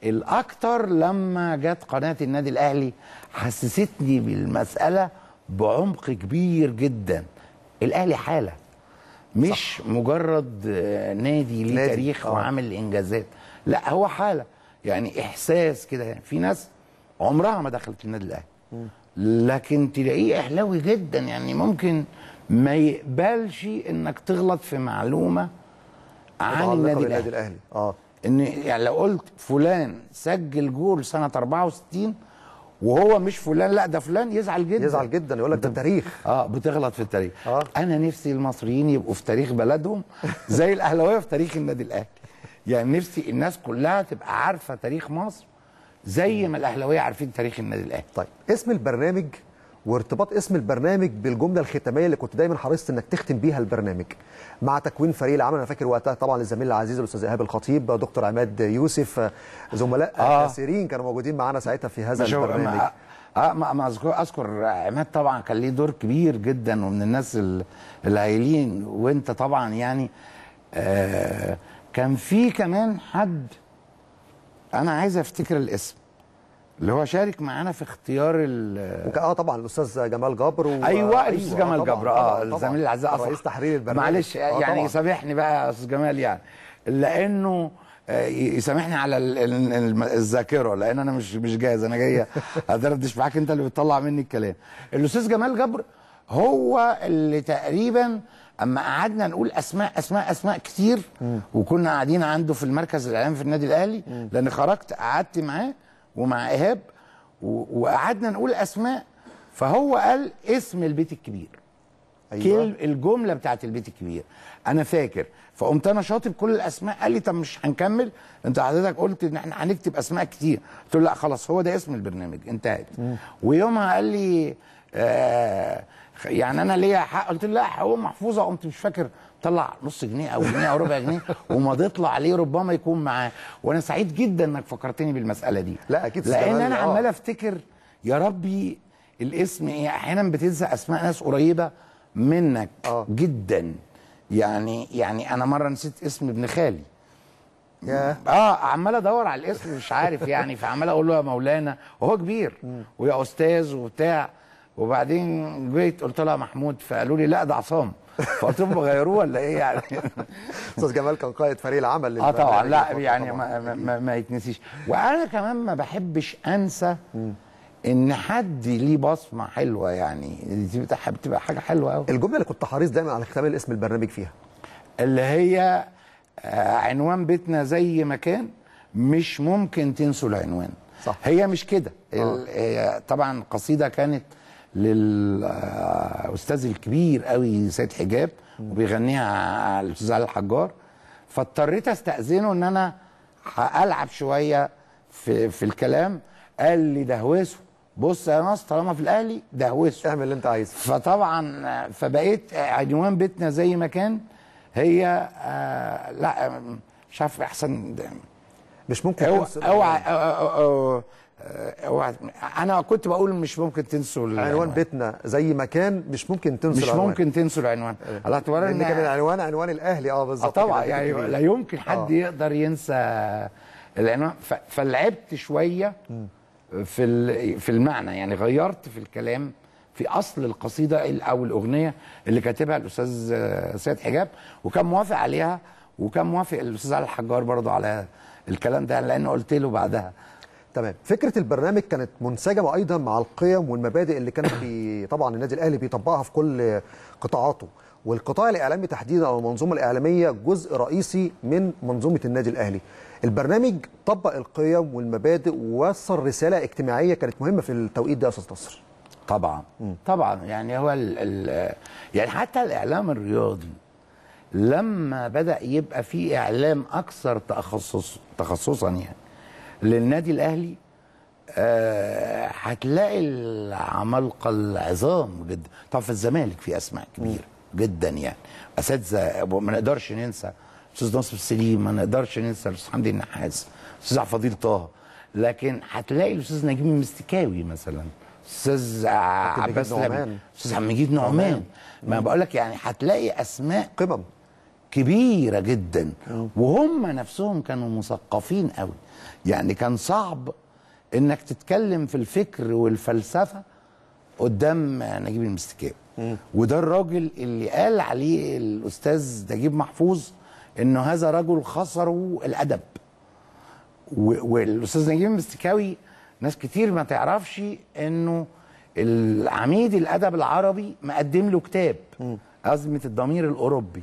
الاكتر لما جت قناه النادي الاهلي حسستني بالمساله بعمق كبير جدا الاهلي حاله مش صح. مجرد آه، نادي ليه نادي، تاريخ آه. وعامل انجازات لا هو حاله يعني احساس كده يعني في ناس عمرها ما دخلت النادي الاهلي لكن تلاقيه اهلاوي جدا يعني ممكن ما يقبلش انك تغلط في معلومه عن متعلقة النادي بالنادي الاهلي الاهلي اه ان يعني لو قلت فلان سجل جول سنه 64 وهو مش فلان لا ده فلان يزعل جدا يزعل جدا يقول لك ده تاريخ اه بتغلط في التاريخ آه. انا نفسي المصريين يبقوا في تاريخ بلدهم زي الاهلاويه في تاريخ النادي الاهلي يعني نفسي الناس كلها تبقى عارفه تاريخ مصر زي ما الاهلاويه عارفين تاريخ النادي الاهلي طيب اسم البرنامج وارتباط اسم البرنامج بالجمله الختاميه اللي كنت دايما حريص انك تختم بيها البرنامج مع تكوين فريق العمل انا فاكر وقتها طبعا الزميل العزيز الاستاذ ايهاب الخطيب دكتور عماد يوسف زملاء آه. كثيرين كانوا موجودين معانا ساعتها في هذا مش هو- البرنامج ما- اه ما ما اذكر اذكر عماد طبعا كان ليه دور كبير جدا ومن الناس ال- الهايلين وانت طبعا يعني آه كان في كمان حد انا عايز افتكر الاسم اللي هو شارك معانا في اختيار ال وك- اه طبعا الاستاذ جمال جبر و... ايوه الاستاذ جمال طبعاً، جبر طبعاً، اه طبعاً. الزميل العزيز أصلاً. رئيس تحرير البرنامج معلش آه، يعني طبعاً. سامحني بقى يا استاذ جمال يعني لانه آه، يسامحني على ال- ال- الم- الذاكره لان انا مش مش جاهز انا جاي ادردش معاك انت اللي بتطلع مني الكلام الاستاذ جمال جبر هو اللي تقريبا اما قعدنا نقول اسماء اسماء اسماء كتير وكنا قاعدين عنده في المركز الاعلامي في النادي الاهلي لان خرجت قعدت معاه ومع ايهاب و- وقعدنا نقول اسماء فهو قال اسم البيت الكبير أيوة. كل الجمله بتاعت البيت الكبير انا فاكر فقمت انا شاطب كل الاسماء قال لي طب مش هنكمل انت حضرتك قلت ان احنا هنكتب اسماء كتير قلت له لا خلاص هو ده اسم البرنامج انتهت ويومها قال لي آه يعني انا ليا حق قلت له لا حقوق محفوظه قمت مش فاكر طلع نص جنيه او جنيه او ربع جنيه ومضيت له عليه ربما يكون معاه وانا سعيد جدا انك فكرتني بالمساله دي لا، أكيد لان استغل- انا آه. عمال افتكر يا ربي الاسم ايه احيانا بتنسى اسماء ناس قريبه منك آه. جدا يعني يعني انا مره نسيت اسم ابن خالي ياه اه عمال ادور على الاسم مش عارف يعني فعمال اقول له يا مولانا وهو كبير ويا استاذ وبتاع وبعدين جيت قلت له يا محمود فقالوا لي لا ده عصام فقلت لهم غيروه ولا ايه يعني استاذ جمال كان قائد فريق العمل اه طبعا للبرنامج لا الفترة يعني طبعاً. ما, ما, ما, ما يتنسيش وانا كمان ما بحبش انسى ان حد ليه بصمه حلوه يعني دي بتبقى بتبقى حاجه حلوه قوي الجمله اللي كنت حريص دايما على ختام اسم البرنامج فيها اللي هي آه، عنوان بيتنا زي ما كان مش ممكن تنسوا العنوان صح. هي مش كده ال- هي طبعا قصيده كانت للاستاذ الكبير قوي سيد حجاب وبيغنيها الاستاذ علي الحجار فاضطريت استاذنه ان انا العب شويه في في الكلام قال لي دهوسه بص يا ناس طالما في الاهلي دهوسه اعمل اللي انت عايزه فطبعا فبقيت عنوان بيتنا زي ما كان هي آه لا مش عارف احسن مش ممكن اوعى تنسوا اوعى اوعى اوعى انا كنت بقول مش ممكن تنسوا العنوان عنوان بيتنا زي ما كان مش ممكن تنسوا مش العنوان. ممكن تنسوا العنوان على اعتبار لان كان ان العنوان عنوان الاهلي اه آه بالظبط طبعا كده، يعني كبير. لا يمكن حد آه. يقدر ينسى العنوان ف- فلعبت شويه في ال- في المعنى يعني غيرت في الكلام في اصل القصيده ال- او الاغنيه اللي كاتبها الاستاذ آه، سيد حجاب وكان موافق عليها وكان موافق الاستاذ علي الحجار برضه على الكلام ده لانه قلت له بعدها تمام فكره البرنامج كانت منسجمه ايضا مع القيم والمبادئ اللي كانت بي طبعا النادي الاهلي بيطبقها في كل قطاعاته والقطاع الاعلامي تحديدا او المنظومه الاعلاميه جزء رئيسي من منظومه النادي الاهلي البرنامج طبق القيم والمبادئ ووصل رساله اجتماعيه كانت مهمه في التوقيت ده يا استاذ نصر طبعا طبعا يعني هو ال ال يعني حتى الاعلام الرياضي لما بدا يبقى في اعلام اكثر تخصص تخصصا يعني للنادي الاهلي آه هتلاقي العمالقه العظام جدا طبعا في الزمالك في اسماء كبيره جدا يعني اساتذه ما نقدرش ننسى استاذ ناصر سليم ما نقدرش ننسى الاستاذ حمدي النحاس استاذ عبد الفضيل طه لكن هتلاقي الاستاذ نجيب المستكاوي مثلا استاذ عباس نعمان. لبني استاذ عبد المجيد نعمان ما بقول لك يعني هتلاقي اسماء قمم كبيره جدا وهم نفسهم كانوا مثقفين قوي يعني كان صعب انك تتكلم في الفكر والفلسفه قدام نجيب المستكاوي وده الراجل اللي قال عليه الاستاذ نجيب محفوظ انه هذا رجل خسره الادب و- والاستاذ نجيب المستكاوي ناس كتير ما تعرفش انه العميد الادب العربي مقدم له كتاب ازمه الضمير الاوروبي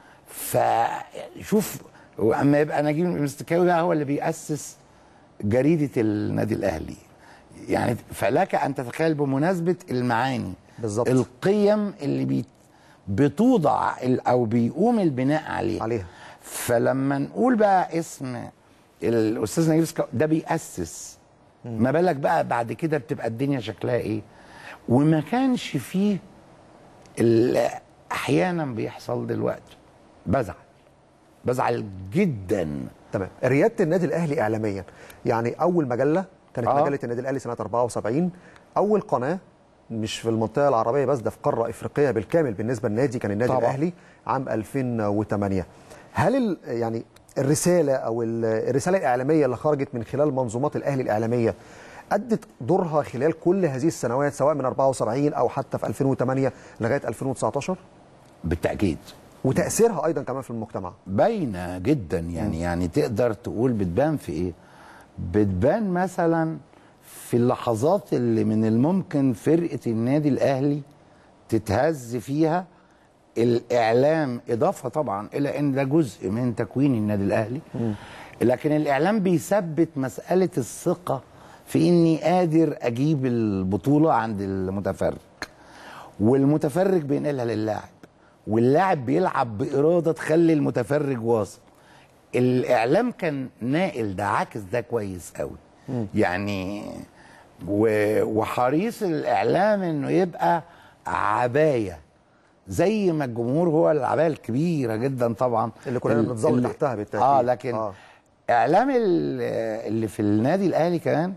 فشوف اما يبقى نجيب المستكاوي بقى هو اللي بيأسس جريده النادي الاهلي يعني فلك ان تتخيل بمناسبه المعاني بالظبط. القيم اللي بي بتوضع ال- او بيقوم البناء عليها عليها. فلما نقول بقى اسم الاستاذ نجيب سكا- ده بيأسس ما بالك بقى بعد كده بتبقى الدنيا شكلها ايه وما كانش فيه اللي احيانا بيحصل دلوقتي بزعل بزعل جدا تمام رياده النادي الاهلي اعلاميا يعني اول مجله كانت آه. آه. مجله النادي الاهلي سنه 74 اول قناه مش في المنطقه العربيه بس ده في قاره افريقيه بالكامل بالنسبه للنادي كان النادي طبعا. الاهلي عام 2008 هل ال يعني الرساله او ال- الرساله الاعلاميه اللي خرجت من خلال منظومات الاهلي الاعلاميه ادت دورها خلال كل هذه السنوات سواء من 74 او حتى في 2008 لغايه 2019 بالتاكيد وتاثيرها ايضا كمان في المجتمع باينه جدا يعني يعني تقدر تقول بتبان في ايه بتبان مثلا في اللحظات اللي من الممكن فرقه النادي الاهلي تتهز فيها الاعلام اضافه طبعا الى ان ده جزء من تكوين النادي الاهلي لكن الاعلام بيثبت مساله الثقه في اني قادر اجيب البطوله عند المتفرج والمتفرج بينقلها للاعب واللاعب بيلعب باراده تخلي المتفرج واثق الاعلام كان ناقل ده عاكس ده كويس قوي يعني و- وحريص الاعلام انه يبقى عبايه زي ما الجمهور هو العبايه الكبيره جدا طبعا اللي كلنا ال- بنتظل اللي- تحتها بالتأكيد. اه لكن آه. آه. اعلام ال- اللي في النادي الاهلي كمان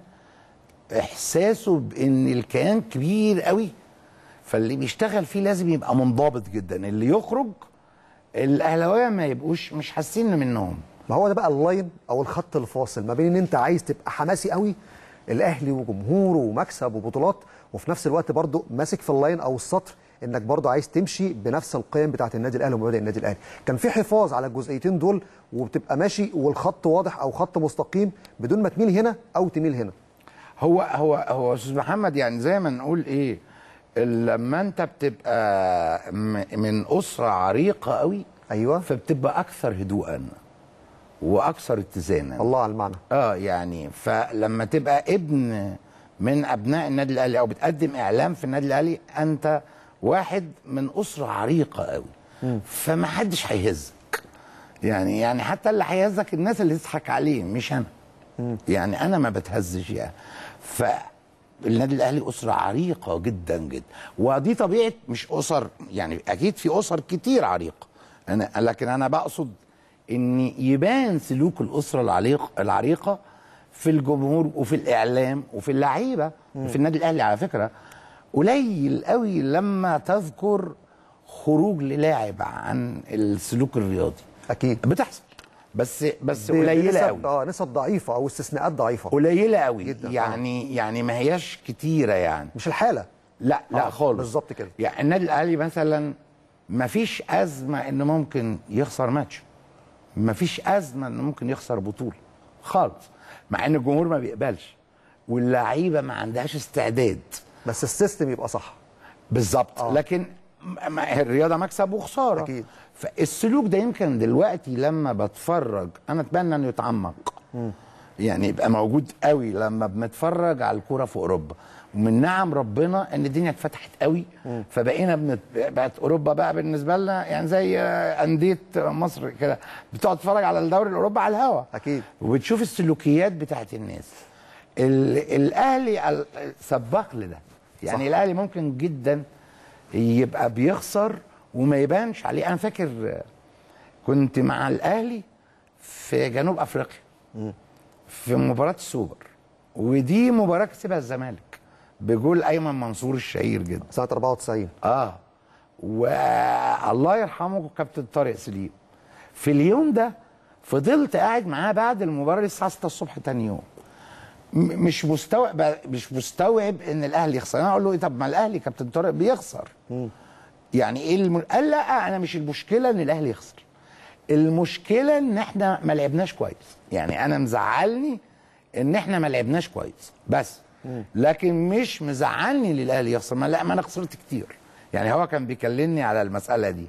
احساسه بان الكيان كبير قوي فاللي بيشتغل فيه لازم يبقى منضبط جدا اللي يخرج الاهلاويه ما يبقوش مش حاسين منهم ما هو ده بقى اللاين او الخط الفاصل ما بين ان انت عايز تبقى حماسي قوي الاهلي وجمهوره ومكسب وبطولات وفي نفس الوقت برضه ماسك في اللاين او السطر انك برضه عايز تمشي بنفس القيم بتاعه النادي الاهلي ومبادئ النادي الاهلي كان في حفاظ على الجزئيتين دول وبتبقى ماشي والخط واضح او خط مستقيم بدون ما تميل هنا او تميل هنا هو هو هو استاذ محمد يعني زي ما نقول ايه لما انت بتبقى م- من اسره عريقه قوي ايوه فبتبقى اكثر هدوءا واكثر اتزانا الله على المعنى اه يعني فلما تبقى ابن من ابناء النادي الاهلي او بتقدم اعلام في النادي الاهلي انت واحد من اسره عريقه قوي فما حدش هيهزك يعني يعني حتى اللي هيهزك الناس اللي تضحك عليه مش انا يعني انا ما بتهزش يعني فالنادي الاهلي اسره عريقه جدا جدا ودي طبيعه مش اسر يعني اكيد في اسر كتير عريقه انا لكن انا بقصد ان يبان سلوك الاسره العريق العريقه في الجمهور وفي الاعلام وفي اللعيبه في النادي الاهلي على فكره قليل قوي لما تذكر خروج للاعب عن السلوك الرياضي اكيد بتحصل بس بس قليله بنسب- قوي اه نسب ضعيفه او استثناءات ضعيفه قليله قوي جداً، آه. يعني يعني ما هياش كتيره يعني مش الحاله لا لا آه، خالص بالظبط كده. يعني النادي الاهلي مثلا ما فيش ازمه انه ممكن يخسر ماتش ما فيش ازمه انه ممكن يخسر بطوله خالص مع ان الجمهور ما بيقبلش واللعيبه ما عندهاش استعداد بس السيستم يبقى صح بالظبط آه. لكن م- ما- الرياضه مكسب وخساره أكيد. فالسلوك ده يمكن دلوقتي لما بتفرج انا اتمنى انه يتعمق يعني يبقى موجود قوي لما بنتفرج على الكوره في اوروبا ومن نعم ربنا ان الدنيا اتفتحت قوي فبقينا بنت... بقت اوروبا بقى بالنسبه لنا يعني زي آه، انديه مصر كده بتقعد تتفرج على الدوري الاوروبي على الهوا أكيد. وبتشوف السلوكيات بتاعت الناس ال... الاهلي ال- سباق لده يعني صح. الاهلي ممكن جدا يبقى بيخسر وما يبانش عليه انا فاكر آه، كنت مع الاهلي في جنوب افريقيا في مباراه السوبر ودي مباراه كسبها الزمالك بجول ايمن منصور الشهير جدا سنه 94 اه والله يرحمه كابتن طارق سليم في اليوم ده فضلت قاعد معاه بعد المباراه للساعه 6 الصبح تاني يوم م- مش مستوعب مش مستوعب ان الاهلي يخسر انا اقول له إيه طب ما الاهلي كابتن طارق بيخسر يعني ايه الم... قال لا انا مش المشكله ان الاهلي يخسر المشكله ان احنا ما لعبناش كويس يعني انا مزعلني ان احنا ما لعبناش كويس بس لكن مش مزعلني ان الاهلي يخسر ما لا ما انا خسرت كتير يعني هو كان بيكلمني على المساله دي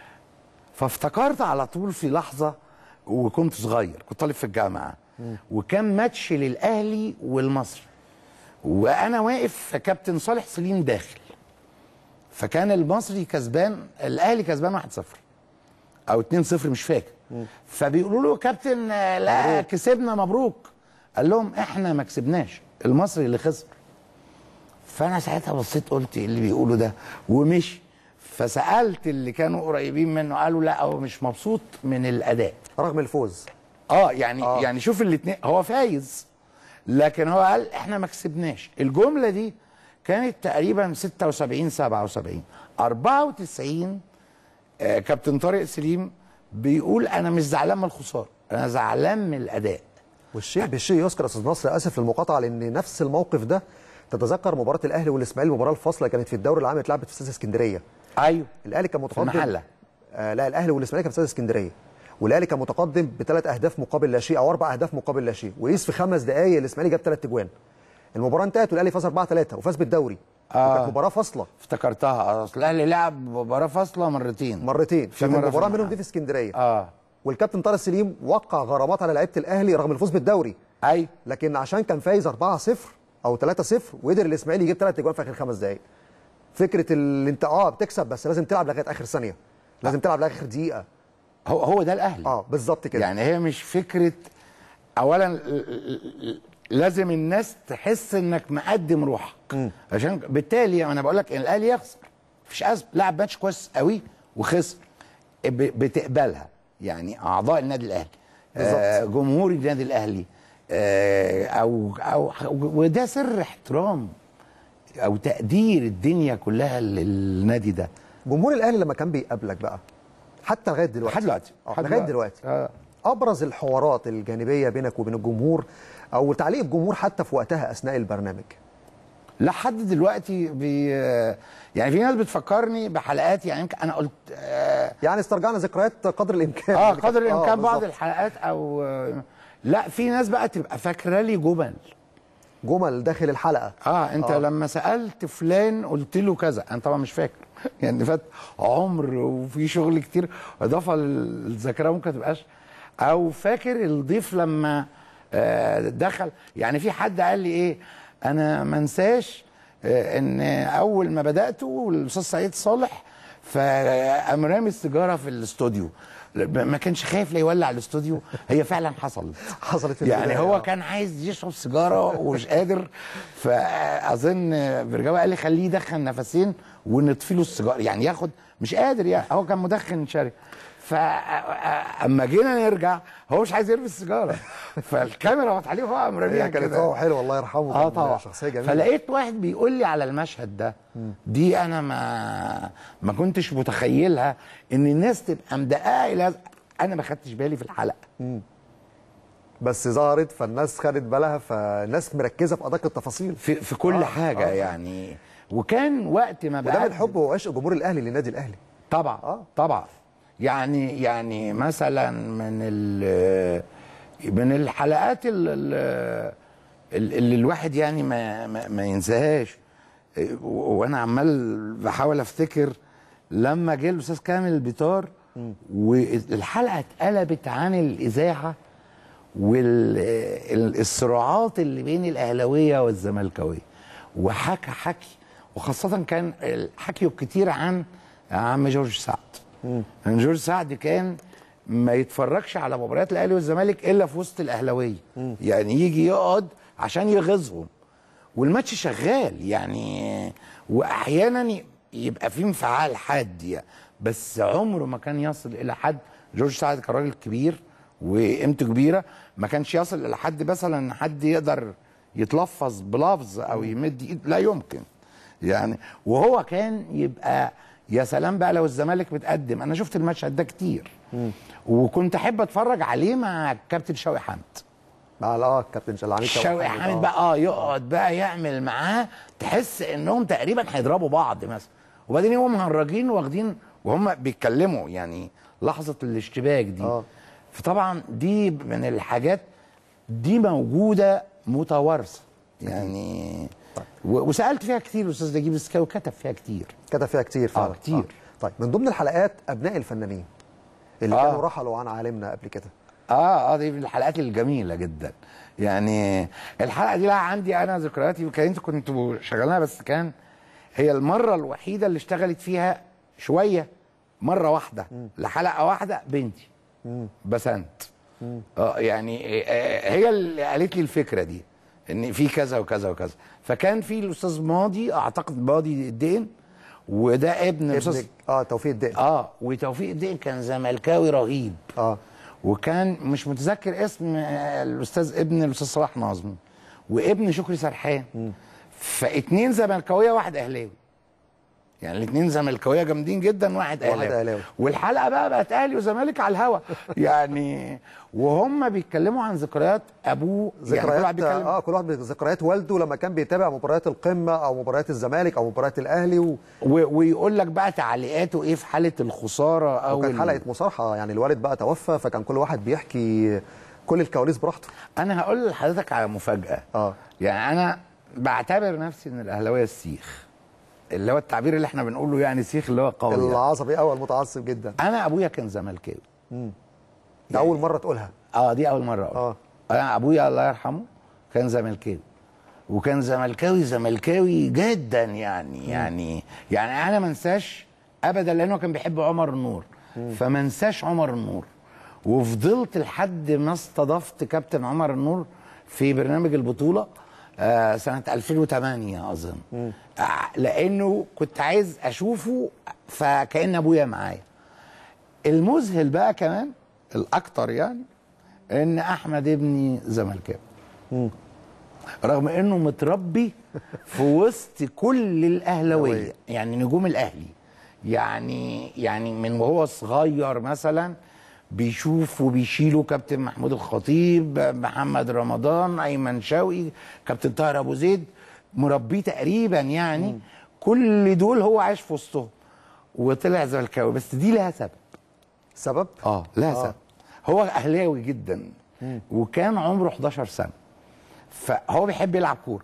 فافتكرت على طول في لحظه وكنت صغير كنت طالب في الجامعه وكان ماتش للاهلي والمصري وانا واقف كابتن صالح سليم داخل فكان المصري كسبان الاهلي كسبان 1-0 او 2-0 مش فاكر فبيقولوا له كابتن آه، لا كسبنا مبروك قال لهم احنا ما كسبناش المصري اللي خسر فانا ساعتها بصيت قلت ايه اللي بيقوله ده ومشي فسالت اللي كانوا قريبين منه قالوا لا هو مش مبسوط من الاداء رغم الفوز اه يعني آه. يعني شوف الاثنين هو فايز لكن هو قال احنا ما كسبناش الجمله دي كانت تقريبا 76 77 94 آه كابتن طارق سليم بيقول انا مش زعلان من الخساره انا زعلان من الاداء والشيء بالشيء يذكر يا استاذ نصر اسف للمقاطعه لان نفس الموقف ده تتذكر مباراه الاهلي والاسماعيلي المباراه الفاصله كانت في الدوري العام اتلعبت في استاد اسكندريه ايوه الاهلي كان متقدم المحلة. آه لا الاهلي والاسماعيلي كان في استاد اسكندريه والاهلي كان متقدم بثلاث اهداف مقابل لا شيء او اربع اهداف مقابل لا شيء وقيس في خمس دقائق الاسماعيلي جاب ثلاث اجوان المباراه انتهت والاهلي فاز 4 3 وفاز بالدوري آه. وكانت مباراه فاصله افتكرتها اصل الاهلي لعب مباراه فاصله مرتين مرتين في كانت مرة في المباراه منهم الملعب. دي في اسكندريه اه والكابتن طارق سليم وقع غرامات على لعيبه الاهلي رغم الفوز بالدوري اي لكن عشان كان فايز 4-0 او 3-0 وقدر الاسماعيلي يجيب ثلاث اجوان في اخر خمس دقائق فكره اللي انت اه بتكسب بس لازم تلعب لغايه اخر ثانيه لازم تلعب لغايه اخر دقيقه هو هو ده الاهلي اه بالظبط كده يعني هي مش فكره اولا ل- ل- لازم الناس تحس انك مقدم روحك عشان بالتالي انا بقول لك ان الاهلي يخسر مفيش ازمه لعب ماتش كويس قوي وخسر ب- بتقبلها يعني اعضاء النادي الاهلي آه جمهور النادي الاهلي آه او او وده سر احترام او تقدير الدنيا كلها للنادي ده جمهور الاهلي لما كان بيقابلك بقى حتى لغايه دلوقتي لحد دلوقتي آه، لحد لغايه دلوقتي آه. ابرز الحوارات الجانبيه بينك وبين الجمهور او تعليق الجمهور حتى في وقتها اثناء البرنامج لحد دلوقتي بي يعني في ناس بتفكرني بحلقات يعني يمكن انا قلت اه, يعني استرجعنا ذكريات قدر الامكان آه يعني قدر كانت- الامكان بعض بالظبط. الحلقات او آه، لا في ناس بقى تبقى فاكره لي جمل جمل داخل الحلقه اه انت آه. لما سالت فلان قلت له كذا انا طبعا مش فاكر يعني فات عمر وفي شغل كتير اضافه للذاكره ممكن تبقاش او فاكر الضيف لما آه دخل يعني في حد قال لي ايه انا ما انساش آه ان اول ما بدات الاستاذ سعيد صالح فقام رامي السيجاره في الاستوديو ما كانش خايف لا يولع الاستوديو هي فعلا حصلت حصلت في يعني البداية، هو آه. كان عايز يشرب سيجاره ومش قادر فاظن برجاوي قال لي خليه يدخن نفسين ونطفي له السيجاره يعني ياخد مش قادر يعني هو كان مدخن شري فاما جينا نرجع هو مش عايز يرمي السيجاره فالكاميرا وقت عليه وهو قام راميها هي كانت كده هو حلو الله يرحمه اه كان طبعا شخصيه جميله فلقيت واحد بيقول لي على المشهد ده دي انا ما ما كنتش متخيلها ان الناس تبقى مدققه الى انا ما خدتش بالي في الحلقه بس ظهرت فالناس خدت بالها فالناس مركزه في ادق التفاصيل في في كل آه، آه حاجه آه. آه يعني وكان وقت ما وده بقى من حب وعشق جمهور الاهلي للنادي الاهلي طبعا آه. آه. طبعا يعني يعني مثلا من ال من الحلقات ال- ال- اللي الواحد يعني ما ما, ما ينساهاش و- وانا عمال بحاول افتكر لما جه الاستاذ كامل البيطار والحلقه اتقلبت عن الاذاعه والصراعات اللي بين الاهلاويه والزملكاويه وحكى حكي وخاصه كان حكيه كتير عن عم جورج سعد يعني جورج سعد كان ما يتفرجش على مباريات الاهلي والزمالك الا في وسط الاهلاويه يعني يجي يقعد عشان يغيظهم والماتش شغال يعني واحيانا ي- يبقى في انفعال حاد يعني بس عمره ما كان يصل الى حد جورج سعد كان راجل كبير وقيمته كبيره ما كانش يصل الى حد مثلا ان حد يقدر يتلفظ بلفظ او يمد ايد لا يمكن يعني وهو كان يبقى يا سلام بقى لو الزمالك متقدم انا شفت الماتش ده كتير وكنت احب اتفرج عليه مع الكابتن شوقي حمد مع اه كابتن شلعاني شوقي حامد بقى اه يقعد بقى يعمل معاه تحس انهم تقريبا هيضربوا بعض مثلا وبعدين هم مهرجين واخدين وهم بيتكلموا يعني لحظه الاشتباك دي آه. فطبعا دي من الحاجات دي موجوده متوارثه يعني و- وسالت فيها كتير الاستاذ نجيب السكاوي كتب فيها كتير كتب فيها كتير فعلا آه، كتير. طيب من ضمن الحلقات ابناء الفنانين اللي آه. كانوا رحلوا عن عالمنا قبل كده اه اه دي من الحلقات الجميله جدا يعني الحلقه دي لها عندي انا ذكرياتي وكانت كنت شغالها بس كان هي المره الوحيده اللي اشتغلت فيها شويه مره واحده لحلقه واحده بنتي بسنت اه يعني آه، هي اللي قالت لي الفكره دي ان في كذا وكذا وكذا فكان في الاستاذ ماضي اعتقد ماضي الدين وده ابن الاستاذ ابنك اه توفيق الدقن اه وتوفيق الدين كان زملكاوي رهيب اه وكان مش متذكر اسم آه، الاستاذ ابن الاستاذ صلاح ناظمي وابن شكري سرحان فاتنين زملكاويه واحد اهلاوي يعني الاثنين زملكاويه جامدين جدا واحد واحد اهلاوي أهلاوي. والحلقه بقى بقت اهلي وزمالك على الهوا يعني وهم بيتكلموا عن ذكريات ابوه يعني كل واحد ذكريات بيتكلم اه كل واحد بذكريات والده لما كان بيتابع مباريات القمه او مباريات الزمالك او مباريات الاهلي و... و- ويقول لك بقى تعليقاته ايه في حاله الخساره او وكان ال- حلقه مصارحه يعني الوالد بقى توفى فكان كل واحد بيحكي كل الكواليس براحته انا هقول لحضرتك على مفاجاه اه يعني انا بعتبر نفسي ان الاهلاويه السيخ اللي هو التعبير اللي احنا بنقوله يعني سيخ اللي هو قوي يعني. العصبي اول متعصب جدا انا ابويا كان زملكاوي ده اول مره تقولها اه دي اول مره اه أقول. انا ابويا الله يرحمه كان زملكاوي وكان زملكاوي زملكاوي جدا يعني يعني يعني انا ما انساش ابدا لانه كان بيحب عمر النور فما انساش عمر النور وفضلت لحد ما استضفت كابتن عمر النور في برنامج البطوله آه سنه 2008 اظن آه لانه كنت عايز اشوفه فكان ابويا معايا المذهل بقى كمان الاكتر يعني ان احمد ابني زملكاوي رغم انه متربي في وسط كل الاهلاويه يعني نجوم الاهلي يعني يعني من وهو صغير مثلا بيشوف وبيشيله كابتن محمود الخطيب محمد رمضان ايمن شوقي كابتن طاهر ابو زيد مربيه تقريبا يعني كل دول هو عايش في وسطهم وطلع زملكاوي بس دي لها سبب سبب اه لها آه. سبب هو اهلاوي جدا وكان عمره 11 سنه فهو بيحب يلعب كوره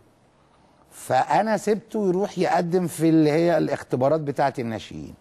فانا سبته يروح يقدم في اللي هي الاختبارات بتاعه الناشئين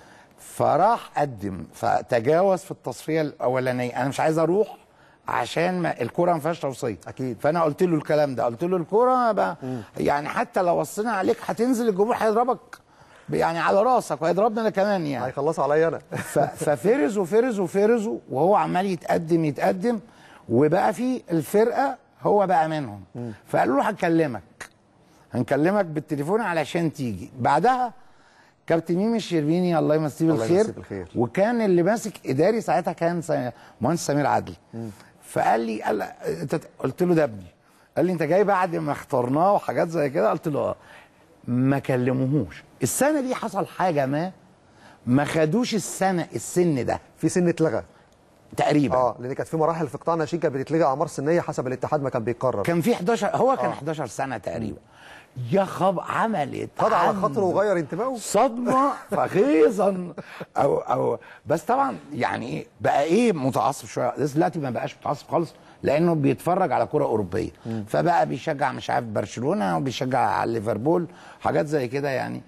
فراح قدم فتجاوز في التصفيه الاولانيه انا مش عايز اروح عشان ما الكوره ما فيهاش توصيه أكيد. فانا قلت له الكلام ده قلت له الكوره بقى يعني حتى لو وصينا عليك هتنزل الجمهور هيضربك يعني على راسك وهيضربنا انا كمان يعني هيخلصوا عليا انا ف- ففرز وفرز وفرز وهو عمال يتقدم يتقدم وبقى في الفرقه هو بقى منهم فقالوا له هنكلمك هنكلمك بالتليفون علشان تيجي بعدها كابتن ميمي الشربيني الله يمسيه الله بالخير يمسيه بالخير. وكان اللي ماسك اداري ساعتها كان سا- مهندس سمير عدلي فقال لي قال انت قلت له ده ابني قال لي انت جاي بعد ما اخترناه وحاجات زي كده قلت له اه ما كلموهوش السنه دي حصل حاجه ما ما خدوش السنه السن ده في سن اتلغى تقريبا اه لان كانت في مراحل في قطاع ناشئين كانت بتتلغي اعمار سنيه حسب الاتحاد ما كان بيقرر كان في 11 هو كان 11 سنه تقريبا يا خب عملت خد على عنده خاطره وغير انتمائه صدمه فخيظا او او بس طبعا يعني ايه بقى ايه متعصب شويه بس دلوقتي ما بقاش متعصب خالص لانه بيتفرج على كره اوروبيه فبقى بيشجع مش عارف برشلونه وبيشجع على ليفربول حاجات زي كده يعني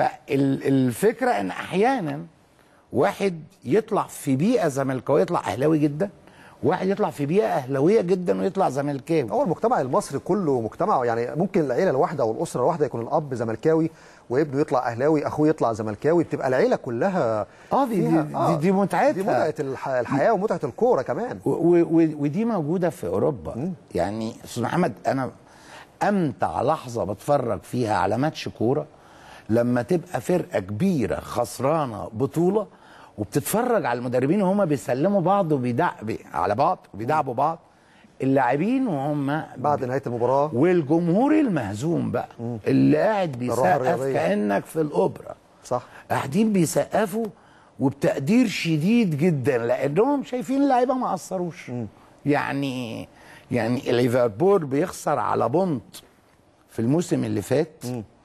فالفكره ان احيانا واحد يطلع في بيئه زملكاويه يطلع اهلاوي جدا واحد يطلع في بيئه اهلاويه جدا ويطلع زملكاوي هو المجتمع المصري كله مجتمع يعني ممكن العيله الواحده او الاسره الواحده يكون الاب زملكاوي وابنه يطلع اهلاوي اخوه يطلع زملكاوي بتبقى العيله كلها اه دي دي, فيها- دي, دي متعتها دي متعه الح- الحياه ومتعه الكوره كمان و- و- و- ودي موجوده في اوروبا يعني استاذ محمد انا امتع لحظه بتفرج فيها على ماتش كوره لما تبقى فرقه كبيره خسرانه بطوله وبتتفرج على المدربين وهم بيسلموا بعض وبيدع بي- على بعض وبيدعبوا بعض اللاعبين وهم بعد نهايه المباراه والجمهور المهزوم بقى اللي قاعد الروح بيسقف الرياضية. كانك في الاوبرا صح قاعدين بيسقفوا وبتقدير شديد جدا لانهم شايفين اللعيبه ما قصروش يعني يعني ليفربول بيخسر على بونت في الموسم اللي فات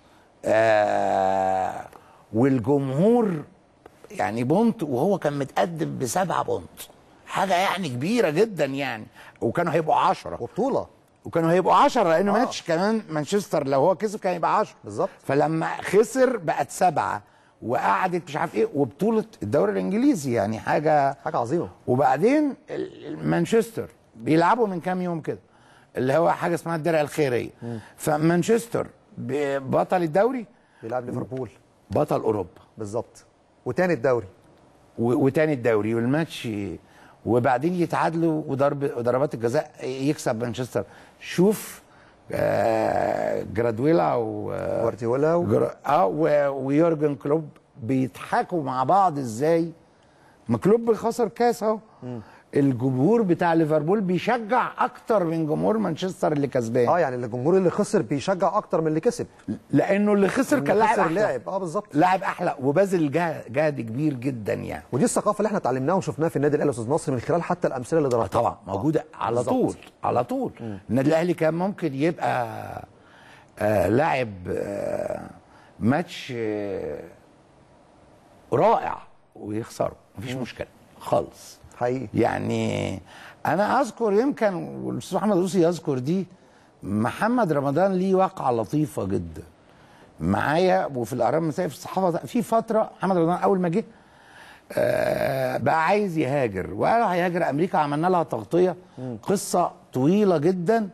آه والجمهور يعني بونت وهو كان متقدم بسبعة بونت حاجة يعني كبيرة جدا يعني وكانوا هيبقوا عشرة وبطوله وكانوا هيبقوا 10 لان آه. ماتش كمان مانشستر لو هو كسب كان يبقى 10 بالظبط. فلما خسر بقت سبعه وقعدت مش عارف ايه وبطوله الدوري الانجليزي يعني حاجه حاجه عظيمه وبعدين ال- ال- مانشستر بيلعبوا من كام يوم كده اللي هو حاجه اسمها الدرع الخيريه فمانشستر ب- بطل الدوري بيلعب ليفربول بطل اوروبا بالظبط وتاني الدوري و- وتاني الدوري والماتش وبعدين يتعادلوا وضرب وضربات الجزاء يكسب مانشستر شوف آه جرادويلا و جوارديولا و- جرا- اه و- ويورجن كلوب بيضحكوا مع بعض ازاي ما كلوب خسر كاس اهو الجمهور بتاع ليفربول بيشجع اكتر من جمهور مانشستر اللي كسبان اه يعني الجمهور اللي خسر بيشجع اكتر من اللي كسب لانه اللي خسر كان اللي لاعب خسر احلى لاعب اه بالظبط لاعب احلى وبذل جهد جهد كبير جدا يعني ودي الثقافه اللي احنا اتعلمناها وشفناها في النادي الاهلي يا استاذ نصر من خلال حتى الامثله اللي ضربتها طبعا موجوده على بالظبط. طول على طول النادي الاهلي كان ممكن يبقى آه لاعب آه ماتش آه رائع ويخسره مفيش مشكله خالص حقيقي يعني انا اذكر يمكن والاستاذ محمد روسي يذكر دي محمد رمضان ليه واقعه لطيفه جدا معايا وفي الاهرام المسائي في الصحافه في فتره محمد رمضان اول ما جه آه، بقى عايز يهاجر وقال هيهاجر امريكا عملنا لها تغطيه قصه طويله جدا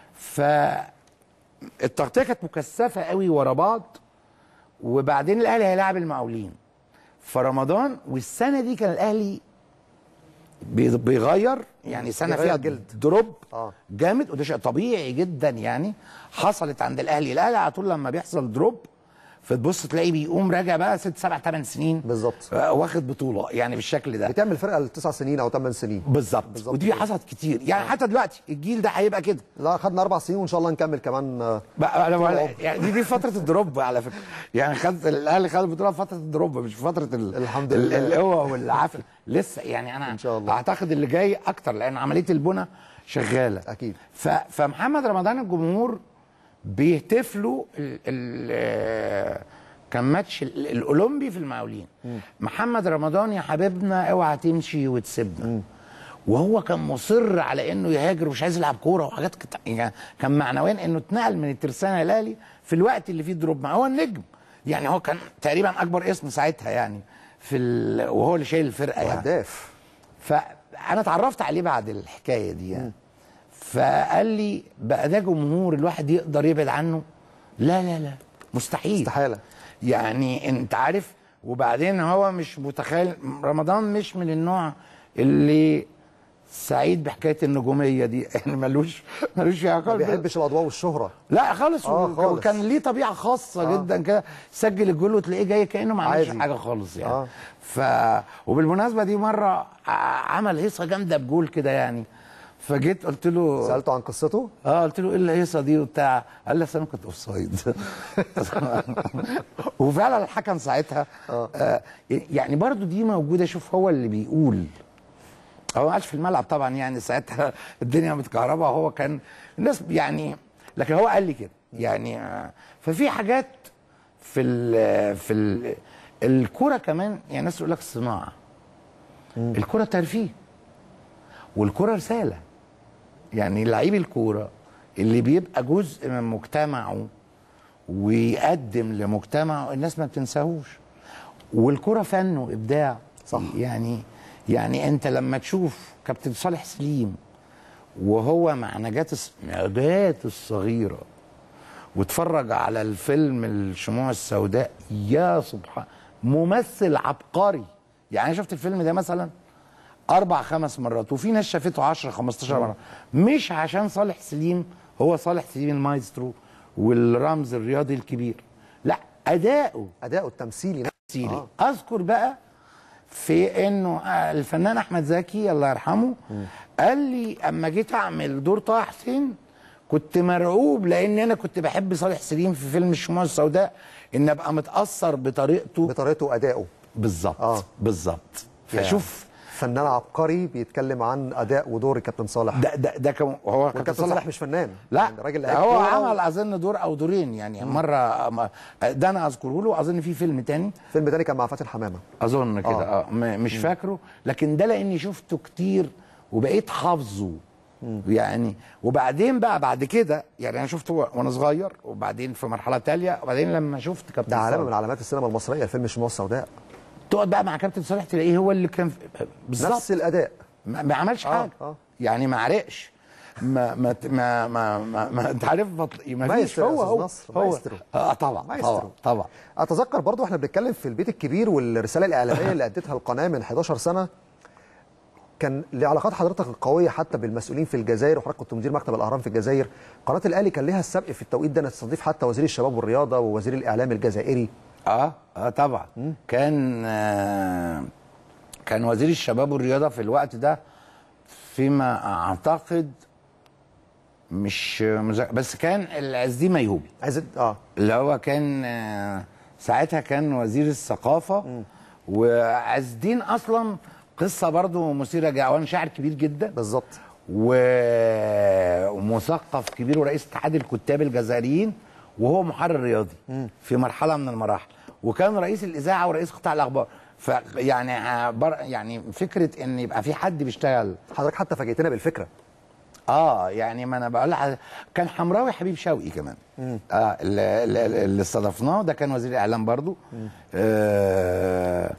فالتغطيه كانت مكثفه قوي ورا بعض وبعدين الاهلي هيلاعب المقاولين فرمضان والسنه دي كان الاهلي بي- بيغير يعني سنه بيغير فيها جلد. دروب آه. جامد وده شيء طبيعي جدا يعني حصلت عند الاهلي الاهلي على طول لما بيحصل دروب فتبص تلاقيه بيقوم راجع بقى ست سبع ثمان سنين بالظبط. آه، واخد بطوله يعني بالشكل ده بتعمل فرقه لتسع سنين او ثمان سنين بالظبط بالظبط ودي كده. حصلت كتير يعني حتى دلوقتي الجيل ده هيبقى كده لا خدنا اربع سنين وان شاء الله نكمل كمان آه، بقى أنا طول بقى عمر. يعني دي دي فتره الدروب على فكره يعني خد الاهلي خد البطوله في فتره الدروب مش في فتره ال... الحمد ال- لله. القوه والعافيه لسه يعني انا إن شاء الله. اعتقد اللي جاي اكتر لان عمليه البنى شغاله أكيد. ف... فمحمد رمضان الجمهور بيهتفلوا ال... ال... آه، كان ماتش ال- الاولمبي في المقاولين محمد رمضان يا حبيبنا اوعى تمشي وتسيبنا وهو كان مصر على انه يهاجر ومش عايز يلعب كوره وحاجات كت... يعني كان معنويا انه اتنقل من الترسانه الاهلي في الوقت اللي فيه دروب ما هو النجم يعني هو كان تقريبا اكبر اسم ساعتها يعني في ال... وهو اللي شايل الفرقه يعني هداف فانا اتعرفت عليه بعد الحكايه دي يعني فقال لي بقى ده جمهور الواحد يقدر يبعد عنه لا لا لا مستحيل استحاله يعني انت عارف وبعدين هو مش متخيل رمضان مش من النوع اللي سعيد بحكايه النجوميه دي يعني ملوش ملوش فيها ما خالص بيحبش الاضواء والشهره لا خالص آه، وك- خالص. وكان ليه طبيعه خاصه آه. آه. جدا كده سجل الجول وتلاقيه جاي كانه ما عملش عادي. حاجه خالص يعني آه. آه. ف وبالمناسبه دي مره ع- عمل هيصه جامده بجول كده يعني فجيت قلت له سالته عن قصته اه قلت له ايه الهيصه دي وبتاع قال لي أصل انا كنت اوف سايد وفعلا الحكم ساعتها آه يعني برضو دي موجوده شوف هو اللي بيقول هو ما قعدش في الملعب طبعا يعني ساعتها الدنيا متكهربه وهو كان الناس يعني لكن هو قال لي كده يعني آه، ففي حاجات في ال في ال الكوره كمان يعني الناس تقول لك صناعه الكوره ترفيه والكوره رساله يعني لعيب الكوره اللي بيبقى جزء من مجتمعه ويقدم لمجتمعه الناس ما بتنساهوش والكرة فن وابداع صح. يعني يعني انت لما تشوف كابتن صالح سليم وهو مع نجاة الص- نجاة الصغيرة واتفرج على الفيلم الشموع السوداء يا سبحان ممثل عبقري يعني انا شفت الفيلم ده مثلا اربع خمس مرات وفي ناس شافته 10 15 مره مش عشان صالح سليم هو صالح سليم المايسترو والرمز الرياضي الكبير لا اداؤه اداؤه التمثيلي تمثيلي آه. آه. اذكر بقى في انه آه، الفنان احمد زكي الله يرحمه قال لي اما جيت اعمل دور طه حسين كنت مرعوب لان انا كنت بحب صالح سليم في فيلم الشموع السوداء ان ابقى متاثر بطريقته بطريقته وادائه بالظبط آه. بالظبط يا. فشوف فنان عبقري بيتكلم عن اداء ودور الكابتن صالح ده ده ده كم هو والكابتن صالح مش فنان لا يعني راجل لعيب هو كورة عمل اظن دور او دورين يعني مره ما- ده انا اذكره له اظن في فيلم تاني فيلم تاني كان مع فاتن حمامه اظن كده آه. اه, م- مش فاكره لكن ده لاني شفته كتير وبقيت حافظه يعني وبعدين بقى بعد كده يعني انا شفته وانا صغير وبعدين في مرحله تاليه وبعدين لما شفت كابتن ده علامه صالح، من علامات السينما المصريه الفيلم الشموع السوداء تقعد بقى مع كابتن صالح تلاقيه هو اللي كان في- بالظبط نفس الاداء ما ما عملش آه، حاجه آه. يعني ما عرقش ما ما ما ما, ما, ما انت عارف بطل ما فيش مايسترو يا هو أستاذ هو نصر، هو مايسترو. اه طبعا مايسترو. طبعا طبعا اتذكر برضو احنا بنتكلم في البيت الكبير والرساله الاعلاميه اللي اديتها القناه من 11 سنه كان لعلاقات حضرتك القويه حتى بالمسؤولين في الجزائر وحضرتك كنت مدير مكتب الاهرام في الجزائر قناه الاهلي كان لها السبق في التوقيت ده انها تستضيف حتى وزير الشباب والرياضه ووزير الاعلام الجزائري اه اه طبعا كان آه كان وزير الشباب والرياضه في الوقت ده فيما اعتقد مش مز- بس كان العزيز ميهوبي عايز اه اللي هو كان آه، ساعتها كان وزير الثقافه وعز الدين اصلا قصه برضو مثيره جدا اولا شاعر كبير جدا بالظبط و- ومثقف كبير ورئيس اتحاد الكتاب الجزائريين وهو محرر رياضي في مرحله من المراحل وكان رئيس الاذاعه ورئيس قطاع الاخبار فيعني عبر- يعني فكره ان يبقى في حد بيشتغل حضرتك حتى فاجئتنا بالفكره اه يعني ما انا بقول لح- كان حمراوي حبيب شوقي كمان اه اللي, اللي اللي استضفناه ده كان وزير الاعلام برضو آه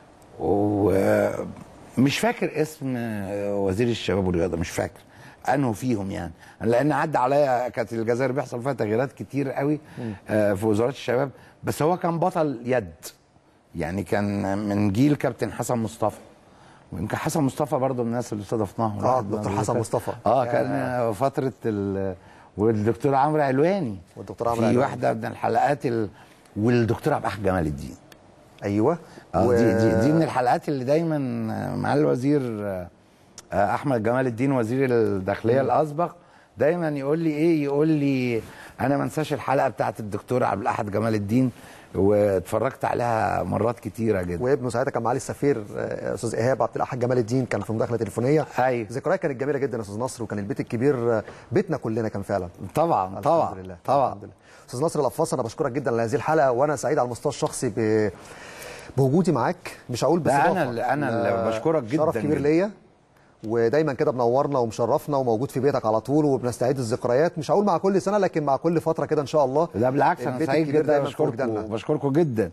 ومش فاكر اسم آه، وزير الشباب والرياضه مش فاكر انه فيهم يعني لان عدى عليا كانت الجزائر بيحصل فيها تغييرات كتير قوي آه في وزاره الشباب بس هو كان بطل يد يعني كان من جيل كابتن حسن مصطفى ويمكن حسن مصطفى برضه من الناس اللي استضفناهم آه، الواحد دكتور ما- حسن مصطفى. اه كان فتره ال والدكتور عمرو علواني والدكتور عمرو في علواني. واحده من الحلقات ال... والدكتور عبد الحق جمال الدين ايوه اه و- دي, دي دي من الحلقات اللي دايما مع الوزير آه، آه، احمد جمال الدين وزير الداخليه الاسبق دايما يقول لي ايه يقول لي انا ما انساش الحلقه بتاعت الدكتور عبد الاحد جمال الدين واتفرجت عليها مرات كتيره جدا وابنه ساعتها كان معالي السفير آه، استاذ ايهاب عبد الاحد جمال الدين كان في مداخله تليفونيه أيوة. ذكريات كانت جميله جدا يا استاذ نصر وكان البيت الكبير آه، بيتنا كلنا كان فعلا طبعا طبعا الحمد لله طبعا الحمد لله استاذ نصر القفاص انا بشكرك جدا على هذه الحلقه وانا سعيد على المستوى الشخصي ب... بوجودي معاك مش هقول ده باستضافه أنا اللي- أنا اللي آه، بشكرك جداً شرف كبير جداً. ليا ودايما كده منورنا ومشرفنا وموجود في بيتك على طول وبنستعيد الذكريات مش هقول مع كل سنه لكن مع كل فتره كده ان شاء الله لا بالعكس انا البيت سعيد الكبير جدا دايما في بشكركم وجداننا. بشكركم جدا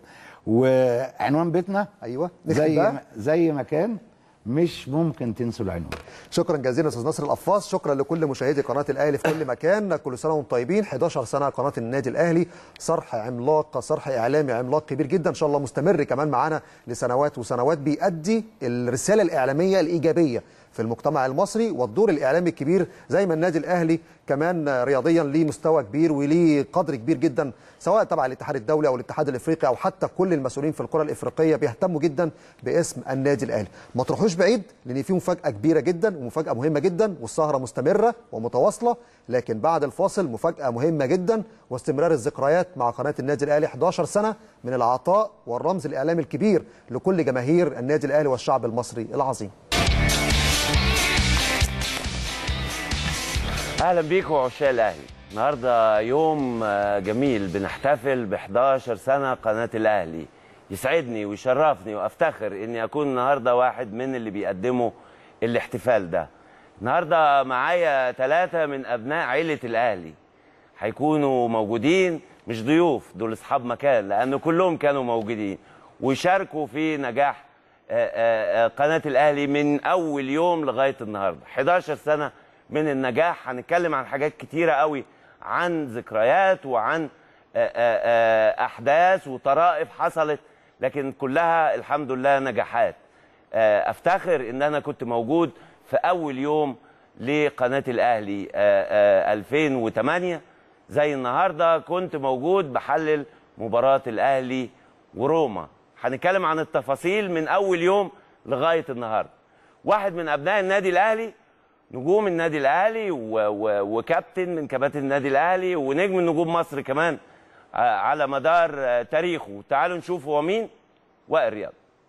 وعنوان بيتنا ايوه نختم زي بقى. ما زي ما كان مش ممكن تنسوا العنوان شكرا جزيلا استاذ نصر القفاص شكرا لكل مشاهدي قناه الاهلي في كل مكان كل سنه وانتم طيبين 11 سنه قناه النادي الاهلي صرح عملاق صرح اعلامي عملاق كبير جدا ان شاء الله مستمر كمان معانا لسنوات وسنوات بيأدي الرساله الاعلاميه الايجابيه في المجتمع المصري والدور الاعلامي الكبير زي ما النادي الاهلي كمان رياضيا ليه مستوى كبير وليه قدر كبير جدا سواء تبع الاتحاد الدولي او الاتحاد الافريقي او حتى كل المسؤولين في القرى الافريقيه بيهتموا جدا باسم النادي الاهلي ما تروحوش بعيد لان في مفاجاه كبيره جدا ومفاجاه مهمه جدا والسهره مستمره ومتواصله لكن بعد الفاصل مفاجاه مهمه جدا واستمرار الذكريات مع قناه النادي الاهلي 11 سنه من العطاء والرمز الاعلامي الكبير لكل جماهير النادي الاهلي والشعب المصري العظيم اهلا بيكم عشاق الاهلي النهارده يوم آه، جميل بنحتفل ب 11 سنه قناه الاهلي يسعدني ويشرفني وافتخر اني اكون النهارده واحد من اللي بيقدموا الاحتفال ده النهارده معايا ثلاثه من ابناء عيله الاهلي هيكونوا موجودين مش ضيوف دول اصحاب مكان لان كلهم كانوا موجودين ويشاركوا في نجاح آه، آه، آه، قناه الاهلي من اول يوم لغايه النهارده 11 سنه من النجاح هنتكلم عن حاجات كتيره قوي عن ذكريات وعن آه، آه، آه، احداث وطرائف حصلت لكن كلها الحمد لله نجاحات آه، افتخر ان انا كنت موجود في اول يوم لقناه الاهلي آه، آه، 2008 زي النهارده كنت موجود بحلل مباراه الاهلي وروما هنتكلم عن التفاصيل من اول يوم لغايه النهارده واحد من ابناء النادي الاهلي نجوم النادي الاهلي و... و... وكابتن من كباتن النادي الاهلي ونجم من نجوم مصر كمان آه، على مدار آه، تاريخه تعالوا نشوف هو مين وائل رياض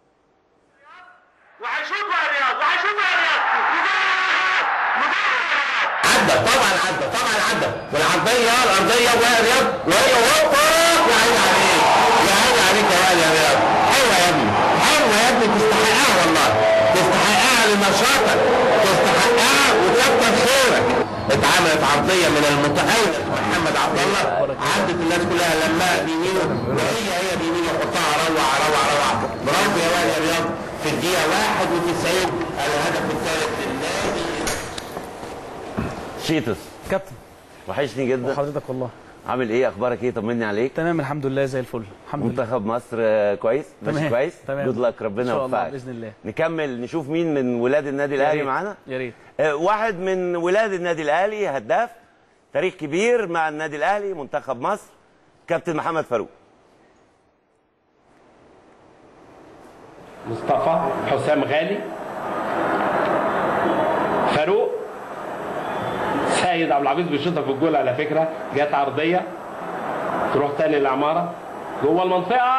طبعا عدى طبعا عدى والعرضيه الارضيه وهي رياض وهي هوبا يا عيني عليك يا عيني عليك يا واد يا رياض حلوه يا ابني حلوه يا ابني تستحقها والله تستحقها لنشاطك تستحقها وكتر خيرك اتعملت عرضيه من المتألق محمد عبد الله عدت الناس كلها لما بيمينه وهي هي بيمينه حطها روعه روعه روعه برافو يا واد يا رياض في الدقيقه 91 الهدف الثالث للنادي شيتوس كابتن وحشني جدا وحضرتك والله عامل ايه اخبارك ايه طمني عليك تمام الحمد لله زي الفل الحمد لله منتخب مصر آه، كويس ماشي تمام. كويس تمام. جود لك ربنا إن شاء الله يوفقك بإذن الله. نكمل نشوف مين من ولاد النادي يا الاهلي ريت. معانا يا ريت آه، واحد من ولاد النادي الاهلي هداف تاريخ كبير مع النادي الاهلي منتخب مصر كابتن محمد فاروق مصطفى حسام غالي فاروق سيد عبد العزيز بيشوطها في الجول على فكره جت عرضيه تروح تاني للعماره جوه المنطقه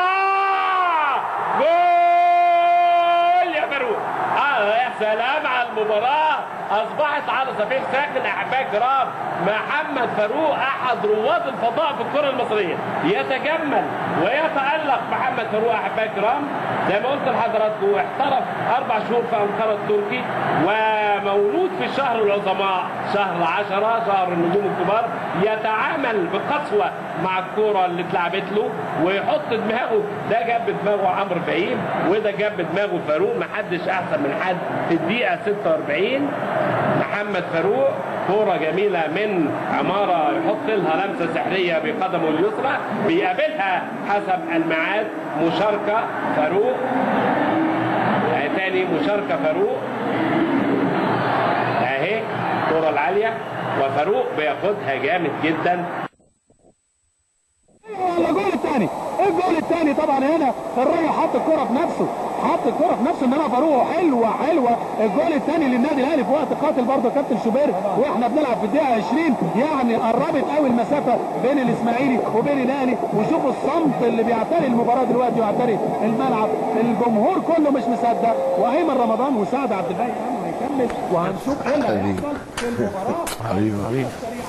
جول يا فاروق اه يا سلام على المباراه اصبحت على صفيح ساكن احبائي الكرام محمد فاروق احد رواد الفضاء في الكره المصريه يتجمل ويتالق محمد فاروق احبائي الكرام زي ما قلت لحضراتكم احترف اربع شهور في انقره التركي ومولود في شهر العظماء شهر عشرة شهر النجوم الكبار يتعامل بقسوه مع الكوره اللي اتلعبت له ويحط دماغه ده جاب دماغه عمرو فهيم وده جاب دماغه فاروق محدش احسن من حد في الدقيقه 46 محمد فاروق كوره جميله من عماره يحط لها لمسه سحريه بقدمه اليسرى بيقابلها حسب الميعاد مشاركه فاروق آه، تاني مشاركه فاروق اهي الكوره العاليه وفاروق بياخدها جامد جدا الجول الثاني الجول الثاني طبعا هنا الراجل حط الكرة في نفسه حط الكرة في نفسه انما فاروق حلوة حلوة الجول الثاني للنادي الاهلي في وقت قاتل برضه كابتن شوبير واحنا بنلعب في الدقيقة 20 يعني قربت قوي المسافة بين الاسماعيلي وبين الاهلي وشوفوا الصمت اللي بيعتري المباراة دلوقتي ويعتري الملعب الجمهور كله مش مصدق وايمن رمضان وسعد عبد الباقي قالوا هيكمل وهنشوف ايه اللي هيحصل في المباراة حبيبي حبيبي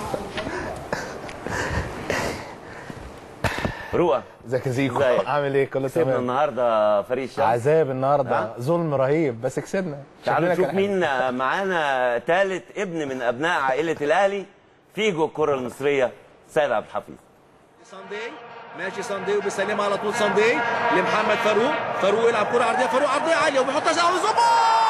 روقه ازيك يا زيكو ازيك؟ عامل ايه كله كسبنا تمام النهارده فريق الشمس عذاب النهارده ها؟ ظلم رهيب بس كسبنا تعالوا شكلنا نشوف كان مين معانا ثالث ابن من ابناء عائله الاهلي فيجو الكره المصريه سيد عبد الحفيظ ساندي ماشي ساندي وبيسلمها على طول ساندي لمحمد فاروق فاروق يلعب كرة عرضية فاروق عرضية عالية وبيحطها زي ويظبط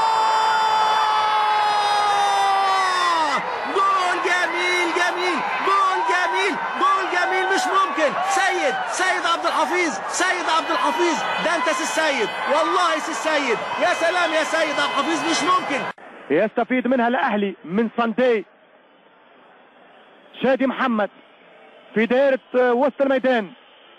جول جميل جميل جول جميل جول جميل مش ممكن سيد سيد عبد الحفيظ سيد عبد الحفيظ ده انت سي السيد والله سي السيد يا سلام يا سيد عبد الحفيظ مش ممكن يستفيد منها الاهلي من ساندي شادي محمد في دائرة آه، وسط الميدان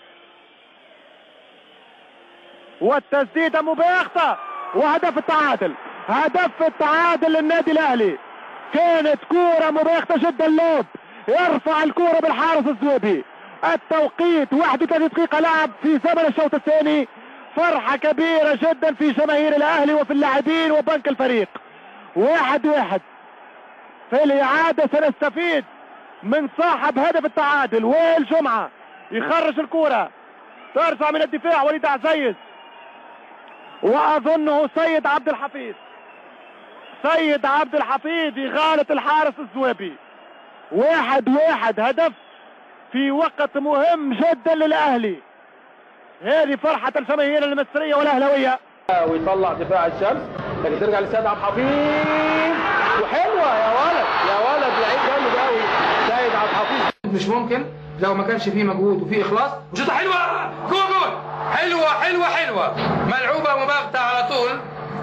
والتسديدة مباغتة وهدف التعادل هدف التعادل للنادي الاهلي كانت كورة مباغتة جدا لوب يرفع الكورة بالحارس الزويبي التوقيت 31 دقيقة لعب في زمن الشوط الثاني فرحة كبيرة جدا في جماهير الاهلي وفي اللاعبين وبنك الفريق واحد واحد في الإعادة سنستفيد من صاحب هدف التعادل وائل جمعة يخرج الكرة ترجع من الدفاع وليد عزيز وأظنه سيد عبد الحفيظ سيد عبد الحفيظ إغالة الحارس الزويبي واحد واحد هدف في وقت مهم جدا للأهلي هذه فرحة الجماهير المصرية والأهلوية ويطلع دفاع الشمس لكن ترجع لسيد عبد الحفيظ وحلوه يا ولد يا ولد لعيب جامد قوي سيد عبد الحفيظ مش ممكن لو ما كانش فيه مجهود وفيه اخلاص وشوطه حلوه جوه جول حلوه حلوه حلوه ملعوبه مباغته على طول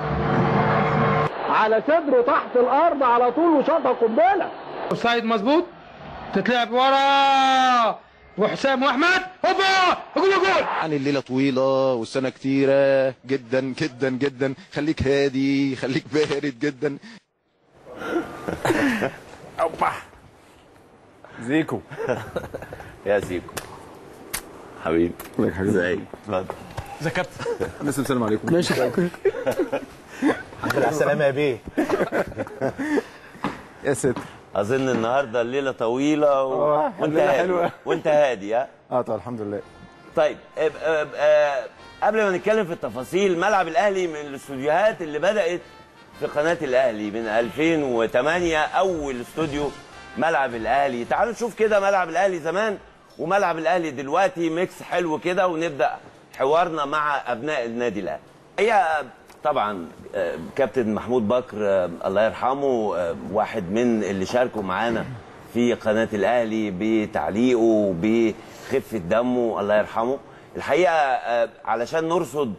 على صدره تحت الارض على طول وشاطها قنبله اوفسايد مظبوط تتلعب ورا وحسام واحمد هوبا جوه جول يعني الليلة طويلة والسنة كتيرة جدا جدا جدا خليك هادي خليك بارد جدا اوبا زيكو يا زيكو حبيبي ازيك اتفضل ازيك يا كابتن الناس السلام عليكم ماشي الحمد لله على السلامة يا بيه يا ستر اظن النهارده الليله طويله و... آه، وانت الليلة هادي حلوة. وانت هادي ها اه طبعا الحمد لله طيب اب- اب- آه، قبل ما نتكلم في التفاصيل ملعب الاهلي من الاستوديوهات اللي بدات في قناه الاهلي من 2008 اول استوديو ملعب الاهلي تعالوا نشوف كده ملعب الاهلي زمان وملعب الاهلي دلوقتي ميكس حلو كده ونبدا حوارنا مع ابناء النادي الاهلي هي طبعا آه، كابتن محمود بكر آه، الله يرحمه آه، واحد من اللي شاركوا معانا في قناه الاهلي بتعليقه بخفه دمه الله يرحمه الحقيقه آه، علشان نرصد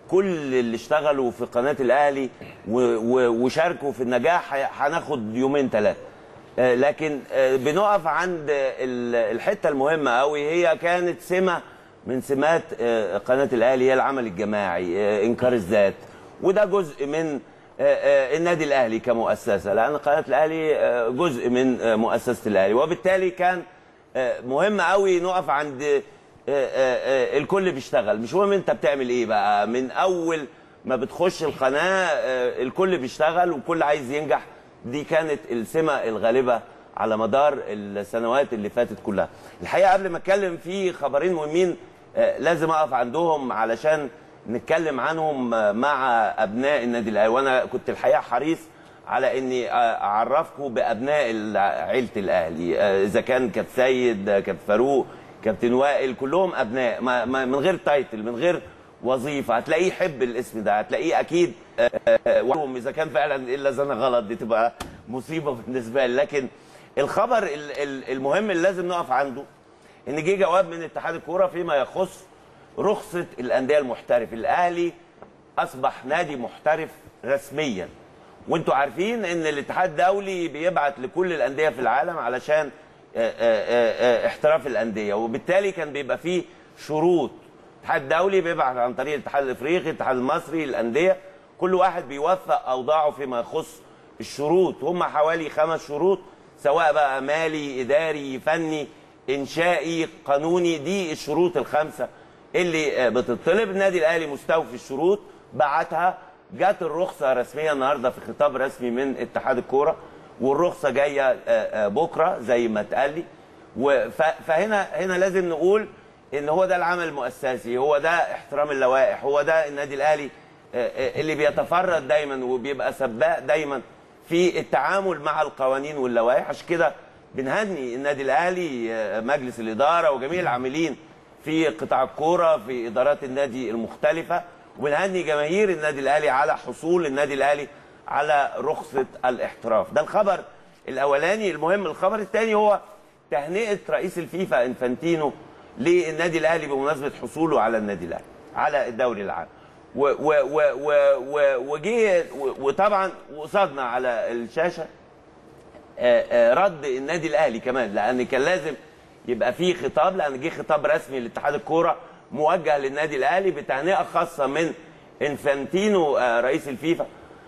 كل اللي اشتغلوا في قناه الاهلي و- و- وشاركوا في النجاح ه- هناخد يومين ثلاثه آه، لكن آه، بنقف عند ال- الحته المهمه قوي هي كانت سمه من سمات آه، قناه الاهلي هي العمل الجماعي آه، انكار الذات وده جزء من آه، آه، النادي الاهلي كمؤسسه لان قناه الاهلي آه، جزء من آه، مؤسسه الاهلي وبالتالي كان آه، مهم قوي نقف عند آه، آه، آه، الكل بيشتغل مش مهم انت بتعمل ايه بقى من اول ما بتخش القناه آه، الكل بيشتغل والكل عايز ينجح دي كانت السمه الغالبه على مدار السنوات اللي فاتت كلها الحقيقه قبل ما اتكلم في خبرين مهمين آه، لازم اقف عندهم علشان نتكلم عنهم آه، مع ابناء النادي الاهلي وانا كنت الحقيقه حريص على اني آه، اعرفكم بابناء ال- عيله الاهلي آه، اذا كان كابتن سيد آه، كابتن فاروق كابتن وائل كلهم ابناء ما ما من غير تايتل من غير وظيفه هتلاقيه يحب الاسم ده هتلاقيه اكيد آه، آه، وهم اذا كان فعلا الا اذا انا غلط دي تبقى مصيبه بالنسبه لي لكن الخبر ال- ال- المهم اللي لازم نقف عنده ان جه جواب من اتحاد الكوره فيما يخص رخصه الانديه المحترف الاهلي اصبح نادي محترف رسميا وانتوا عارفين ان الاتحاد الدولي بيبعت لكل الانديه في العالم علشان آه، آه، آه، آه، احتراف الانديه وبالتالي كان بيبقى فيه شروط الاتحاد الدولي بيبعت عن طريق الاتحاد الافريقي الاتحاد المصري الانديه كل واحد بيوثق اوضاعه فيما يخص الشروط هم حوالي خمس شروط سواء بقى مالي اداري فني انشائي قانوني دي الشروط الخمسه اللي آه، بتطلب النادي الاهلي مستوفي الشروط بعتها جت الرخصه رسميا النهارده في خطاب رسمي من اتحاد الكوره والرخصه جايه آه، آه، بكره زي ما اتقال لي وف- فهنا هنا لازم نقول ان هو ده العمل المؤسسي هو ده احترام اللوائح هو ده النادي الاهلي آه، آه، اللي بيتفرد دايما وبيبقى سباق دايما في التعامل مع القوانين واللوائح عشان كده بنهني النادي الاهلي آه، مجلس الاداره وجميع العاملين في قطاع الكوره في ادارات النادي المختلفه وبنهني جماهير النادي الاهلي على حصول النادي الاهلي على رخصه الاحتراف ده الخبر الاولاني المهم الخبر الثاني هو تهنئه رئيس الفيفا انفانتينو للنادي الاهلي بمناسبه حصوله على النادي الاهلي على الدوري العام و- و- و- و- و- وجه و- وطبعا قصادنا على الشاشه آه، آه، رد النادي الاهلي كمان لان كان لازم يبقى في خطاب لان جه خطاب رسمي لاتحاد الكوره موجه للنادي الاهلي بتهنئه خاصه من انفانتينو آه، رئيس الفيفا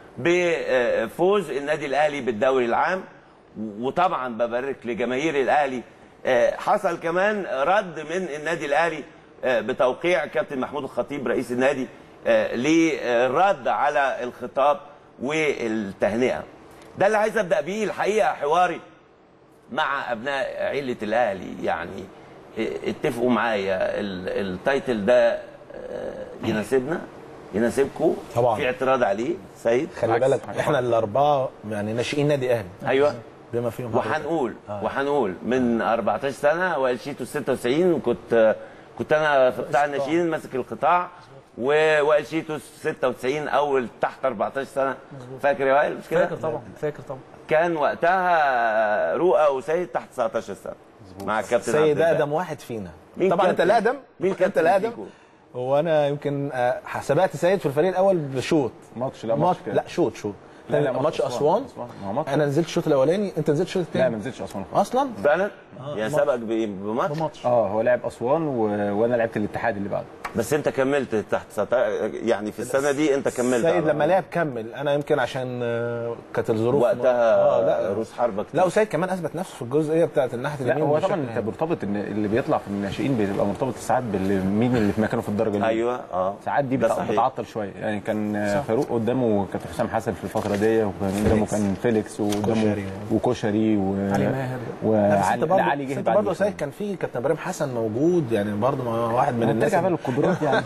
بفوز النادي الاهلي بالدوري العام وطبعا ببارك لجماهير الاهلي آه، حصل كمان رد من النادي الاهلي آه، بتوقيع كابتن محمود الخطيب رئيس النادي آه، للرد على الخطاب والتهنئه ده اللي عايز ابدا بيه الحقيقه حواري مع ابناء عيله الاهلي يعني اتفقوا معايا ال- التايتل ده آه، يناسبنا يناسبكم طبعا. في اعتراض عليه سيد خلي بالك احنا الاربعه يعني ناشئين نادي اهلي ايوه بما فيهم حضرتك. وهنقول وهنقول من 14 سنه والشيتو 96 وكنت كنت انا في قطاع الناشئين ماسك القطاع ووائل شيتو 96 اول تحت 14 سنه فاكر يا وائل مش كده؟ فاكر طبعا فاكر طبعا كان وقتها رؤى وسيد تحت 19 سنه مع الكابتن عبد سيد الباقي. اقدم واحد فينا مين طبعا انت كابتن؟ الاقدم مين انت كابتن الاقدم فيكم؟ هو انا يمكن آه، سبقت سيد في الفريق الاول بشوط ماتش لا ماتش كده. لا شوط شوط لا، لا، ماتش ماتش اسوان أسوان. ما هو ماتش. انا نزلت الشوط الاولاني انت نزلت الشوط الثاني لا ما نزلتش اسوان خالص اصلا فعلا؟ آه، يا ماتش. سبق ب- بماتش؟ اه هو لعب اسوان و... وانا لعبت الاتحاد اللي بعده بس انت كملت تحت 19 يعني في السنه دي انت كملت سيد على لما لعب كمل انا يمكن عشان آه، كانت الظروف وقتها اه لا روس حربة كتير. لا وسيد كمان اثبت نفسه في الجزئيه بتاعت الناحيه لا اليمين هو بشكل طبعا انت يعني. مرتبط ان اللي بيطلع في الناشئين بيبقى مرتبط ساعات بالمين اللي في مكانه في الدرجه الاولى ايوه اه ساعات دي ده بتع- صحيح. بتعطل شويه يعني كان آه، صح. فاروق قدامه كابتن حسام حسن في الفتره دي وكان قدامه كان فيليكس وقدامه كشري. وكشري و... علي ماهر وعلي لا، بس انت برضه علي جه انت بعد برضه سيد كان في كابتن ابراهيم حسن موجود يعني برضه ما هو واحد من الناس ترجع بقى للقدرات يعني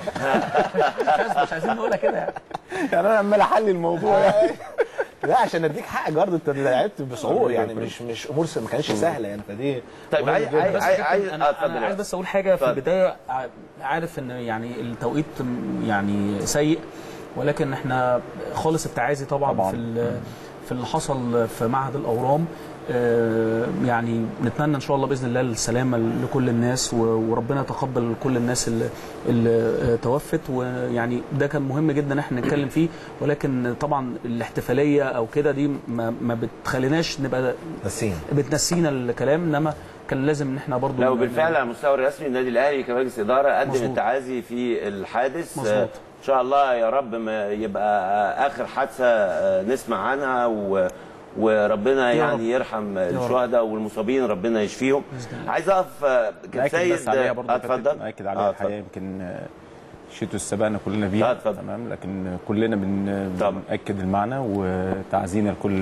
مش عايزين نقولها كده يعني يعني انا عمال احلل الموضوع يعني لا عشان اديك حقك برضه انت لعبت بصعوبه يعني مش مش امور س- ما كانتش سهله يعني فدي طيب مهم عايز جدا. عايز بس عايز, كابتن، عايز انا, آه، اتفضل أنا يا عايز بس اقول حاجه في اتفضل. البدايه ع- عارف ان يعني التوقيت م- يعني سيء ولكن احنا خالص التعازي طبعا, طبعاً. في ال- في اللي حصل في معهد الاورام آه، يعني نتمنى ان شاء الله باذن الله السلامه لكل الناس و- وربنا يتقبل كل الناس اللي, اللي آه، توفت ويعني ده كان مهم جدا احنا نتكلم فيه ولكن طبعا الاحتفاليه او كده دي ما, ما بتخليناش نبقى نسينا بتنسينا الكلام انما كان لازم ان احنا برضو لو ن- بالفعل على المستوى الرسمي النادي الاهلي كمجلس اداره قدم مظبوط. التعازي في الحادث مظبوط. آه، ان شاء الله يا رب ما يبقى آه، اخر حادثه آه، نسمع عنها و وربنا يا يعني يرحم الشهداء والمصابين ربنا يشفيهم عايز اقف آه، كان ناكد سيد بس عليها برضه آه، كابتن، اتفضل ناكد آه، عليها اتفضل. الحقيقه يمكن آه، شيتو سبقنا كلنا بيها تمام لكن كلنا بن بنأكد المعنى وتعزينا لكل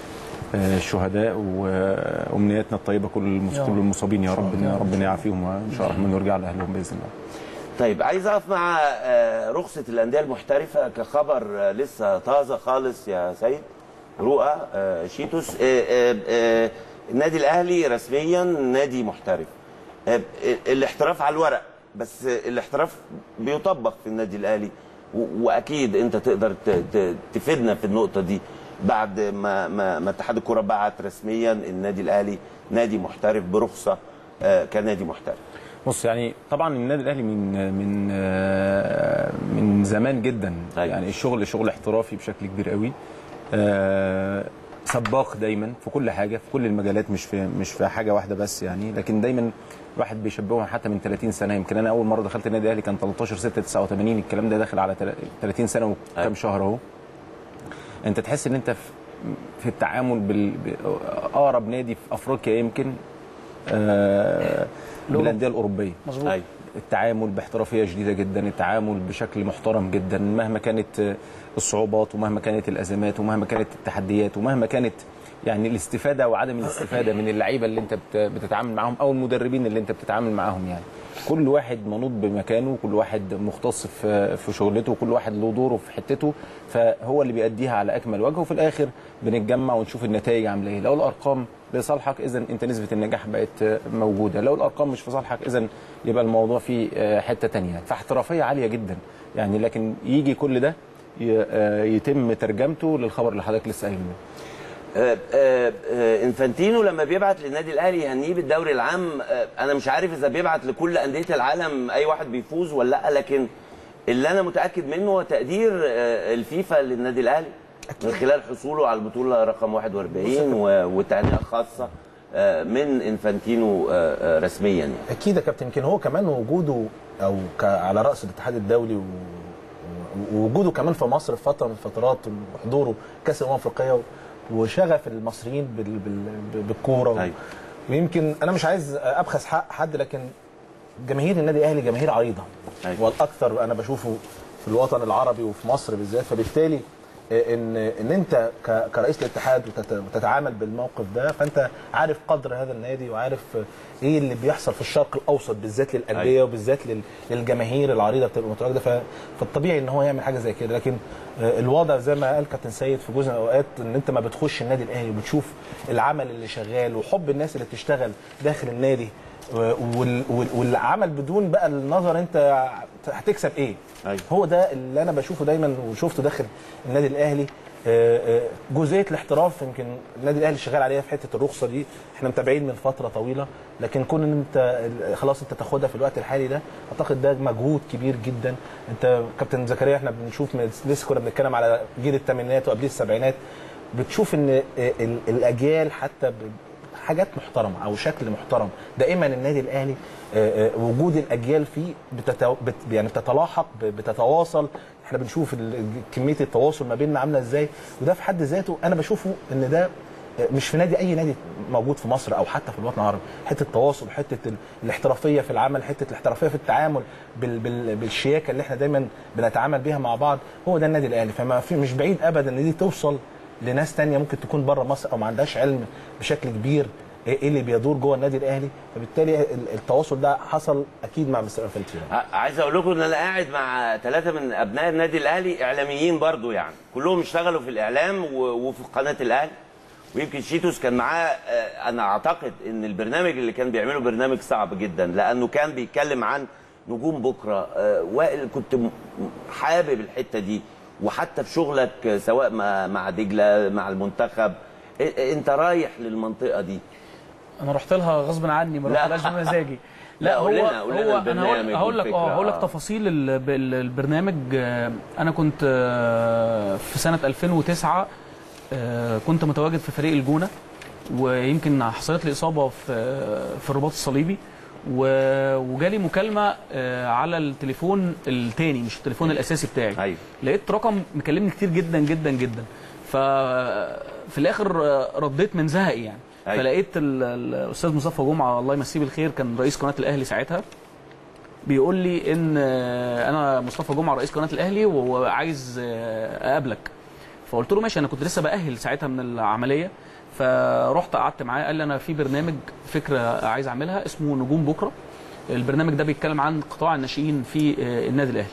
آه، الشهداء وامنياتنا الطيبه كل المص- يا كل رب. المصابين يا إن شاء رب الله. ان ربنا يعافيهم وان شاء الله نرجع لاهلهم باذن الله طيب عايز اقف مع آه، رخصه الانديه المحترفه كخبر آه، لسه طازه خالص يا سيد رؤى آه، شيتوس آه، آه، آه، النادي الاهلي رسميا نادي محترف آه، الاحتراف على الورق بس الاحتراف بيطبق في النادي الاهلي و- واكيد انت تقدر ت- ت- تفيدنا في النقطه دي بعد ما ما ما اتحاد الكره بعت رسميا النادي الاهلي نادي محترف برخصه آه، كنادي محترف بص يعني طبعا النادي الاهلي من من آه، من زمان جدا يعني الشغل شغل احترافي بشكل كبير قوي آه، سباق دايما في كل حاجه في كل المجالات مش في مش في حاجه واحده بس يعني لكن دايما الواحد بيشبهها حتى من 30 سنه يمكن انا اول مره دخلت النادي الاهلي كان 13 6 89 الكلام ده داخل على تل- 30 سنه وكام شهر اهو انت تحس ان انت في في التعامل بال ب- اقرب نادي في افريقيا يمكن آه بالانديه الاوروبيه مظبوط. أيوة. التعامل باحترافيه شديده جدا التعامل بشكل محترم جدا مهما كانت آه، الصعوبات ومهما كانت الازمات ومهما كانت التحديات ومهما كانت يعني الاستفاده وعدم الاستفاده من اللعيبه اللي انت بت- بتتعامل معاهم او المدربين اللي انت بتتعامل معاهم يعني كل واحد منوط بمكانه كل واحد مختص في في شغلته كل واحد له دوره في حتته فهو اللي بيأديها على اكمل وجه وفي الاخر بنتجمع ونشوف النتائج عامله ايه لو الارقام لصالحك اذا انت نسبه النجاح بقت موجوده لو الارقام مش في صالحك اذا يبقى الموضوع في حته تانية فاحترافيه عاليه جدا يعني لكن يجي كل ده ي- يتم ترجمته للخبر اللي حضرتك لسه قايله آه، آه، آه، انفانتينو لما بيبعت للنادي الاهلي يهنيه بالدوري العام آه، انا مش عارف اذا بيبعت لكل انديه العالم اي واحد بيفوز ولا لا لكن اللي انا متاكد منه هو تقدير آه، الفيفا للنادي الاهلي من خلال حصوله على البطوله رقم 41 و- وتهنئه خاصه آه، من انفانتينو آه، آه، رسميا يعني اكيد يا كابتن يمكن هو كمان وجوده او ك- على راس الاتحاد الدولي و- و- ووجوده كمان في مصر في فتره من الفترات وحضوره كاس الامم الافريقيه وشغف المصريين بال- بال- بالكوره و- ويمكن انا مش عايز ابخس حق حد لكن جماهير النادي الاهلي جماهير عريضه والاكثر انا بشوفه في الوطن العربي وفي مصر بالذات فبالتالي ان ان انت ك- كرئيس الاتحاد وتت- وتتعامل بالموقف ده فانت عارف قدر هذا النادي وعارف ايه اللي بيحصل في الشرق الاوسط بالذات للانديه أيوة. وبالذات لل- للجماهير العريضه بتبقى متواجده ف- فالطبيعي ان هو يعمل حاجه زي كده لكن آه، الوضع زي ما قال كابتن سيد في جزء من الاوقات ان انت ما بتخش النادي الاهلي وبتشوف العمل اللي شغال وحب الناس اللي بتشتغل داخل النادي وال- وال- والعمل بدون بقى النظر انت هتكسب ايه أيوة. هو ده اللي انا بشوفه دايما وشفته داخل النادي الاهلي آه، آه، جزئيه الاحتراف يمكن النادي الاهلي شغال عليها في حته الرخصه دي احنا متابعين من فتره طويله لكن كون ان انت خلاص انت تاخدها في الوقت الحالي ده اعتقد ده مجهود كبير جدا انت كابتن زكريا احنا بنشوف من لسه كنا بنتكلم على جيل الثمانينات وقبل السبعينات بتشوف ان ال- الاجيال حتى ب- حاجات محترمه او شكل محترم دائما النادي الاهلي آه، آه، وجود الاجيال فيه بتتو... بت... يعني بتتلاحق ب- بتتواصل احنا بنشوف ال- كميه التواصل ما بيننا عامله ازاي وده في حد ذاته انا بشوفه ان ده آه، مش في نادي اي نادي موجود في مصر او حتى في الوطن العربي حته التواصل حته ال- الاحترافيه في العمل حته الاحترافيه في التعامل بال... بال... بالشياكه اللي احنا دايما بنتعامل بيها مع بعض هو ده النادي الاهلي فما في مش بعيد ابدا ان دي توصل لناس تانية ممكن تكون بره مصر او ما عندهاش علم بشكل كبير ايه اللي بيدور جوه النادي الاهلي فبالتالي ال- التواصل ده حصل اكيد مع مستر فلتيرو ع- عايز اقول لكم ان انا قاعد مع ثلاثه من ابناء النادي الاهلي اعلاميين برضو يعني كلهم اشتغلوا في الاعلام و- وفي قناه الاهلي ويمكن شيتوس كان معاه آه، انا اعتقد ان البرنامج اللي كان بيعمله برنامج صعب جدا لانه كان بيتكلم عن نجوم بكره آه، وائل كنت م- حابب الحته دي وحتى في شغلك آه، سواء مع مع دجله مع المنتخب إ- انت رايح للمنطقه دي انا رحت لها غصب عني ما لا. رحتلهاش بمزاجي لا، لا هو قول لنا- قول لنا هو انا هقول, البرنامج هقول لك اه والفكرة، هقول لك آه. تفاصيل ال- ال- البرنامج آه، انا كنت آه، في سنه 2009 آه، كنت متواجد في فريق الجونه ويمكن حصلت لي اصابه في في الرباط الصليبي و- وجالي مكالمه آه، على التليفون التاني مش التليفون الاساسي بتاعي أيوة. لقيت رقم مكلمني كتير جدا جدا جدا ففي الاخر آه، رديت من زهقي يعني أيوة. فلقيت ال- ال- الاستاذ مصطفى جمعه الله يمسيه بالخير كان رئيس قناه الاهلي ساعتها بيقول لي ان آه، انا مصطفى جمعه رئيس قناه الاهلي وعايز آه، اقابلك فقلت له ماشي انا كنت لسه باهل ساعتها من العمليه فرحت قعدت معاه قال لي انا في برنامج فكره عايز اعملها اسمه نجوم بكره البرنامج ده بيتكلم عن قطاع الناشئين في آه، النادي الاهلي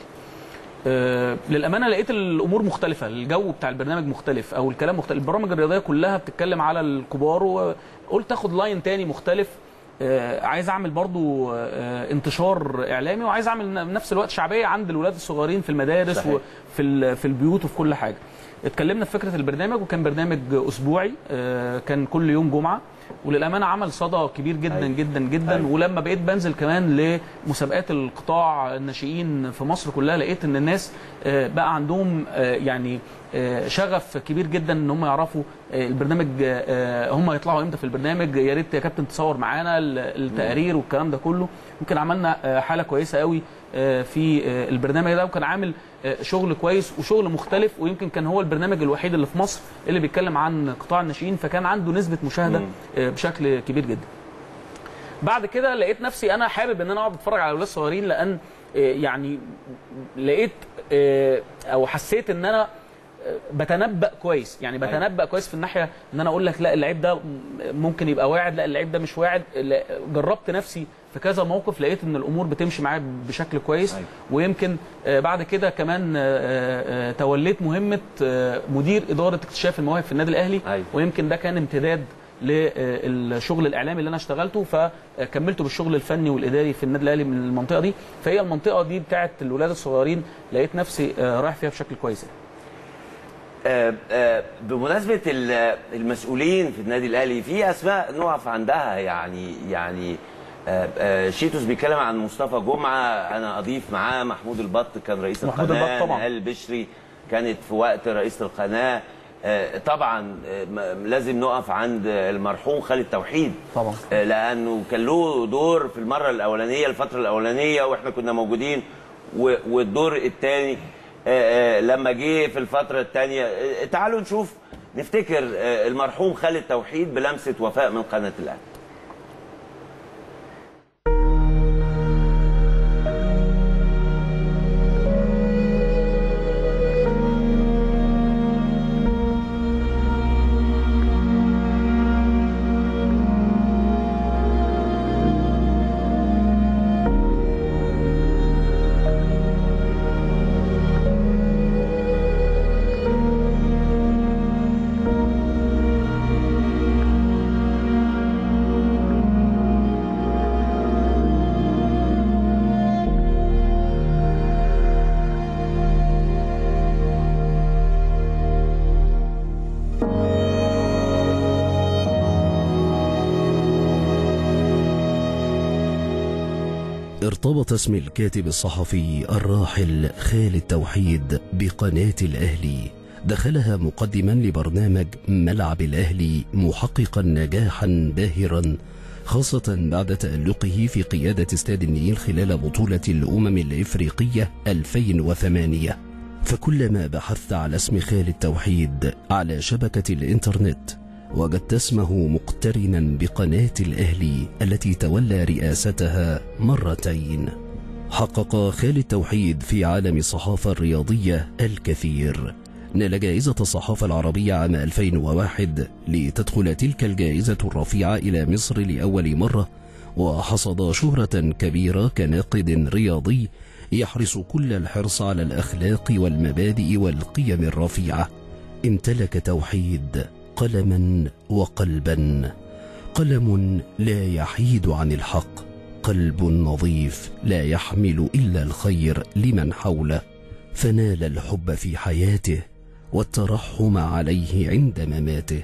آه، للامانه لقيت الامور مختلفه الجو بتاع البرنامج مختلف او الكلام مختلف البرامج الرياضيه كلها بتتكلم على الكبار وقلت اخد لاين تاني مختلف آه، عايز اعمل برضو آه، انتشار اعلامي وعايز اعمل نفس الوقت شعبيه عند الولاد الصغيرين في المدارس صحيح. وفي ال- في البيوت وفي كل حاجه اتكلمنا في فكره البرنامج وكان برنامج اسبوعي آه، كان كل يوم جمعه وللامانه عمل صدى كبير جدا أيوة. جدا جدا أيوة. ولما بقيت بنزل كمان لمسابقات القطاع الناشئين في مصر كلها لقيت ان الناس آه، بقى عندهم آه، يعني آه، شغف كبير جدا ان هم يعرفوا آه، البرنامج آه، هم هيطلعوا امتى في البرنامج يا ريت يا كابتن تصور معانا ال- التقارير والكلام ده كله يمكن عملنا آه، حاله كويسه قوي آه، في آه، البرنامج ده وكان عامل آه، شغل كويس وشغل مختلف ويمكن كان هو البرنامج الوحيد اللي في مصر اللي بيتكلم عن قطاع الناشئين فكان عنده نسبه مشاهده مم. آه، بشكل كبير جدا بعد كده لقيت نفسي انا حابب ان انا اقعد اتفرج على اولاد صغيرين لان آه، يعني لقيت آه، او حسيت ان انا آه، بتنبأ كويس يعني أيوة. بتنبأ كويس في الناحيه ان انا اقول لك لا اللعيب ده ممكن يبقى واعد لا اللعيب ده مش واعد لا، جربت نفسي في كذا موقف لقيت ان الامور بتمشي معايا بشكل كويس أيوة. ويمكن آه، بعد كده كمان آه، آه، آه، توليت مهمه آه، مدير اداره اكتشاف المواهب في النادي الاهلي أيوة. ويمكن ده كان امتداد للشغل الاعلامي اللي انا اشتغلته فكملته بالشغل الفني والاداري في النادي الاهلي من المنطقه دي فهي المنطقه دي بتاعه الولاد الصغيرين لقيت نفسي آه، رايح فيها بشكل كويس يعني. آه، آه، بمناسبه ال- المسؤولين في النادي الاهلي في اسماء نقف عندها يعني يعني آه، آه، شيتوس بيتكلم عن مصطفى جمعه انا اضيف معاه محمود البط كان رئيس محمود القناه البط طبعاً. نهال البشري كانت في وقت رئيسه القناه آه، طبعا آه، م- لازم نقف عند المرحوم خالد توحيد طبعا آه، لانه كان له دور في المره الاولانيه الفتره الاولانيه واحنا كنا موجودين و- والدور الثاني لما جه في الفتره الثانيه تعالوا نشوف نفتكر آه، المرحوم خالد توحيد بلمسه وفاء من قناه الاهلي ارتبط اسم الكاتب الصحفي الراحل خالد توحيد بقناة الأهلي دخلها مقدما لبرنامج ملعب الأهلي محققا نجاحا باهرا خاصة بعد تألقه في قيادة استاد النيل خلال بطولة الأمم الإفريقية 2008 فكلما بحثت على اسم خالد توحيد على شبكة الإنترنت وجدت اسمه مقترنا بقناة الأهلي التي تولى رئاستها مرتين حقق خالد توحيد في عالم الصحافة الرياضية الكثير نال جائزة الصحافة العربية عام 2001 لتدخل تلك الجائزة الرفيعة إلى مصر لأول مرة وحصد شهرة كبيرة كناقد رياضي يحرص كل الحرص على الأخلاق والمبادئ والقيم الرفيعة امتلك توحيد قلما وقلبا قلم لا يحيد عن الحق قلب نظيف لا يحمل إلا الخير لمن حوله فنال الحب في حياته والترحم عليه عند مماته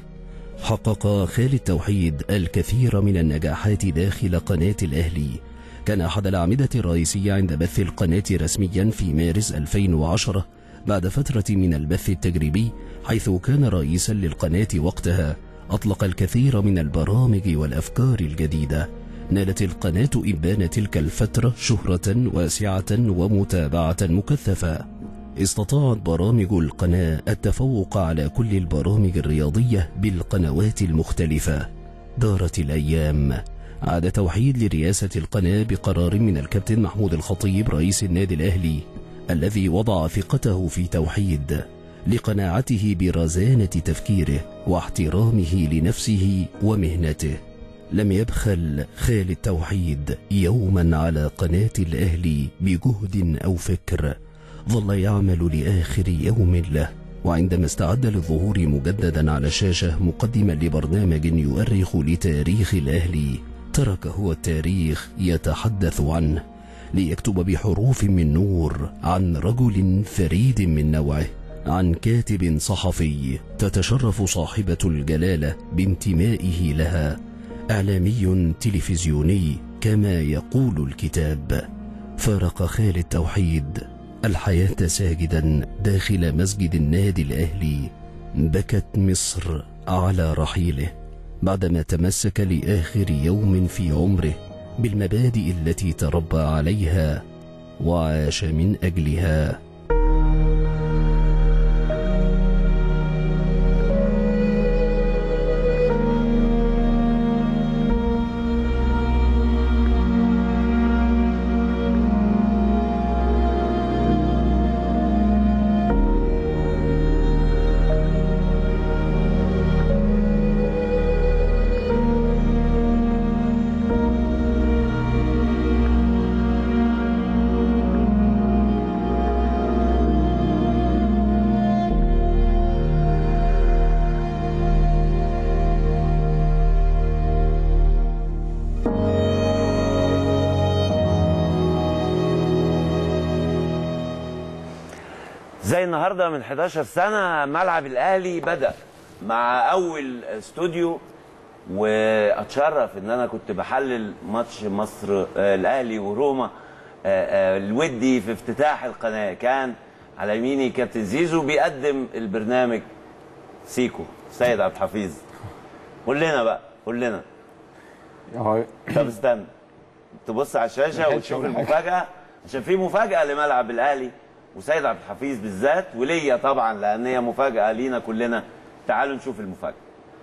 حقق خالد توحيد الكثير من النجاحات داخل قناة الأهلي كان أحد الأعمدة الرئيسية عند بث القناة رسميا في مارس 2010 بعد فترة من البث التجريبي حيث كان رئيسا للقناة وقتها أطلق الكثير من البرامج والأفكار الجديدة نالت القناة إبان تلك الفترة شهرة واسعة ومتابعة مكثفة استطاعت برامج القناة التفوق على كل البرامج الرياضية بالقنوات المختلفة دارت الأيام عاد توحيد لرئاسة القناة بقرار من الكابتن محمود الخطيب رئيس النادي الأهلي الذي وضع ثقته في توحيد لقناعته برزانة تفكيره واحترامه لنفسه ومهنته لم يبخل خالد توحيد يوما على قناة الأهلي بجهد أو فكر ظل يعمل لآخر يوم له وعندما استعد للظهور مجددا على الشاشة مقدما لبرنامج يؤرخ لتاريخ الأهلي ترك هو التاريخ يتحدث عنه ليكتب بحروف من نور عن رجل فريد من نوعه عن كاتب صحفي تتشرف صاحبة الجلالة بانتمائه لها إعلامي تلفزيوني كما يقول الكتاب فارق خالد توحيد الحياة ساجدا داخل مسجد النادي الأهلي بكت مصر على رحيله بعدما تمسك لآخر يوم في عمره بالمبادئ التي تربى عليها وعاش من أجلها زي النهارده من 11 سنه ملعب الاهلي بدا مع اول استوديو واتشرف ان انا كنت بحلل ماتش مصر آه، الاهلي وروما آه، آه، الودي في افتتاح القناه كان على يميني كابتن زيزو بيقدم البرنامج سيكو سيد عبد الحفيظ قول لنا بقى قول لنا طب استنى تبص على الشاشه لحقتش وتشوف أقول حاجة. المفاجاه عشان في مفاجاه لملعب الاهلي وسيد عبد الحفيظ بالذات وليا طبعا لان هي مفاجاه لينا كلنا تعالوا نشوف المفاجاه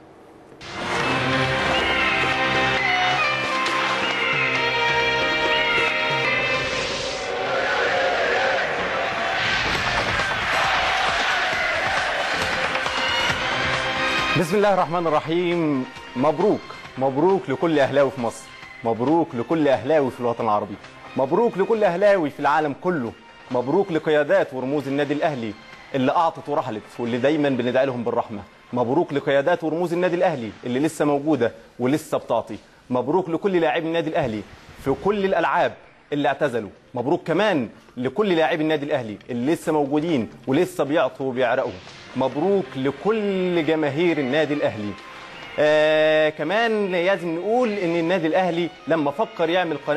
بسم الله الرحمن الرحيم مبروك مبروك لكل اهلاوي في مصر مبروك لكل اهلاوي في الوطن العربي مبروك لكل اهلاوي في العالم كله مبروك لقيادات ورموز النادي الاهلي اللي اعطت ورحلت واللي دايما بندعي لهم بالرحمه مبروك لقيادات ورموز النادي الاهلي اللي لسه موجوده ولسه بتعطي مبروك لكل لاعبي النادي الاهلي في كل الالعاب اللي اعتزلوا مبروك كمان لكل لاعبي النادي الاهلي اللي لسه موجودين ولسه بيعطوا وبيعرقوا مبروك لكل جماهير النادي الاهلي آه كمان لازم نقول ان النادي الاهلي لما فكر يعمل قناه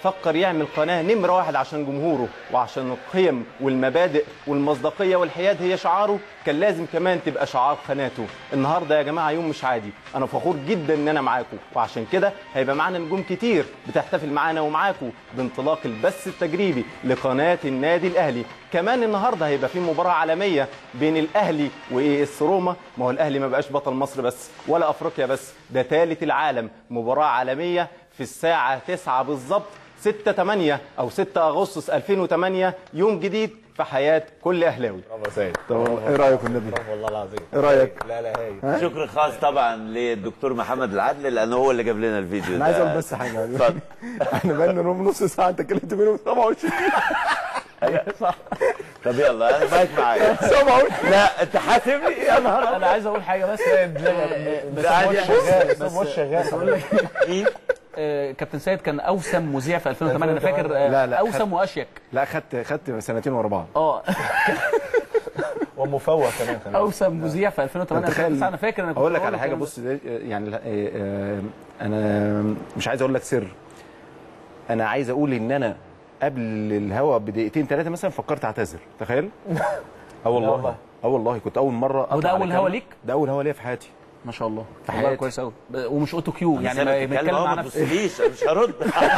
فكر يعمل قناه نمره واحد عشان جمهوره وعشان القيم والمبادئ والمصداقيه والحياد هي شعاره كان لازم كمان تبقى شعار قناته النهارده يا جماعه يوم مش عادي انا فخور جدا ان انا معاكم وعشان كده هيبقى معانا نجوم كتير بتحتفل معانا ومعاكم بانطلاق البث التجريبي لقناه النادي الاهلي كمان النهارده هيبقى في مباراه عالميه بين الاهلي واي اس روما ما هو الاهلي ما بقاش بطل مصر بس ولا افريقيا بس ده ثالث العالم مباراه عالميه في الساعه 9 بالظبط 6 8 او 6 اغسطس 2008 يوم جديد في حياه كل اهلاوي برافو يا سيد طب ايه رايك في النبي والله العظيم ايه رايك لا لا هاي شكر خاص طبعا للدكتور محمد العدل لانه هو اللي جاب لنا الفيديو انا عايز ده. اقول بس حاجه اتفضل احنا بقالنا نوم نص ساعه انت كلمت منهم 27 ايوه صح طب يلا انا معاك معايا 27 لا انت حاسبني يا نهار انا عايز اقول حاجه بس بس ده عادي مش يا شغال بص، بس مش شغال. بس أقول لك آه، كابتن سيد كان اوسم مذيع في 2008 انا فاكر آه، لا لا اوسم واشيك لا خدت خدت سنتين ورا بعض اه ومفوق كمان كمان اوسم مذيع في 2008 تخيل- 2009 انا فاكر انا كنت اقول لك بقول على حاجه الكلام ده. بص ده يعني آه، آه، انا مش عايز اقول لك سر انا عايز اقول ان انا قبل الهوا بدقيقتين ثلاثه مثلا فكرت اعتذر تخيل اه لا والله والله. اه والله كنت اول مره هو ده أطلع اول على هوا كاميرا. ليك؟ ده اول هوا ليا في حياتي ما شاء الله في والله حياتي. كويس قوي ومش اوتو كيو يعني يعني ما ما بيتكلم مع ما نفسه تبصليش انا مش هرد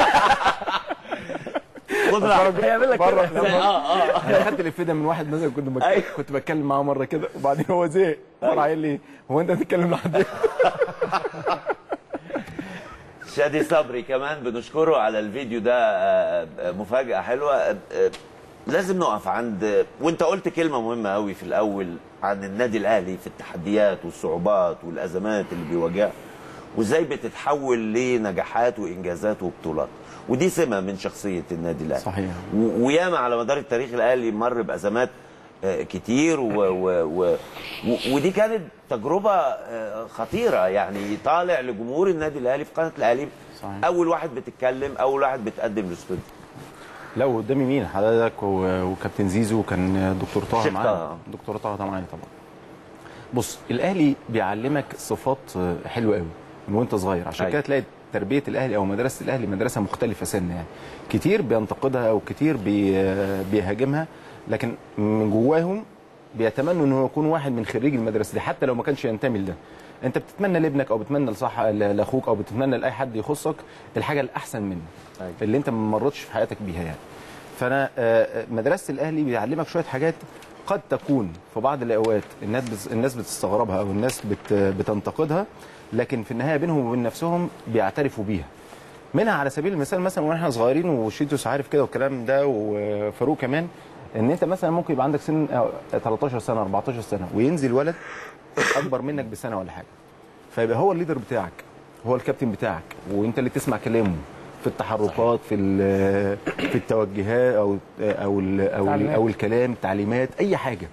خد بره راحتك هيعمل لك بره كده. اه اه انا خدت الافيه ده من واحد مثلا كنت بك... كنت بتكلم معاه مره كده وبعدين هو زهق راح قايل لي هو انت هتتكلم لحد إيه؟ شادي صبري كمان بنشكره على الفيديو ده آه، آه، مفاجأة حلوة آه، آه، لازم نقف عند وانت قلت كلمة مهمة قوي في الأول عن النادي الأهلي في التحديات والصعوبات والأزمات اللي بيواجهها وازاي بتتحول لنجاحات وإنجازات وبطولات ودي سمة من شخصية النادي الأهلي صحيح و- وياما على مدار التاريخ الأهلي مر بأزمات آه، كتير و و و و ودي كانت تجربة آه، خطيرة يعني طالع لجمهور النادي الأهلي في قناة الأهلي صحيح. أول واحد بتتكلم أول واحد بتقدم الاستوديو لا وقدامي مين حضرتك و- وكابتن زيزو وكان دكتور طه شيخ معانا طه. دكتور طه ده معايا طبعا بص الاهلي بيعلمك صفات آه، حلوه قوي من وانت صغير عشان أيوة. كده تلاقي تربيه الاهلي او مدرسه الاهلي مدرسه مختلفه سن يعني كتير بينتقدها او كتير بي آه، بيهاجمها لكن من جواهم بيتمنوا انه يكون واحد من خريج المدرسه دي حتى لو ما كانش ينتمي لده انت بتتمنى لابنك او بتتمنى لصح ل- لاخوك او بتتمنى لاي حد يخصك الحاجه الاحسن منه أيوة. اللي انت ما مرتش في حياتك بيها يعني فانا آه، آه، مدرسه الاهلي بيعلمك شويه حاجات قد تكون في بعض الاوقات الناس بت- الناس بتستغربها او الناس بت بتنتقدها لكن في النهايه بينهم وبين نفسهم بيعترفوا بيها منها على سبيل المثال مثلا واحنا صغيرين وشيتوس عارف كده والكلام ده وفاروق كمان ان انت مثلا ممكن يبقى عندك سن آه، 13 سنه 14 سنه وينزل ولد اكبر منك بسنه ولا حاجه فيبقى هو الليدر بتاعك هو الكابتن بتاعك وانت اللي تسمع كلامه في التحركات في ال- في التوجهات او او ال- او, ال- تعليمات. أو الكلام التعليمات اي حاجه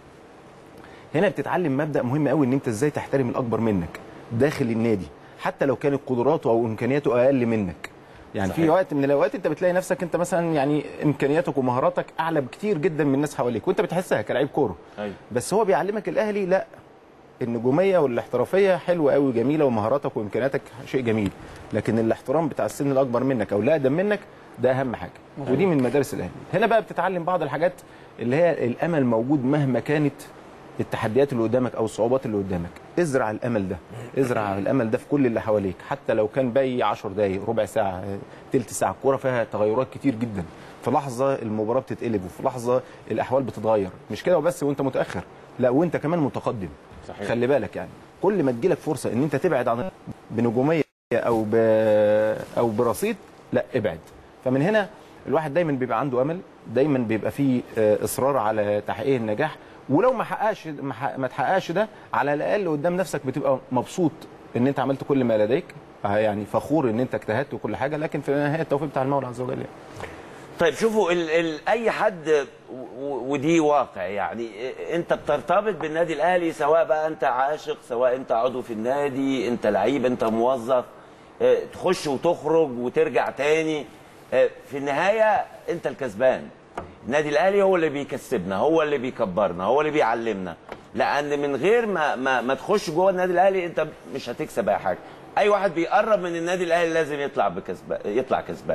هنا بتتعلم مبدا مهم قوي ان انت ازاي تحترم الاكبر منك داخل النادي حتى لو كانت قدراته او امكانياته اقل منك يعني صحيح. في وقت من الاوقات انت بتلاقي نفسك انت مثلا يعني امكانياتك ومهاراتك اعلى بكتير جدا من الناس حواليك وانت بتحسها كلاعب كوره أيوة. بس هو بيعلمك الاهلي لا النجوميه والاحترافيه حلوه قوي جميله ومهاراتك وامكانياتك شيء جميل لكن الاحترام بتاع السن الاكبر منك او اللي اقدم منك ده اهم حاجه ودي من مدارس الاهلي هنا بقى بتتعلم بعض الحاجات اللي هي الامل موجود مهما كانت التحديات اللي قدامك او الصعوبات اللي قدامك ازرع الامل ده ازرع الامل ده في كل اللي حواليك حتى لو كان باقي 10 دقايق ربع ساعه تلت ساعه الكوره فيها تغيرات كتير جدا في لحظه المباراه بتتقلب وفي لحظه الاحوال بتتغير مش كده وبس وانت متاخر لا وانت كمان متقدم صحيح. خلي بالك يعني كل ما تجيلك فرصه ان انت تبعد عن بنجوميه او ب... او برصيد لا ابعد فمن هنا الواحد دايما بيبقى عنده امل دايما بيبقى فيه آه، اصرار على تحقيق النجاح ولو ما حققش ما حق- ما تحققش ده على الاقل قدام نفسك بتبقى مبسوط ان انت عملت كل ما لديك آه، يعني فخور ان انت اجتهدت وكل حاجه لكن في النهايه التوفيق بتاع المولى عز وجل يعني. طيب شوفوا ال ال اي حد و- و- ودي واقع يعني انت بترتبط بالنادي الاهلي سواء بقى انت عاشق سواء انت عضو في النادي انت لعيب انت موظف اه، تخش وتخرج وترجع تاني اه، في النهايه انت الكسبان النادي الاهلي هو اللي بيكسبنا هو اللي بيكبرنا هو اللي بيعلمنا لان من غير ما ما, ما تخش جوه النادي الاهلي انت مش هتكسب اي حاجه اي واحد بيقرب من النادي الاهلي لازم يطلع بكسبان يطلع كسبان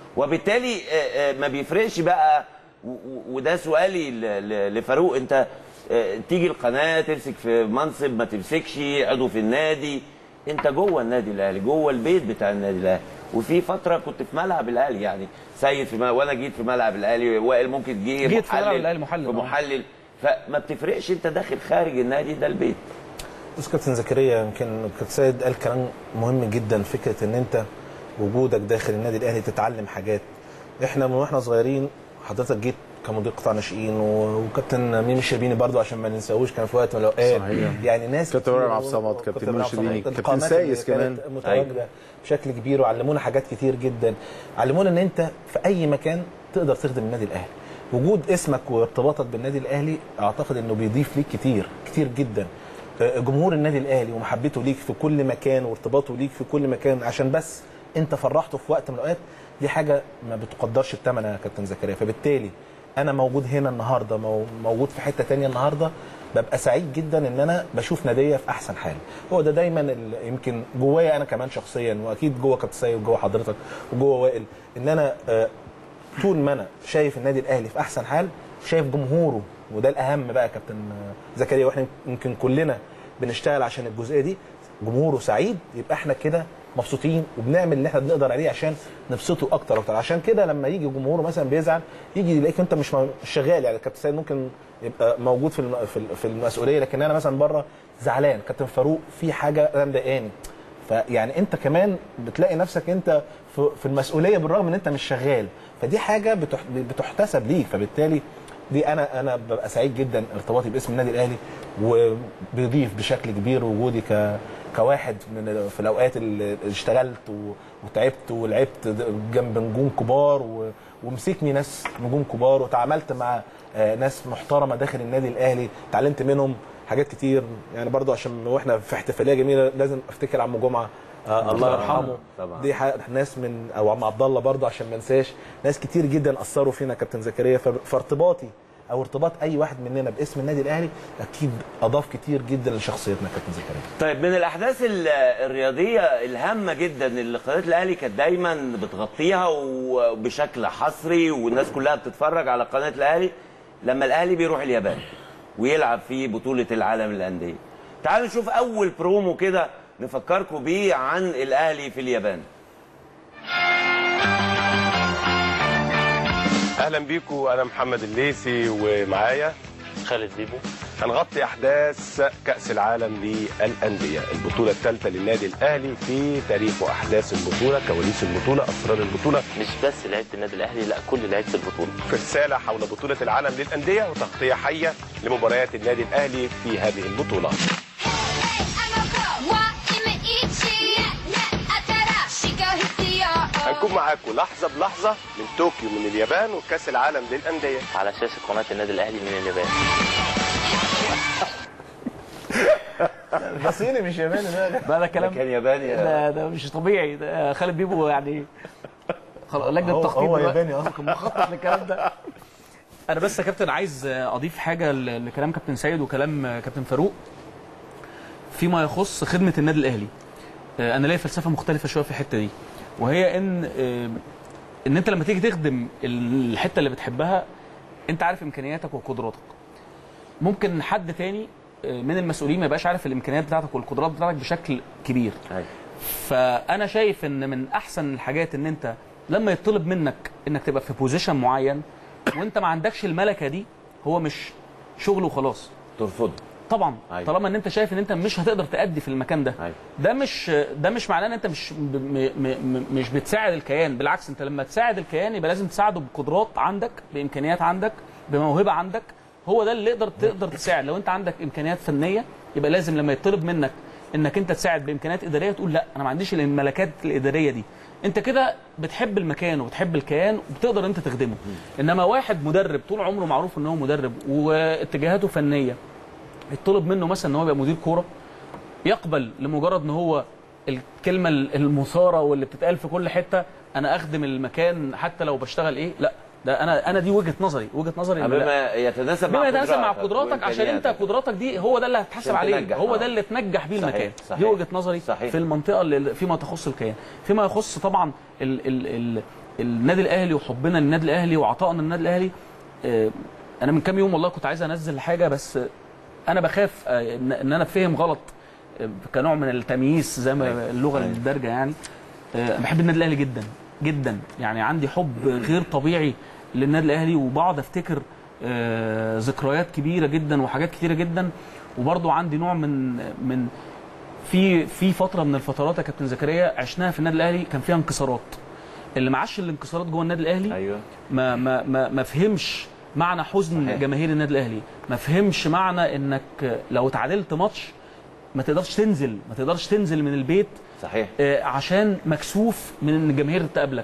وبالتالي آه، آه، ما بيفرقش بقى و- و- وده سؤالي ل- ل- لفاروق انت آه، تيجي القناه تمسك في منصب ما تمسكش عضو في النادي انت جوه النادي الاهلي جوه البيت بتاع النادي الاهلي وفي فتره كنت في ملعب الاهلي يعني سيد في ملعب وانا جيت في ملعب الاهلي وائل ممكن جه جيت في ملعب محلل- الأهلي محلل، في آه. محلل فما بتفرقش انت داخل خارج النادي ده البيت بص كابتن زكريا يمكن كابتن سيد قال كلام مهم جدا فكره ان انت وجودك داخل النادي الاهلي تتعلم حاجات احنا من واحنا صغيرين حضرتك جيت كمدير قطاع ناشئين و- وكابتن ميمي الشربيني برضو عشان ما ننساهوش كان في وقت من الاوقات صحيح. يعني ناس كابتن كتير- ابراهيم عبد الصمد كابتن إبراهيم ميمي عبد الصمد، الشربيني كابتن القامات سايس اللي كانت كمان متواجده بشكل كبير وعلمونا حاجات كتير جدا علمونا ان انت في اي مكان تقدر تخدم النادي الاهلي وجود اسمك وارتباطك بالنادي الاهلي اعتقد انه بيضيف ليك كتير كتير جدا جمهور النادي الاهلي ومحبته ليك في كل مكان وارتباطه ليك في كل مكان عشان بس انت فرحته في وقت من الاوقات دي حاجه ما بتقدرش بثمن يا كابتن زكريا فبالتالي انا موجود هنا النهارده مو- موجود في حته تانية النهارده ببقى سعيد جدا ان انا بشوف ناديه في احسن حال هو ده دايما ال- يمكن جوايا انا كمان شخصيا واكيد جوه كابتن سيد وجوه حضرتك وجوه وائل ان انا آه، طول ما انا شايف النادي الاهلي في احسن حال شايف جمهوره وده الاهم بقى يا كابتن زكريا واحنا يمكن كلنا بنشتغل عشان الجزئيه دي جمهوره سعيد يبقى احنا كده مبسوطين وبنعمل اللي احنا بنقدر عليه عشان نبسطه اكتر واكتر عشان كده لما يجي جمهوره مثلا بيزعل يجي يلاقيك انت مش م- مش شغال يعني كابتن سيد ممكن يبقى موجود في الم- في ال- في المسؤوليه لكن انا مثلا بره زعلان كابتن فاروق في حاجه انا مضايقاني فيعني انت كمان بتلاقي نفسك انت في في المسؤوليه بالرغم ان انت مش شغال فدي حاجه بتح- بتحتسب ليك فبالتالي دي انا انا ببقى سعيد جدا ارتباطي باسم النادي الاهلي وبيضيف بشكل كبير وجودي ك كواحد من في الاوقات اللي اشتغلت و- وتعبت ولعبت جنب نجوم كبار و- ومسكني ناس نجوم كبار وتعاملت مع آه، ناس محترمه داخل النادي الاهلي اتعلمت منهم حاجات كتير يعني برضو عشان واحنا في احتفاليه جميله لازم افتكر عم جمعه آه الله يرحمه طبعا. دي ح- ناس من او عم عبد الله برضه عشان ما انساش ناس كتير جدا اثروا فينا كابتن زكريا ف- فارتباطي او ارتباط اي واحد مننا باسم النادي الاهلي اكيد اضاف كتير جدا لشخصيتنا كابتن زكريا طيب من الاحداث ال- الرياضيه الهامه جدا اللي قناه الاهلي كانت دايما بتغطيها وبشكل حصري والناس كلها بتتفرج على قناه الاهلي لما الاهلي بيروح اليابان ويلعب في بطوله العالم للانديه تعالوا نشوف اول برومو كده نفكركم بيه عن الاهلي في اليابان اهلا بيكم انا محمد الليثي ومعايا خالد بيبو هنغطي احداث كاس العالم للانديه البطوله الثالثه للنادي الاهلي في تاريخ واحداث البطوله كواليس البطوله اسرار البطوله مش بس لعيبه النادي الاهلي لا كل لعيبه البطوله في رساله حول بطوله العالم للانديه وتغطيه حيه لمباريات النادي الاهلي في هذه البطوله هنكون معاكم لحظه بلحظه من طوكيو من اليابان وكاس العالم للانديه على شاشه قناه النادي الاهلي من اليابان ده صيني مش ياباني ده ده ده كلام- كان ياباني يا- ده ده مش طبيعي ده خالد بيبو يعني خلاص لجنه هو- التخطيط هو دلوقتي ياباني أصلاً. كان مخطط للكلام ده انا بس يا كابتن عايز اضيف حاجه ل- لكلام كابتن سيد وكلام كابتن فاروق فيما يخص خدمه النادي الاهلي آه، انا ليا فلسفه مختلفه شويه في الحته دي وهي ان آه، ان انت لما تيجي تخدم الحته اللي بتحبها انت عارف امكانياتك وقدراتك ممكن حد تاني آه، من المسؤولين ما يبقاش عارف الامكانيات بتاعتك والقدرات بتاعتك بشكل كبير فانا شايف ان من احسن الحاجات ان انت لما يطلب منك انك تبقى في بوزيشن معين وانت ما عندكش الملكه دي هو مش شغل وخلاص ترفضه طبعا أيوة. طالما ان انت شايف ان انت مش هتقدر تأدي في المكان ده ده مش ده مش معناه ان انت مش ب- م م م مش بتساعد الكيان بالعكس انت لما تساعد الكيان يبقى لازم تساعده بقدرات عندك بامكانيات عندك بموهبه عندك هو ده اللي يقدر تقدر تساعد لو انت عندك امكانيات فنيه يبقى لازم لما يطلب منك انك انت تساعد بامكانيات اداريه تقول لا انا ما عنديش الملكات الاداريه دي انت كده بتحب المكان وبتحب الكيان وبتقدر انت تخدمه انما واحد مدرب طول عمره معروف ان هو مدرب واتجاهاته فنيه يطلب منه مثلا ان هو يبقى مدير كوره يقبل لمجرد ان هو الكلمه المثاره واللي بتتقال في كل حته انا اخدم المكان حتى لو بشتغل ايه لا ده انا انا دي وجهه نظري وجهه نظري إن لا. بما يتناسب مع بما يتناسب مع قدراتك قدراتك عشان انت وإمكانياتك. قدراتك دي هو ده اللي هتحاسب عشان عليه تنجح، هو آه. ده اللي تنجح بيه صحيح، المكان صحيح. دي وجهه نظري صحيح. في المنطقه اللي فيما تخص الكيان فيما يخص طبعا ال ال ال النادي الاهلي وحبنا للنادي الاهلي وعطائنا للنادي الاهلي آه، انا من كام يوم والله كنت عايز انزل حاجه بس انا بخاف آه، ان إن انا فهم غلط آه، كنوع من التمييز زي ما اللغه الدارجه يعني آه، بحب النادي الاهلي جدا جدا يعني عندي حب غير طبيعي للنادي الاهلي وبقعد افتكر آه، ذكريات كبيره جدا وحاجات كتيره جدا وبرضو عندي نوع من من في في فتره من الفترات يا كابتن زكريا عشناها في النادي الاهلي كان فيها انكسارات اللي ما عاش الانكسارات جوه النادي الاهلي ايوه ما ما ما, ما فهمش معنى حزن صحيح. جماهير النادي الاهلي ما فهمش معنى انك لو تعادلت ماتش ما تقدرش تنزل ما تقدرش تنزل من البيت صحيح آه، عشان مكسوف من ان الجماهير تقابلك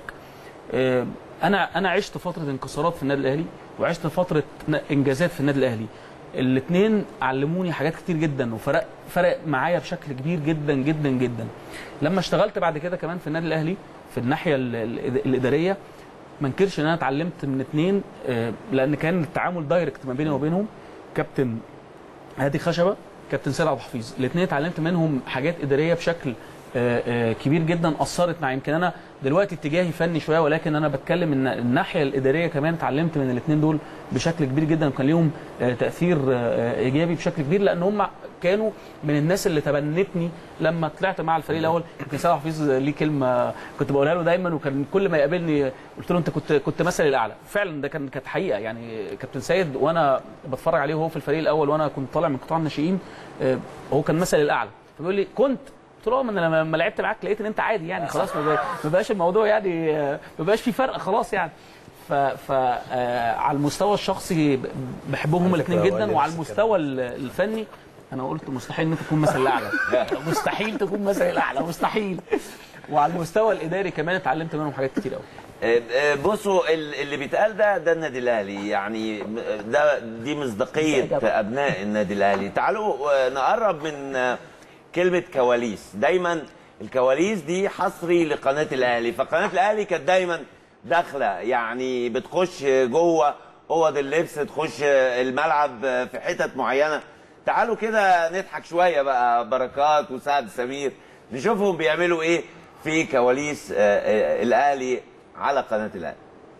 آه، انا انا عشت فتره انكسارات في النادي الاهلي وعشت فتره ن- انجازات في النادي الاهلي الاثنين علموني حاجات كتير جدا وفرق فرق معايا بشكل كبير جدا جدا جدا لما اشتغلت بعد كده كمان في النادي الاهلي في الناحيه ال- ال- الاداريه ما انكرش ان انا اتعلمت من اثنين لان كان التعامل دايركت ما بيني وبينهم كابتن هادي خشبه كابتن سيد عبد الحفيظ الاثنين اتعلمت منهم حاجات اداريه بشكل آه، آه، كبير جدا اثرت معايا يمكن انا دلوقتي اتجاهي فني شويه ولكن انا بتكلم ان الناحيه الاداريه كمان اتعلمت من الاثنين دول بشكل كبير جدا وكان ليهم آه، تاثير آه، ايجابي بشكل كبير لان هم كانوا من الناس اللي تبنتني لما طلعت مع الفريق الاول يمكن سيد عبد الحفيظ ليه كلمه كنت بقولها له دايما وكان كل ما يقابلني قلت له انت كنت كنت مثلي الاعلى فعلا ده كان كانت حقيقه يعني كابتن سيد وانا بتفرج عليه وهو في الفريق الاول وانا كنت طالع من قطاع الناشئين آه، هو كان مثلي الاعلى فبيقول لي كنت قلت له اه، ما انا لما لما لعبت معاك لقيت ان انت عادي يعني خلاص ما بقى- ما بقاش الموضوع يعني آه، ما بقاش في فرق خلاص يعني ف, ف آه، على المستوى الشخصي ب- بحبهم هما الاثنين فكرة جدا والدي وعلى نفس المستوى ال- الفني انا قلت مستحيل ان انت تكون مثل الاعلى مستحيل تكون مثل الاعلى مستحيل وعلى المستوى الاداري كمان اتعلمت منهم حاجات كتير قوي آه، آه، بصوا ال- اللي بيتقال ده ده النادي الاهلي يعني م- ده دي مصداقيه ابناء النادي الاهلي تعالوا آه، نقرب من آه، كلمه كواليس دايما الكواليس دي حصري لقناه الاهلي فقناه الاهلي كانت دايما داخله يعني بتخش جوه اوض اللبس تخش الملعب في حتت معينه تعالوا كده نضحك شويه بقى بركات وسعد سمير نشوفهم بيعملوا ايه في كواليس آه، آه، الاهلي على قناه الاهلي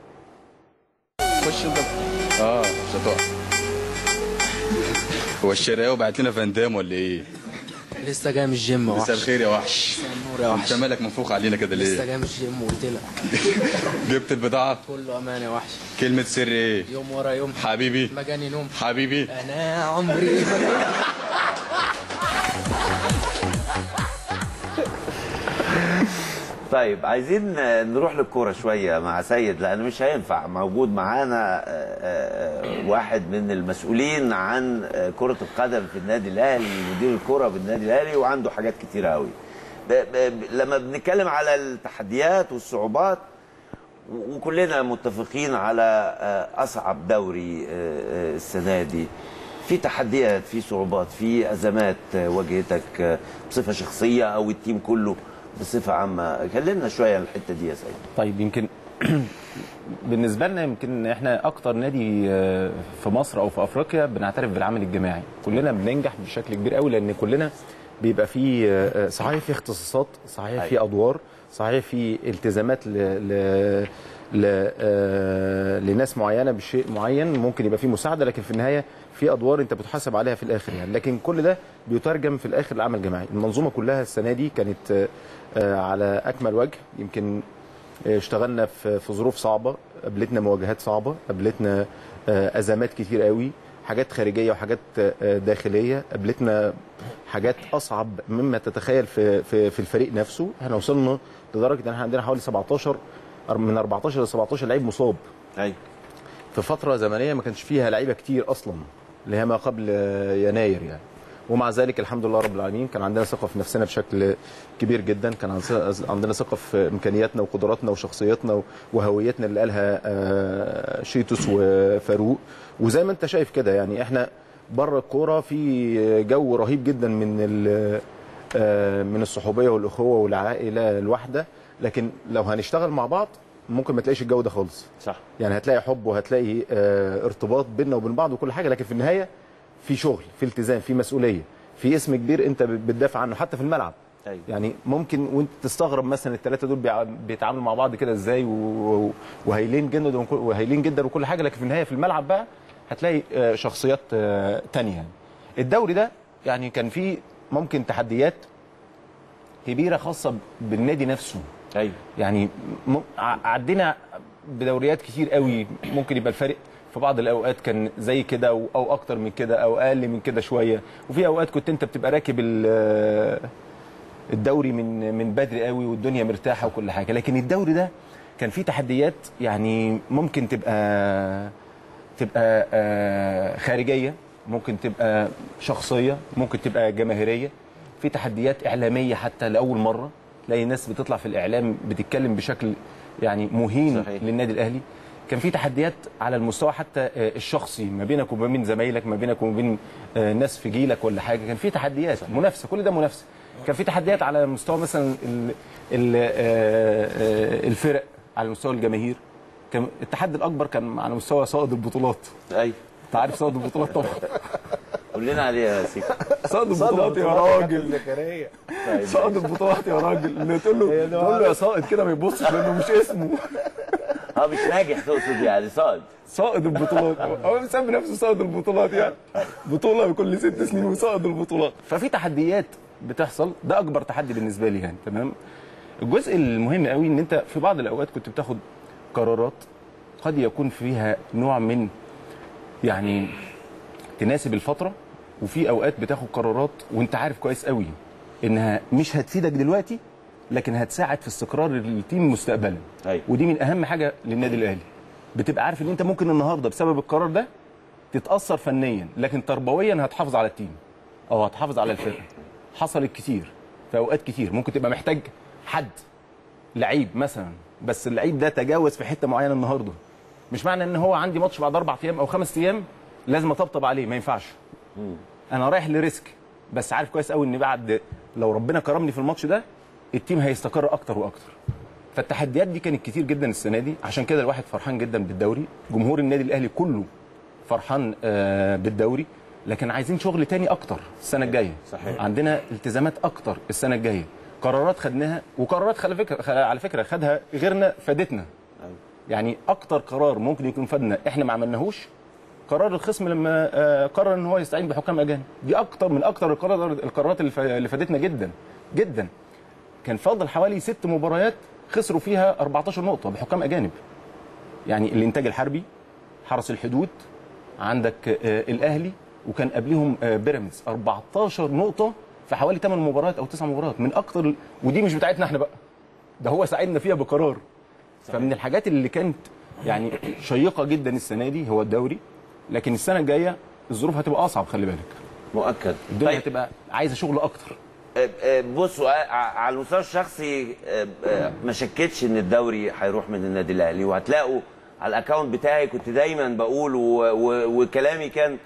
خش انت اه مش هتقع هو الشرقاوي بعت لنا فاندام ولا ايه؟ لسه جاي من الجيم يا وحش مساء الخير يا وحش مساء النور يا وحش انت مالك منفوخ علينا كده لسه ليه؟ جاي من الجيم وقلت لك جبت البضاعة؟ كله امان يا وحش كلمة سر ايه؟ يوم ورا يوم حبيبي ما جاني نوم حبيبي انا عمري طيب عايزين نروح للكوره شويه مع سيد لان مش هينفع موجود معانا آه، آه، واحد من المسؤولين عن آه، كره القدم في النادي الاهلي مدير الكره في النادي الاهلي وعنده حاجات كتيره قوي ب- ب- لما بنتكلم على التحديات والصعوبات و- وكلنا متفقين على آه، اصعب دوري آه، آه، السنه دي في تحديات في صعوبات في ازمات آه، واجهتك آه، بصفه شخصيه او التيم كله بصفه عامه كلمنا شويه عن الحته دي يا سيد طيب يمكن بالنسبه لنا يمكن احنا اكتر نادي آه، في مصر او في افريقيا بنعترف بالعمل الجماعي كلنا بننجح بشكل كبير قوي لان كلنا بيبقى في آه، صحيح في اختصاصات صحيح في ادوار صحيح في التزامات ل ل ل آه، لناس معينه بشيء معين ممكن يبقى في مساعده لكن في النهايه في ادوار انت بتحاسب عليها في الاخر يعني لكن كل ده بيترجم في الاخر لعمل جماعي المنظومه كلها السنه دي كانت آه، آه، على اكمل وجه يمكن اشتغلنا في في ظروف صعبه قابلتنا مواجهات صعبه قابلتنا آه، ازمات كتير قوي حاجات خارجيه وحاجات آه، داخليه قابلتنا حاجات اصعب مما تتخيل في في في الفريق نفسه احنا وصلنا لدرجه ان احنا عندنا حوالي 17 من 14 ل 17 لعيب مصاب ايوه في فتره زمنيه ما كانش فيها لعيبه كتير اصلا اللي هي ما قبل آه، يناير يعني ومع ذلك الحمد لله رب العالمين كان عندنا ثقه في نفسنا بشكل كبير جدا كان عن- عندنا ثقه في امكانياتنا وقدراتنا وشخصيتنا وهويتنا اللي قالها آه، شيتوس وفاروق وزي ما انت شايف كده يعني احنا بره الكوره في جو رهيب جدا من ال- آه، من الصحوبيه والاخوه والعائله الواحده لكن لو هنشتغل مع بعض ممكن ما تلاقيش الجو ده خالص صح يعني هتلاقي حب وهتلاقي آه، ارتباط بيننا وبين بعض وكل حاجه لكن في النهايه في شغل في التزام في مسؤوليه في اسم كبير انت بتدافع عنه حتى في الملعب أيوة. يعني ممكن وانت تستغرب مثلا الثلاثه دول بيع- بيتعاملوا مع بعض كده ازاي و- و- وهايلين جدا وكل- وهايلين جدا وكل حاجه لكن في النهايه في الملعب بقى هتلاقي آه، شخصيات آه، تانية يعني الدوري ده يعني كان فيه ممكن تحديات كبيره خاصه بالنادي نفسه ايوه يعني م- ع- عدينا بدوريات كتير قوي ممكن يبقى الفرق في بعض الاوقات كان زي كده او أو اكتر من كده او اقل من كده شويه وفي اوقات كنت انت بتبقى راكب ال- الدوري من من بدري قوي والدنيا مرتاحه وكل حاجه لكن الدوري ده كان فيه تحديات يعني ممكن تبقى تبقى آه، خارجيه ممكن تبقى شخصيه ممكن تبقى جماهيريه في تحديات اعلاميه حتى لاول مره تلاقي ناس بتطلع في الاعلام بتتكلم بشكل يعني مهين صحيح. للنادي الاهلي كان في تحديات على المستوى حتى آه، الشخصي ما بينك وما بين زمايلك ما بينك وما بين آه، ناس في جيلك ولا حاجه كان في تحديات منافسه كل ده منافسه كان في تحديات على مستوى مثلا ال- ال- آه، آه، الفرق على مستوى الجماهير كان التحدي الاكبر كان على مستوى صائد البطولات ايوه انت عارف صائد البطولات طبعا قول لنا عليها يا سيكو صائد البطولات يا راجل زكريا صائد البطولات يا راجل اللي تقول له تقول له يا صائد كده ما يبصش لانه مش اسمه اه مش ناجح تقصد يعني صائد صائد البطولات هو مسمي نفسه صائد البطولات يعني بطوله كل ست سنين وصائد البطولات ففي تحديات بتحصل ده اكبر تحدي بالنسبه لي يعني تمام الجزء المهم قوي ان انت في بعض الاوقات كنت بتاخد قرارات قد يكون فيها نوع من يعني تناسب الفتره وفي اوقات بتاخد قرارات وانت عارف كويس قوي انها مش هتفيدك دلوقتي لكن هتساعد في استقرار التيم مستقبلا أيوة. ودي من اهم حاجه للنادي الاهلي بتبقى عارف ان انت ممكن النهارده بسبب القرار ده تتاثر فنيا لكن تربويا هتحافظ على التيم او هتحافظ على الفرقه حصلت كتير في اوقات كتير ممكن تبقى محتاج حد لعيب مثلا بس اللعيب ده تجاوز في حته معينه النهارده مش معنى ان هو عندي ماتش بعد اربع ايام او خمس ايام لازم اطبطب عليه ما ينفعش انا رايح لريسك بس عارف كويس قوي ان بعد لو ربنا كرمني في الماتش ده التيم هيستقر اكتر واكتر فالتحديات دي كانت كتير جدا السنه دي عشان كده الواحد فرحان جدا بالدوري جمهور النادي الاهلي كله فرحان آه، بالدوري لكن عايزين شغل تاني اكتر السنه الجايه صحيح. عندنا التزامات اكتر السنه الجايه قرارات خدناها وقرارات على فكره خ- على فكره خدها غيرنا فادتنا يعني اكتر قرار ممكن يكون فادنا احنا ما عملناهوش قرار الخصم لما آه، قرر ان هو يستعين بحكام اجانب دي اكتر من اكتر القرار القرارات اللي ف- اللي فادتنا جدا جدا كان فاضل حوالي ست مباريات خسروا فيها 14 نقطه بحكام اجانب يعني الانتاج الحربي حرس الحدود عندك آه، الاهلي وكان قبلهم آه، بيراميدز 14 نقطه في حوالي 8 مباريات او 9 مباريات من اكتر ودي مش بتاعتنا احنا بقى ده هو ساعدنا فيها بقرار فمن الحاجات اللي كانت يعني شيقه جدا السنه دي هو الدوري لكن السنه الجايه الظروف هتبقى اصعب خلي بالك مؤكد الدنيا طيب. هتبقى عايزه شغل اكتر آه، آه، بصوا آه، على المستوى الشخصي آه، آه، ما شكتش ان الدوري هيروح من النادي الاهلي وهتلاقوا على الاكونت بتاعي كنت دايما بقول و- و- وكلامي كان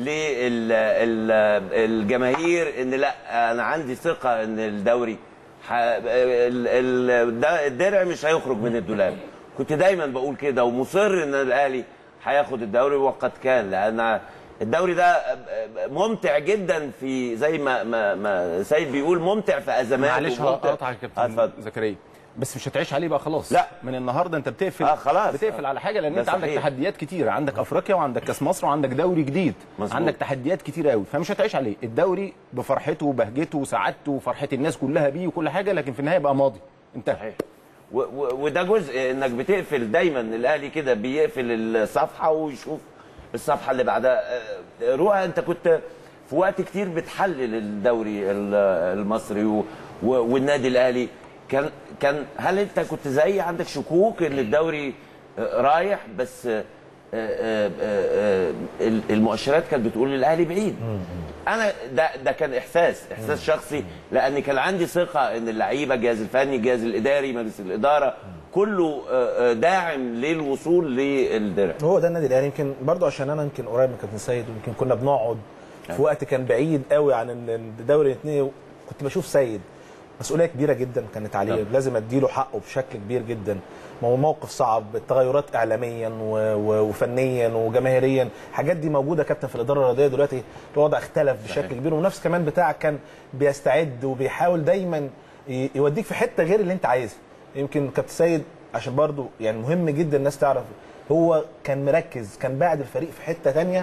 للجماهير ان لا انا عندي ثقه ان الدوري ح- ال- ال- ده- الدرع مش هيخرج من الدولاب كنت دايما بقول كده ومصر ان الاهلي هياخد الدوري وقد كان لان الدوري ده ممتع جدا في زي ما ما, ما سيد بيقول ممتع في ازمات معلش وممتع- هقطعك يا كابتن زكريا بس مش هتعيش عليه بقى خلاص لا من النهارده انت بتقفل آه خلاص. بتقفل على حاجه لان ده انت عندك صحيح. تحديات كتيره عندك افريقيا وعندك كاس مصر وعندك دوري جديد مظبوط. عندك تحديات كتيره قوي فمش هتعيش عليه الدوري بفرحته وبهجته وسعادته وفرحه الناس كلها بيه وكل حاجه لكن في النهايه بقى ماضي انتهى صحيح. و- و- وده جزء انك بتقفل دايما الاهلي كده بيقفل الصفحه ويشوف الصفحه اللي بعدها آه، روح انت كنت في وقت كتير بتحلل الدوري ال- المصري و- و- والنادي الاهلي كان كان هل انت كنت زي عندك شكوك ان الدوري آه، رايح بس آه، آه، آه، آه، المؤشرات كانت بتقول الاهلي بعيد انا ده ده كان احساس احساس شخصي لان كان عندي ثقه ان اللعيبه الجهاز الفني الجهاز الاداري مجلس الاداره كله آه، آه، داعم للوصول للدرع هو ده النادي الاهلي يمكن برضه عشان انا يمكن قريب من كابتن سيد ويمكن كنا بنقعد في وقت كان بعيد قوي عن ال- الدوري الاثنين كنت بشوف سيد مسؤوليه كبيره جدا كانت عليه لازم اديله حقه بشكل كبير جدا ما هو موقف صعب التغيرات اعلاميا و- و- وفنيا وجماهيريا الحاجات دي موجوده كابتن في الاداره الرياضيه دلوقتي الوضع اختلف بشكل صحيح. كبير ونفس كمان بتاعك كان بيستعد وبيحاول دايما ي- يوديك في حته غير اللي انت عايزها يمكن كابتن سيد عشان برضو يعني مهم جدا الناس تعرف هو كان مركز كان باعد الفريق في حته تانية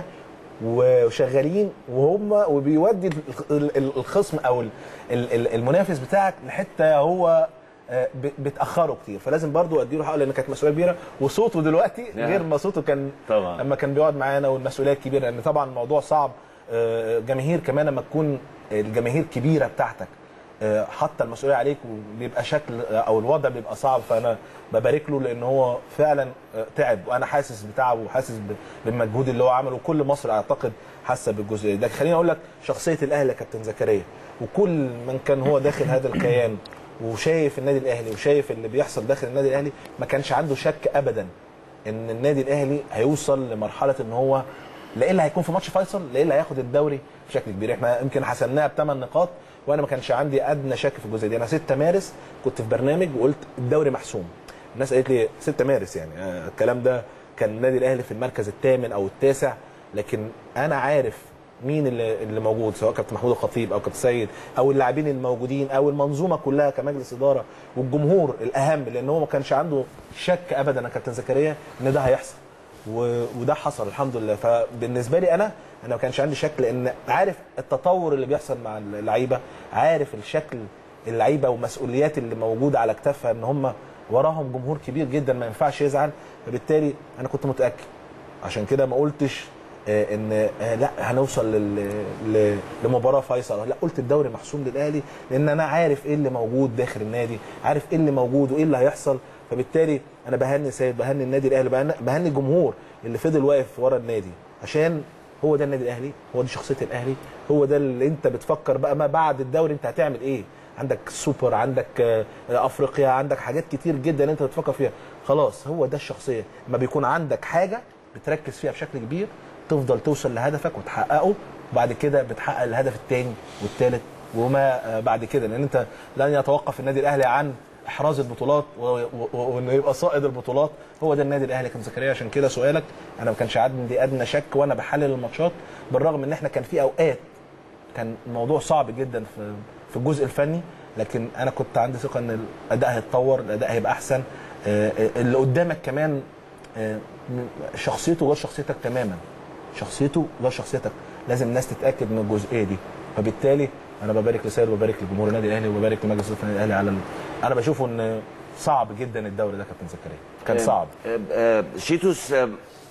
وشغالين وهم وبيودي ال- ال- الخصم او ال- ال- ال- المنافس بتاعك لحته هو آه، ب- بتاخره كتير فلازم برضو اديله حقه لان كانت مسؤوليه كبيره وصوته دلوقتي نعم. غير ما صوته كان طبعا لما كان بيقعد معانا والمسؤوليه الكبيره لان طبعا الموضوع صعب آه، جماهير كمان لما تكون الجماهير كبيره بتاعتك آه، حاطه المسؤوليه عليك وبيبقى شكل آه، او الوضع بيبقى صعب فانا ببارك له لان هو فعلا آه، تعب وانا حاسس بتعبه وحاسس ب- بالمجهود اللي هو عمله وكل مصر اعتقد حاسه بالجزئيه دي لكن خليني اقول لك شخصيه الاهلي يا كابتن زكريا وكل من كان هو داخل هذا الكيان وشايف النادي الاهلي وشايف اللي بيحصل داخل النادي الاهلي ما كانش عنده شك ابدا ان النادي الاهلي هيوصل لمرحله ان هو لا الا هيكون في ماتش فيصل لا الا هياخد الدوري بشكل كبير احنا يمكن حسمناها بثمان نقاط وانا ما كانش عندي ادنى شك في الجزئيه دي انا 6 مارس كنت في برنامج وقلت الدوري محسوم الناس قالت لي 6 مارس يعني آه، الكلام ده كان النادي الاهلي في المركز الثامن او التاسع لكن انا عارف مين اللي, اللي موجود سواء كابتن محمود الخطيب او كابتن سيد او اللاعبين الموجودين او المنظومه كلها كمجلس اداره والجمهور الاهم لان هو ما كانش عنده شك ابدا يا كابتن زكريا ان ده هيحصل و... وده حصل الحمد لله فبالنسبه لي انا انا ما كانش عندي شك لان عارف التطور اللي بيحصل مع اللعيبه عارف الشكل اللعيبه والمسؤوليات اللي موجوده على كتافها ان هم وراهم جمهور كبير جدا ما ينفعش يزعل فبالتالي انا كنت متاكد عشان كده ما قلتش آه، ان آه، لا هنوصل لل... ل... لمباراه فيصل لا قلت الدوري محسوم للاهلي لان انا عارف ايه اللي موجود داخل النادي عارف ايه اللي موجود وايه اللي هيحصل فبالتالي انا بهني سيد بهني النادي الاهلي بهني, بهني الجمهور اللي فضل واقف ورا النادي عشان هو ده النادي الاهلي هو دي شخصيه الاهلي هو ده اللي انت بتفكر بقى ما بعد الدوري انت هتعمل ايه عندك سوبر عندك آه، افريقيا عندك حاجات كتير جدا انت بتفكر فيها خلاص هو ده الشخصيه لما بيكون عندك حاجه بتركز فيها بشكل كبير تفضل توصل لهدفك وتحققه وبعد كده بتحقق الهدف الثاني والثالث وما آه، بعد كده لان انت لن يتوقف النادي الاهلي عن احراز البطولات و- و- و- وانه يبقى صائد البطولات هو ده النادي الاهلي كان زكريا عشان كده سؤالك انا ما كانش عندي ادنى شك وانا بحلل الماتشات بالرغم ان احنا كان في اوقات كان الموضوع صعب جدا في في الجزء الفني لكن انا كنت عندي ثقه ان الاداء هيتطور الاداء هيبقى احسن آه، آه، اللي قدامك كمان آه، م- شخصيته غير شخصيتك تماما شخصيته غير شخصيتك لازم الناس تتاكد من الجزئيه دي فبالتالي انا ببارك لسيد وببارك لجمهور النادي الاهلي وببارك لمجلس اداره النادي الاهلي على ال... انا بشوفه ان صعب جدا الدوري ده كابتن زكريا كان آه، صعب آه، آه، شيتوس آه،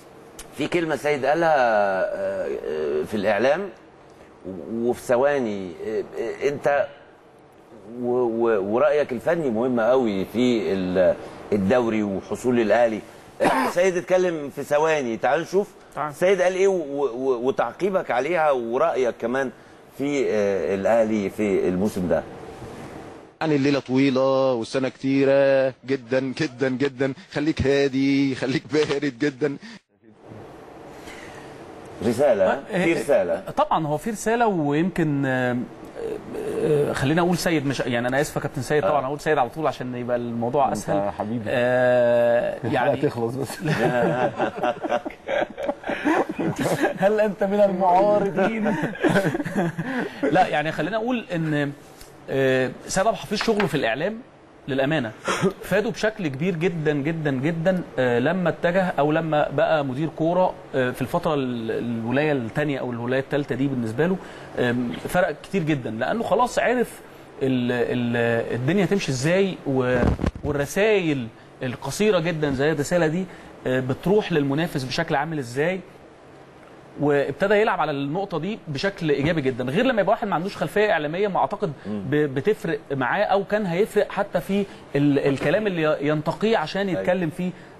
في كلمة سيد قالها آه، آه، في الإعلام و- وفي ثواني آه، آه، أنت و- و- ورأيك الفني مهم قوي في ال- الدوري وحصول الأهلي آه، سيد اتكلم في ثواني تعال نشوف سيد قال إيه و- و- وتعقيبك عليها ورأيك كمان في آه، الأهلي في الموسم ده يعني الليله طويله والسنه كتيره جدا جدا جدا خليك هادي خليك بارد جدا رسالة في رسالة طبعا هو في رساله ويمكن آه، آه، خلينا اقول سيد مش يعني انا اسف يا كابتن سيد طبعا اقول سيد على طول عشان يبقى الموضوع أنت اسهل حبيبي. آه يعني تخلص بس هل انت من المعارضين لا يعني خلينا اقول ان آه، سيد عبد الحفيظ شغله في الاعلام للامانه فاده بشكل كبير جدا جدا جدا آه، لما اتجه او لما بقى مدير كوره آه، في الفتره ال- الولايه الثانيه او الولايه الثالثه دي بالنسبه له آم، فرق كتير جدا لانه خلاص عرف ال- ال- الدنيا تمشي ازاي و- والرسائل القصيره جدا زي الرساله دي آه، بتروح للمنافس بشكل عامل ازاي وابتدى يلعب على النقطه دي بشكل ايجابي جدا غير لما يبقى واحد ما عندوش خلفيه اعلاميه ما اعتقد ب- بتفرق معاه او كان هيفرق حتى في ال- الكلام اللي ينتقيه عشان يتكلم فيه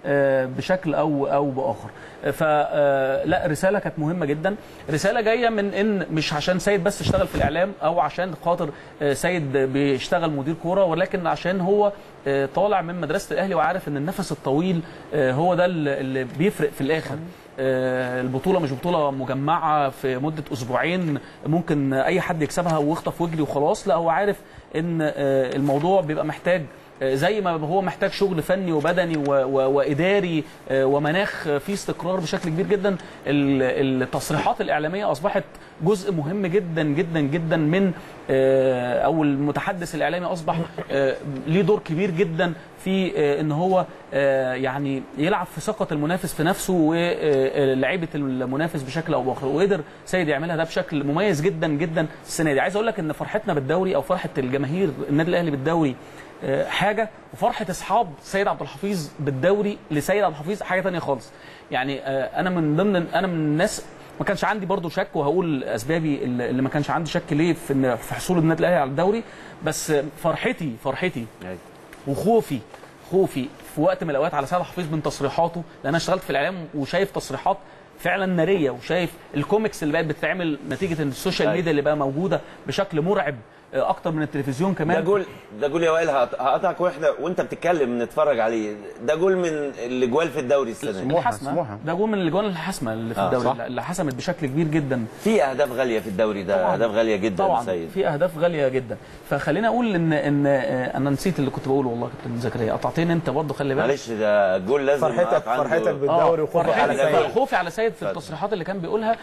آه، بشكل او او باخر فلا رساله كانت مهمه جدا رساله جايه من ان مش عشان سيد بس اشتغل في الاعلام او عشان خاطر آه، سيد بيشتغل مدير كوره ولكن عشان هو آه، طالع من مدرسه الاهلي وعارف ان النفس الطويل آه، هو ده اللي اللي بيفرق في الاخر آه، البطوله مش بطوله مجمعه في مده اسبوعين ممكن اي حد يكسبها ويخطف ويجري وخلاص لا هو عارف ان آه، الموضوع بيبقى محتاج آه، زي ما هو محتاج شغل فني وبدني و- و- واداري آه، ومناخ فيه استقرار بشكل كبير جدا ال- التصريحات الاعلاميه اصبحت جزء مهم جدا جدا جدا من آه، او المتحدث الاعلامي اصبح آه، ليه دور كبير جدا في آه، ان هو آه، يعني يلعب في ثقه المنافس في نفسه ولعيبه المنافس بشكل او باخر وقدر سيد يعملها ده بشكل مميز جدا جدا السنه دي عايز اقول لك ان فرحتنا بالدوري او فرحه الجماهير النادي الاهلي بالدوري آه، حاجه وفرحه اصحاب سيد عبد الحفيظ بالدوري لسيد عبد الحفيظ حاجه ثانيه خالص يعني آه، انا من ضمن انا من الناس ما كانش عندي برضو شك وهقول اسبابي اللي اللي ما كانش عندي شك ليه في إن- في حصول النادي الاهلي على الدوري بس فرحتي فرحتي وخوفي خوفي في وقت من الاوقات على سيد حفيظ من تصريحاته لان انا اشتغلت في الاعلام وشايف تصريحات فعلا ناريه وشايف الكوميكس اللي بقت بتتعمل نتيجه ان السوشيال ميديا اللي بقى موجوده بشكل مرعب آه، اكتر من التلفزيون كمان ده جول ده جول يا وائل هقط- هقطعك واحنا وانت بتتكلم نتفرج عليه ده جول من الاجوال في الدوري السنه دي الحاسمه ده جول من الاجوان الحاسمه اللي في آه، الدوري صح. اللي حسمت بشكل كبير جدا في اهداف غاليه في الدوري ده طبعاً. اهداف غاليه جدا طبعا سيد في اهداف غاليه جدا فخلينا اقول ان ان آه، انا نسيت اللي كنت بقوله والله كابتن زكريا قطعتني انت برضه خلي بالك معلش ده جول لازم فرحتك- نقف عنده. فرحتك بالدوري آه، وخوفك فرحتي- على سيد. خوفي على سيد في التصريحات اللي كان بيقولها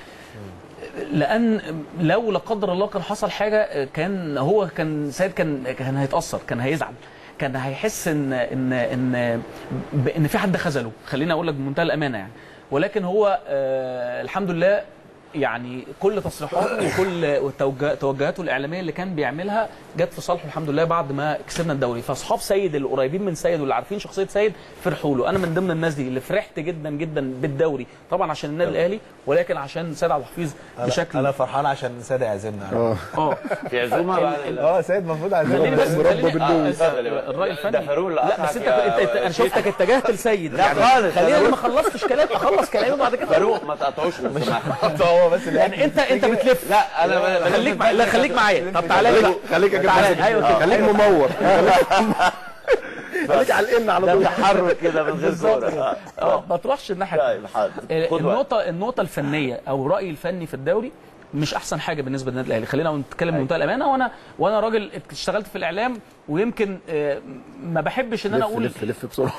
لان لو لا قدر الله كان حصل حاجه كان هو كان سيد كان كان هيتاثر كان هيزعل كان هيحس ان ان ان ان في حد خذله خليني اقول لك بمنتهى الامانه يعني ولكن هو آه الحمد لله يعني كل تصريحاته وكل توجه- توجهاته الاعلاميه اللي كان بيعملها جت في صالحه الحمد لله بعد ما كسبنا الدوري فاصحاب سيد اللي قريبين من سيد واللي عارفين شخصيه سيد فرحوا له انا من ضمن الناس دي اللي فرحت جدا جدا بالدوري طبعا عشان النادي الاهلي ولكن عشان سيد عبد الحفيظ أنا- بشكل انا فرحان عشان سيد يعزمنا اه اه في عزومه بعد اه سيد المفروض عزمنا خليني بس خليني آه، آه، الراي الفني ده فاروق اللي لا بس قطعك انت يا انت, انت انا شيخ. شفتك اتجهت لسيد لا خالص، خليني أنا انا ما بقول- خلصتش كلامي اخلص كلامي وبعد كده فاروق ما تقطعوش لو سمحت هو بس اللي يعني انت انت بتلف لا انا خليك مع... لا خليك معايا طب تعالى لي بقى خليك يا تعالى كابتن لي. ايوه كده خليك ممور خليك على الان على ده طول تحرك كده من غير بالظبط كوره اه ما تروحش الناحيه طيب حاضر آه، خد وقت. النقطة النقطة الفنية أو رأيي الفني في الدوري مش أحسن حاجة بالنسبة للنادي الأهلي، خلينا نتكلم بمنتهى الأمانة وأنا وأنا راجل اشتغلت في الإعلام ويمكن آه، ما بحبش إن أنا أقول لف لف بسرعه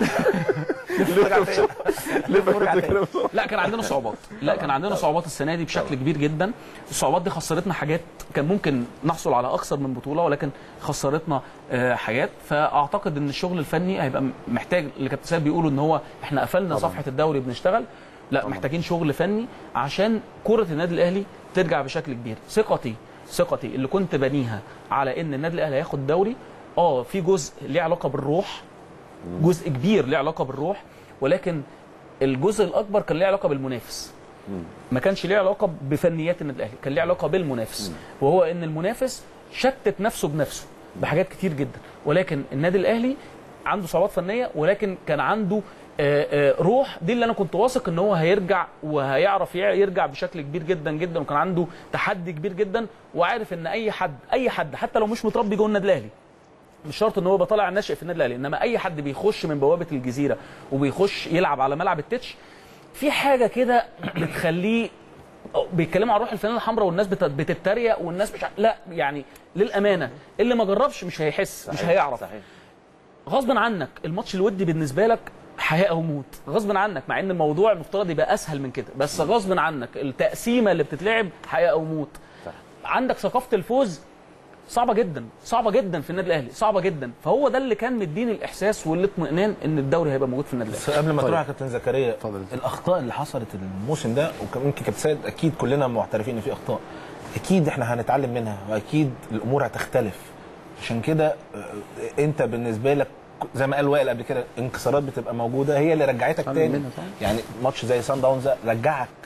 لف ورجع تاني. لا كان عندنا صعوبات لا كان عندنا صعوبات السنه دي بشكل كبير جدا الصعوبات دي خسرتنا حاجات كان ممكن نحصل على اكثر من بطوله ولكن خسرتنا آه، حاجات فاعتقد ان الشغل الفني هيبقى محتاج اللي كابتن سيد بيقولوا ان هو احنا قفلنا صفحه الدوري بنشتغل لا محتاجين شغل فني عشان كره النادي الاهلي ترجع بشكل كبير ثقتي ثقتي اللي كنت بنيها على ان النادي الاهلي هياخد الدوري اه في جزء ليه علاقه بالروح جزء كبير ليه علاقه بالروح ولكن الجزء الاكبر كان ليه علاقه بالمنافس ما كانش ليه علاقه بفنيات النادي الاهلي كان ليه علاقه بالمنافس وهو ان المنافس شتت نفسه بنفسه بحاجات كتير جدا ولكن النادي الاهلي عنده صعوبات فنيه ولكن كان عنده آه، آه، روح دي اللي انا كنت واثق ان هو هيرجع وهيعرف يع- يرجع بشكل كبير جدا جدا وكان عنده تحدي كبير جدا وعارف ان اي حد اي حد حتى لو مش متربي جوه النادي الاهلي مش شرط ان هو يبقى طالع ناشئ في النادي الاهلي انما اي حد بيخش من بوابه الجزيره وبيخش يلعب على ملعب التتش في حاجه كده بتخليه بيتكلموا عن روح الفانيلا الحمراء والناس بت- بتتريق والناس مش ع- لا يعني للامانه اللي ما جربش مش هيحس مش صحيح، هيعرف صحيح غصب عنك الماتش الودي بالنسبه لك حياه او موت غصب عنك مع ان الموضوع المفترض يبقى اسهل من كده بس غصب عنك التقسيمه اللي بتتلعب حياه او موت عندك ثقافه الفوز صعبه جدا صعبه جدا في النادي الاهلي صعبه جدا فهو ده اللي كان مديني الاحساس والاطمئنان ان الدوري هيبقى موجود في النادي بس الاهلي قبل ما طيب. تروح يا كابتن زكريا الاخطاء اللي حصلت الموسم ده ويمكن كابتن سيد اكيد كلنا معترفين ان في اخطاء اكيد احنا هنتعلم منها واكيد الامور هتختلف عشان كده آه، انت بالنسبه لك زي ما قال وائل قبل كده انكسارات بتبقى موجوده هي اللي رجعتك تعلم تاني منها طبعا. يعني ماتش زي سان داونز ده رجعك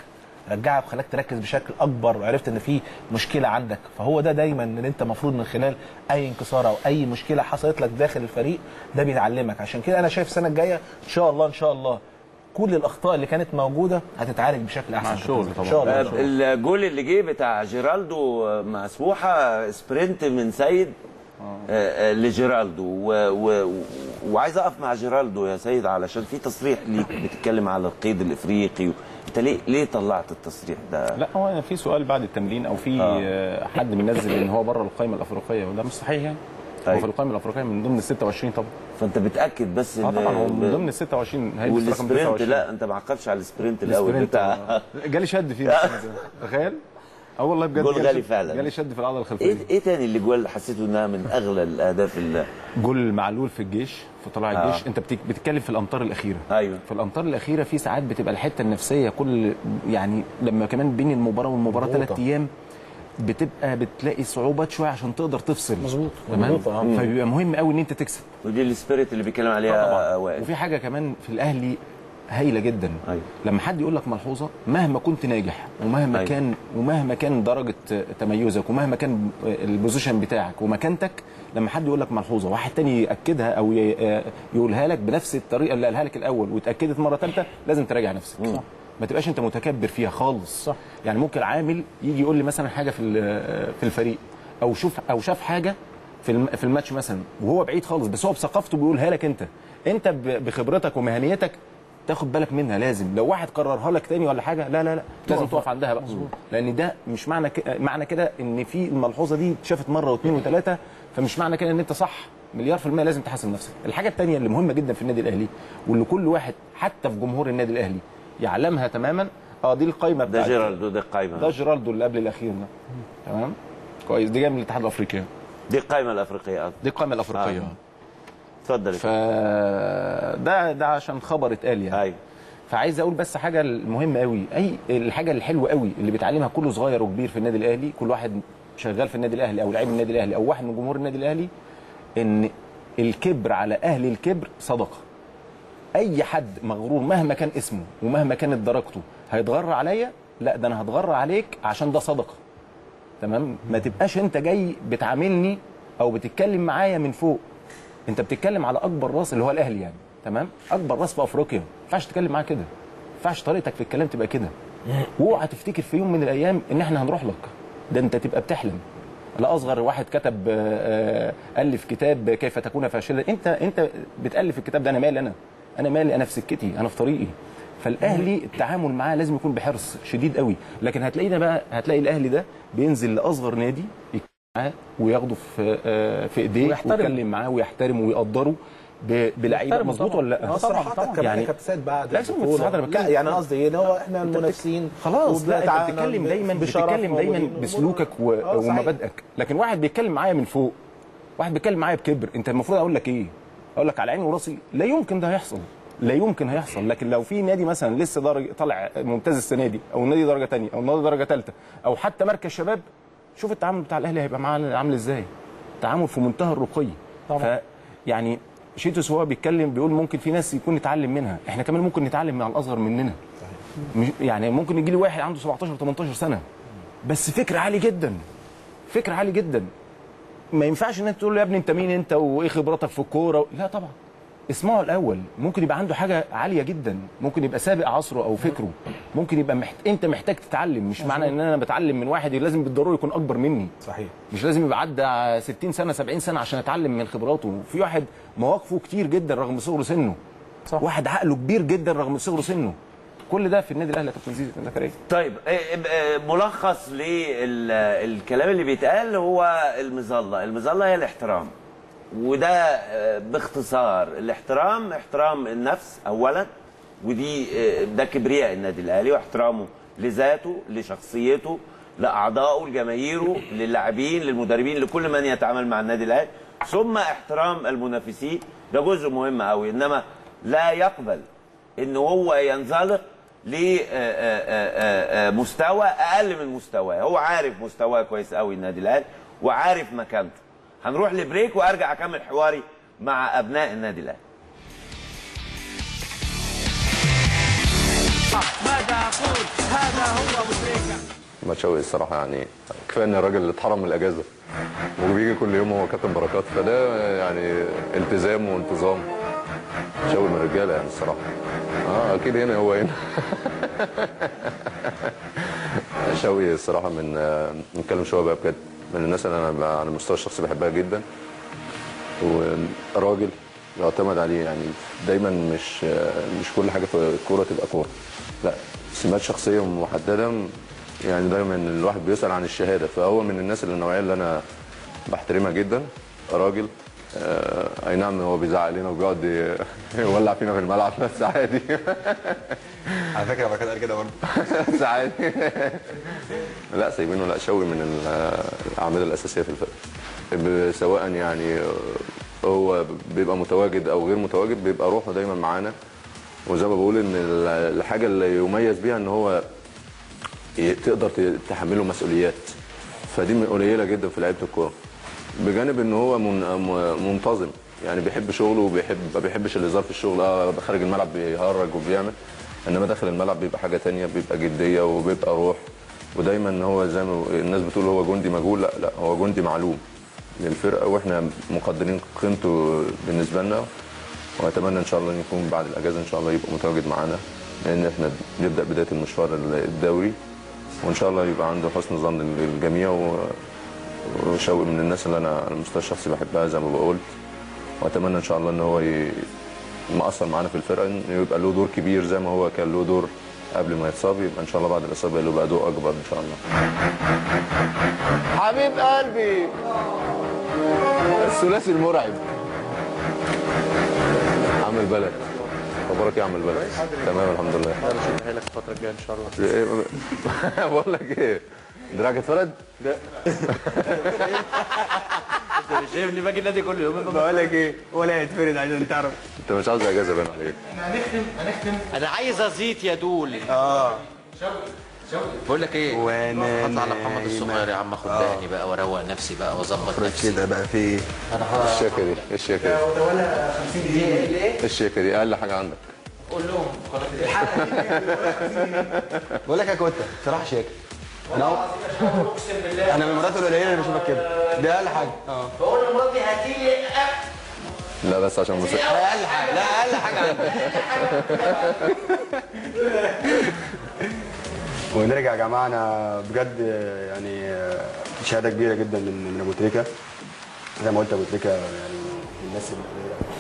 رجعك وخلاك تركز بشكل اكبر وعرفت ان في مشكله عندك فهو ده دايما ان انت المفروض من خلال اي انكسار او اي مشكله حصلت لك داخل الفريق ده بيتعلمك عشان كده انا شايف السنه الجايه ان شاء الله ان شاء الله كل الاخطاء اللي كانت موجوده هتتعالج بشكل احسن الشغل ان طبعاً. شاء الله آه، الجول اللي جه بتاع جيرالدو مع سموحه سبرنت من سيد آه، آه، لجيرالدو و... و... وعايز اقف مع جيرالدو يا سيد علشان في تصريح ليك بتتكلم على القيد الافريقي انت ليه ليه طلعت التصريح ده؟ لا هو في سؤال بعد التمرين او في آه. حد منزل ان هو بره القائمه الافريقيه وده مش صحيح يعني هو في القائمه الافريقيه من ضمن ال 26 طبعا فانت بتاكد بس اه إن- طبعا هو من ضمن ال 26 هيلبس رقم والسبرنت 29 لا انت ما عقبش على السبرنت الاول السبرنت، بتاع آه. جالي شد فيه تخيل اه والله بجد جول جالي غالي شد- فعلا. جالي شد في العضله الخلفيه ايه ايه تاني اللي جوال حسيته انها من اغلى الاهداف اللي جول معلول في الجيش في طلائع آه. الجيش انت بتك- بتتكلم في الامتار الاخيره ايوه في الامتار الاخيره في ساعات بتبقى الحته النفسيه كل يعني لما كمان بين المباراه والمباراه مضغوطة. ثلاث ايام بتبقى بتلاقي صعوبات شويه عشان تقدر تفصل مظبوط تمام مظبوط، آه. فبيبقى مهم قوي ان انت تكسب ودي السبيريت اللي بيتكلم آه عليها طبعا وائل وفي حاجه كمان في الاهلي هايله جدا أيوة. لما حد يقول لك ملحوظه مهما كنت ناجح ومهما أيوة. كان ومهما كان درجه تميزك ومهما كان البوزيشن بتاعك ومكانتك لما حد يقول لك ملحوظه واحد تاني ياكدها او ي- يقولها لك بنفس الطريقه اللي قالها لك الاول واتاكدت مره ثالثه لازم تراجع نفسك صح. ما تبقاش انت متكبر فيها خالص صح. يعني ممكن عامل يجي يقول لي مثلا حاجه في ال- في الفريق او شوف او شاف حاجه في الم- في الماتش مثلا وهو بعيد خالص بس هو بثقافته بيقولها لك انت انت ب- بخبرتك ومهنيتك تاخد بالك منها لازم لو واحد كررها لك تاني ولا حاجه لا لا لا لازم تقف. تقف عندها بقى لان ده مش معنى ك... معنى كده ان في الملحوظه دي اتشافت مره واثنين وثلاثه فمش معنى كده ان انت صح مليار في المية لازم تحاسب نفسك الحاجة التانية اللي مهمة جدا في النادي الأهلي واللي كل واحد حتى في جمهور النادي الأهلي يعلمها تماما اه دي القايمة ده بتاعت جيرالدو ده القايمه ده جيرالدو اللي قبل الأخير ده تمام كويس دي جاية من الاتحاد الأفريقي دي القايمه الافريقيه آه. دي القائمة الأفريقية آه. اتفضل ف ده ده عشان خبر اتقال يعني ايوه فعايز اقول بس حاجه المهمه قوي اي الحاجه الحلوه قوي اللي بيتعلمها كل صغير وكبير في النادي الاهلي كل واحد شغال في النادي الاهلي او لعيب النادي الاهلي او واحد من جمهور النادي الاهلي ان الكبر على اهل الكبر صدقه اي حد مغرور مهما كان اسمه ومهما كانت درجته هيتغر عليا لا ده انا هتغر عليك عشان ده صدقه تمام ما تبقاش انت جاي بتعاملني او بتتكلم معايا من فوق انت بتتكلم على اكبر راس اللي هو الاهلي يعني تمام اكبر راس في افريقيا ما ينفعش تتكلم معاه كده ما ينفعش طريقتك في الكلام تبقى كده واوعى تفتكر في يوم من الايام ان احنا هنروح لك ده انت تبقى بتحلم لا اصغر واحد كتب آه، آه، الف كتاب كيف تكون فاشلا انت انت بتالف الكتاب ده انا مالي انا انا مالي انا في سكتي انا في طريقي فالاهلي التعامل معاه لازم يكون بحرص شديد قوي لكن هتلاقينا بقى هتلاقي الاهلي ده بينزل لاصغر نادي يتكلم معاه وياخده في آه، في ايديه ويحترمه. ويتكلم معاه ويحترمه ويقدره ب- بلعيبه يحترمه مظبوط طبعاً. ولا لا؟ اه طبعا طبعا يعني كابتسات بعد لا سيبك من البطولة. التصريحات، انا لا بتكلم يعني قصدي ايه اللي هو احنا أنت بت- المنافسين خلاص لا وبنتع- انت بتتكلم دايما بشرف بتتكلم دايما موجودين. بسلوكك و- آه، صحيح. ومبادئك لكن واحد بيتكلم معايا من فوق واحد بيتكلم معايا بكبر انت المفروض اقول لك ايه اقول لك على عيني وراسي لا يمكن ده هيحصل لا يمكن هيحصل لكن لو في نادي مثلا لسه درجه طالع ممتاز السنه دي او نادي درجه ثانيه او نادي درجه ثالثه او حتى مركز شباب شوف التعامل بتاع الاهلي هيبقى معاه عامل ازاي تعامل في منتهى الرقي طبعاً. ف يعني شيتوس وهو بيتكلم بيقول ممكن في ناس يكون نتعلم منها احنا كمان ممكن نتعلم مع الاصغر مننا مش- يعني ممكن يجي لي واحد عنده 17 18 سنه بس فكر عالي جدا فكر عالي جدا ما ينفعش ان انت تقول له يا ابني انت مين انت وايه خبرتك في الكوره لا طبعا اسمعه الاول ممكن يبقى عنده حاجه عاليه جدا ممكن يبقى سابق عصره او فكره ممكن يبقى محت... انت محتاج تتعلم مش معنى ان انا بتعلم من واحد لازم بالضروره يكون اكبر مني صحيح مش لازم يبقى عدى 60 سنه 70 سنه عشان اتعلم من خبراته في واحد مواقفه كتير جدا رغم صغر سنه صح. واحد عقله كبير جدا رغم صغر سنه كل ده في النادي الاهلي يا كابتن زيزو زكريا طيب إيه- إيه- ملخص للكلام اللي بيتقال هو المظله المظله هي الاحترام وده آه، باختصار الاحترام احترام النفس اولا ودي آه، ده كبرياء النادي الاهلي واحترامه لذاته لشخصيته لاعضائه لجماهيره للاعبين للمدربين لكل من يتعامل مع النادي الاهلي ثم احترام المنافسين ده جزء مهم قوي انما لا يقبل ان هو ينزلق لمستوى اقل من مستواه هو عارف مستواه كويس قوي النادي الاهلي وعارف مكانته هنروح لبريك وارجع اكمل حواري مع ابناء النادي الاهلي ماذا يقول هذا هو ابو تريكه محمد شوقي الصراحه يعني كفايه ان الراجل اللي اتحرم من الاجازه وبيجي كل يوم هو كابتن بركات فده يعني التزام وانتظام شوقي من الرجاله يعني الصراحه اه اكيد هنا هو هنا شوقي الصراحه من آه، نتكلم شويه بقى بجد من الناس اللي انا بقى على المستوى الشخصي بحبها جدا وراجل يعتمد عليه يعني دايما مش آه، مش كل حاجه في الكوره تبقى كوره لا سمات شخصيه محدده يعني دايما الواحد بيسال عن الشهاده فهو من الناس اللي النوعيه اللي انا بحترمها جدا راجل آه اي نعم هو بيزعق لنا وبيقعد ي- يولع فينا في الملعب بس عادي على فكره بركات قال كده برضه بس عادي لا سايبينه لا شوي من ال- الاعمده الاساسيه في الفرقه ب- سواء يعني هو بيبقى متواجد او غير متواجد بيبقى روحه دايما معانا وزي ما بقول ان ال- الحاجه اللي يميز بيها ان هو ي- تقدر ت- تحمله مسؤوليات فدي من قليله جدا في لعيبه الكوره بجانب ان هو من م- منتظم يعني بيحب شغله وبيحب ما بيحبش الهزار في الشغل اه خارج الملعب بيهرج وبيعمل انما داخل الملعب بيبقى حاجه تانية بيبقى جديه وبيبقى روح ودايما هو زي ما الناس بتقول هو جندي مجهول لا لا هو جندي معلوم للفرقه واحنا مقدرين قيمته بالنسبه لنا واتمنى ان شاء الله ان يكون بعد الاجازه ان شاء الله يبقى متواجد معانا لان احنا نبدا بدايه المشوار الدوري وان شاء الله يبقى عنده حسن ظن للجميع و- وشوقي من الناس اللي انا على المستوى الشخصي بحبها زي ما بقولت واتمنى ان شاء الله ان هو ي... مأثر معانا في الفرقه إن يبقى له دور كبير زي ما هو كان له دور قبل ما يتصاب يبقى ان شاء الله بعد الاصابه له بقى دور اكبر ان شاء الله حبيب قلبي الثلاثي المرعب عم البلد اخبارك ايه يا عم البلد تمام الحمد لله انا لك الفتره الجايه ان شاء الله إيه- بقول لك ايه دراعك اتفرد شايفني باجي النادي كل يوم بقول لك ايه ولا هيتفرد عشان تعرف انت مش عاوز اجازه باين عليك هنختم هنختم انا عايز ازيط يا دول اه بقول لك ايه وانا اطلع على محمد الصغير يا عم اخد دقني بقى واروق نفسي بقى واظبط نفسي كده بقى في ايه انا خلاص الشيكه دي إيه الشيكه دي ولا 50 جنيه إيه الشيكه دي اقل حاجه عندك قول لهم بقول لك يا كوتا بصراحه شاكر انا اقسم بالله انا من المرات القليله اللي بشوفك كده دي اقل حاجه اه بقول لمراتي هاتي لي لا بس عشان مس... لا اقل حاجه لا اقل حاجه عندك ونرجع يا جماعه انا بجد يعني شهاده كبيره جدا من من ابو تريكه زي ما قلت ابو تريكه يعني من الناس اللي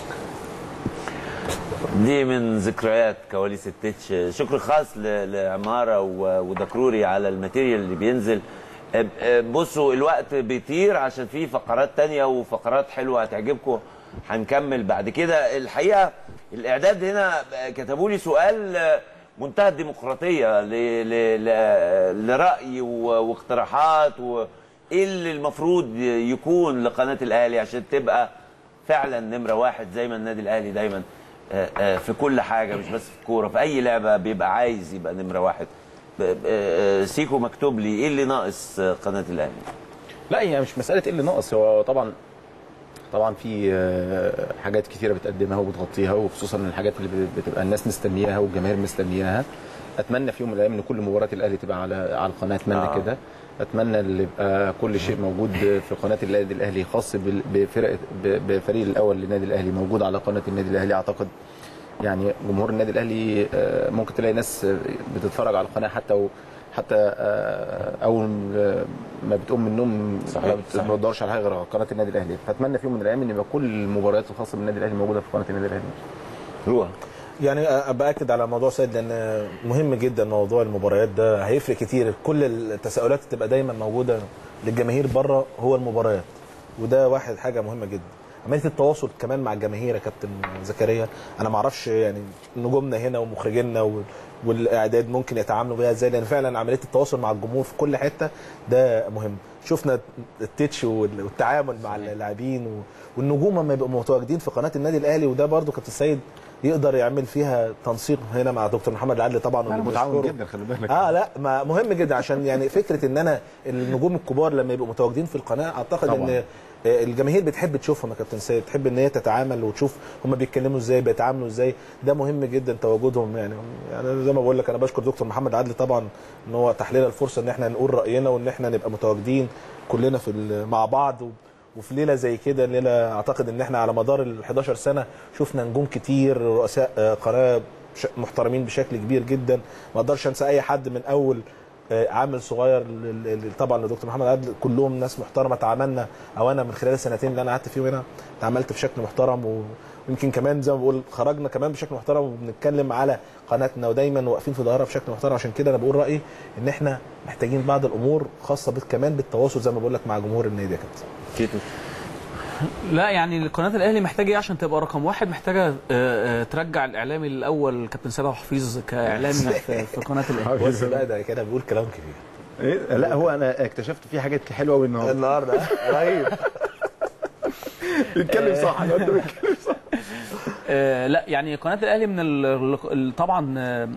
دي من ذكريات كواليس التتش شكر خاص ل- لعماره و- ودكروري على الماتيريال اللي بينزل أب- أب- بصوا الوقت بيطير عشان في فقرات تانية وفقرات حلوه هتعجبكم هنكمل بعد كده الحقيقه الاعداد هنا كتبوا لي سؤال منتهى الديمقراطيه ل- ل- ل- لراي و- واقتراحات وايه اللي المفروض يكون لقناه الاهلي عشان تبقى فعلا نمره واحد زي ما النادي الاهلي دايما آه، آه، في كل حاجه مش بس في الكوره في اي لعبه بيبقى عايز يبقى نمره واحد ب- ب- آه، سيكو مكتوب لي ايه اللي ناقص آه، قناه الاهلي لا هي مش مساله ايه اللي ناقص هو طبعا طبعا في آه، حاجات كتيره بتقدمها وبتغطيها وخصوصا الحاجات اللي بت- بتبقى الناس مستنياها والجماهير مستنياها اتمنى في يوم من الايام ان كل مباراه الاهلي تبقى على على القناه اتمنى آه. آه. كده اتمنى اللي يبقى كل شيء موجود في قناه النادي الاهلي خاص بال- بفرق ب- بفريق الاول للنادي الاهلي موجود على قناه النادي الاهلي اعتقد يعني جمهور النادي الاهلي آه، ممكن تلاقي ناس آه، بتتفرج على القناه حتى و حتى آه، اول ما بتقوم من النوم صحيح، ما بت- ما بتدورش على حاجه غير قناه النادي الاهلي فاتمنى في يوم من الايام ان يبقى كل المباريات الخاصه بالنادي الاهلي موجوده في قناه النادي الاهلي روح يعني باكد على موضوع سيد لان مهم جدا موضوع المباريات ده هيفرق كتير كل التساؤلات تبقى دايما موجوده للجماهير بره هو المباريات وده واحد حاجه مهمه جدا عمليه التواصل كمان مع الجماهير يا كابتن زكريا انا ما اعرفش يعني نجومنا هنا ومخرجينا وال- والاعداد ممكن يتعاملوا بيها ازاي لان فعلا عمليه التواصل مع الجمهور في كل حته ده مهم شفنا التتش وال- والتعامل مع اللاعبين و- والنجوم لما يبقوا متواجدين في قناه النادي الاهلي وده برضو كابتن سيد يقدر يعمل فيها تنسيق هنا مع دكتور محمد العدلي طبعا انا واللي متعاون بنشكره. جدا خلي بالك اه لا ما مهم جدا عشان يعني فكره ان انا النجوم الكبار لما يبقوا متواجدين في القناه اعتقد طبعاً. ان آه، الجماهير بتحب تشوفهم يا كابتن سيد تحب ان هي تتعامل وتشوف هم بيتكلموا ازاي بيتعاملوا ازاي ده مهم جدا تواجدهم يعني يعني زي ما بقول لك انا بشكر دكتور محمد عدلي طبعا ان هو اتاح لنا الفرصه ان احنا نقول راينا وان احنا نبقى متواجدين كلنا في ال- مع بعض و- وفي ليله زي كده ليله اعتقد ان احنا على مدار ال 11 سنه شفنا نجوم كتير رؤساء آه، قناه بش- محترمين بشكل كبير جدا ما اقدرش انسى اي حد من اول آه، عامل صغير ل- ل- ل- طبعا لدكتور محمد عادل كلهم ناس محترمه تعاملنا او انا من خلال السنتين اللي انا قعدت فيهم هنا تعاملت بشكل محترم و- ويمكن كمان زي ما بقول خرجنا كمان بشكل محترم وبنتكلم على قناتنا ودايما واقفين في ظهرها بشكل محترم عشان كده انا بقول رايي ان احنا محتاجين بعض الامور خاصه بت- كمان بالتواصل زي ما بقول لك مع جمهور النادي يا كابتن لا يعني قناه الاهلي محتاجه ايه عشان تبقى رقم واحد محتاجه آه، آه، ترجع الاعلامي الاول كابتن سيد عبد الحفيظ كاعلامي في, في قناه الاهلي بص بقى ده كده بيقول كلام كبير إيه؟ لا هو انا اكتشفت فيه حاجات حلوه قوي النهارده النهارده رهيب بيتكلم صح الواد ده بيتكلم صح آه، لا يعني قناه الاهلي من ال- ال- طبعا آه،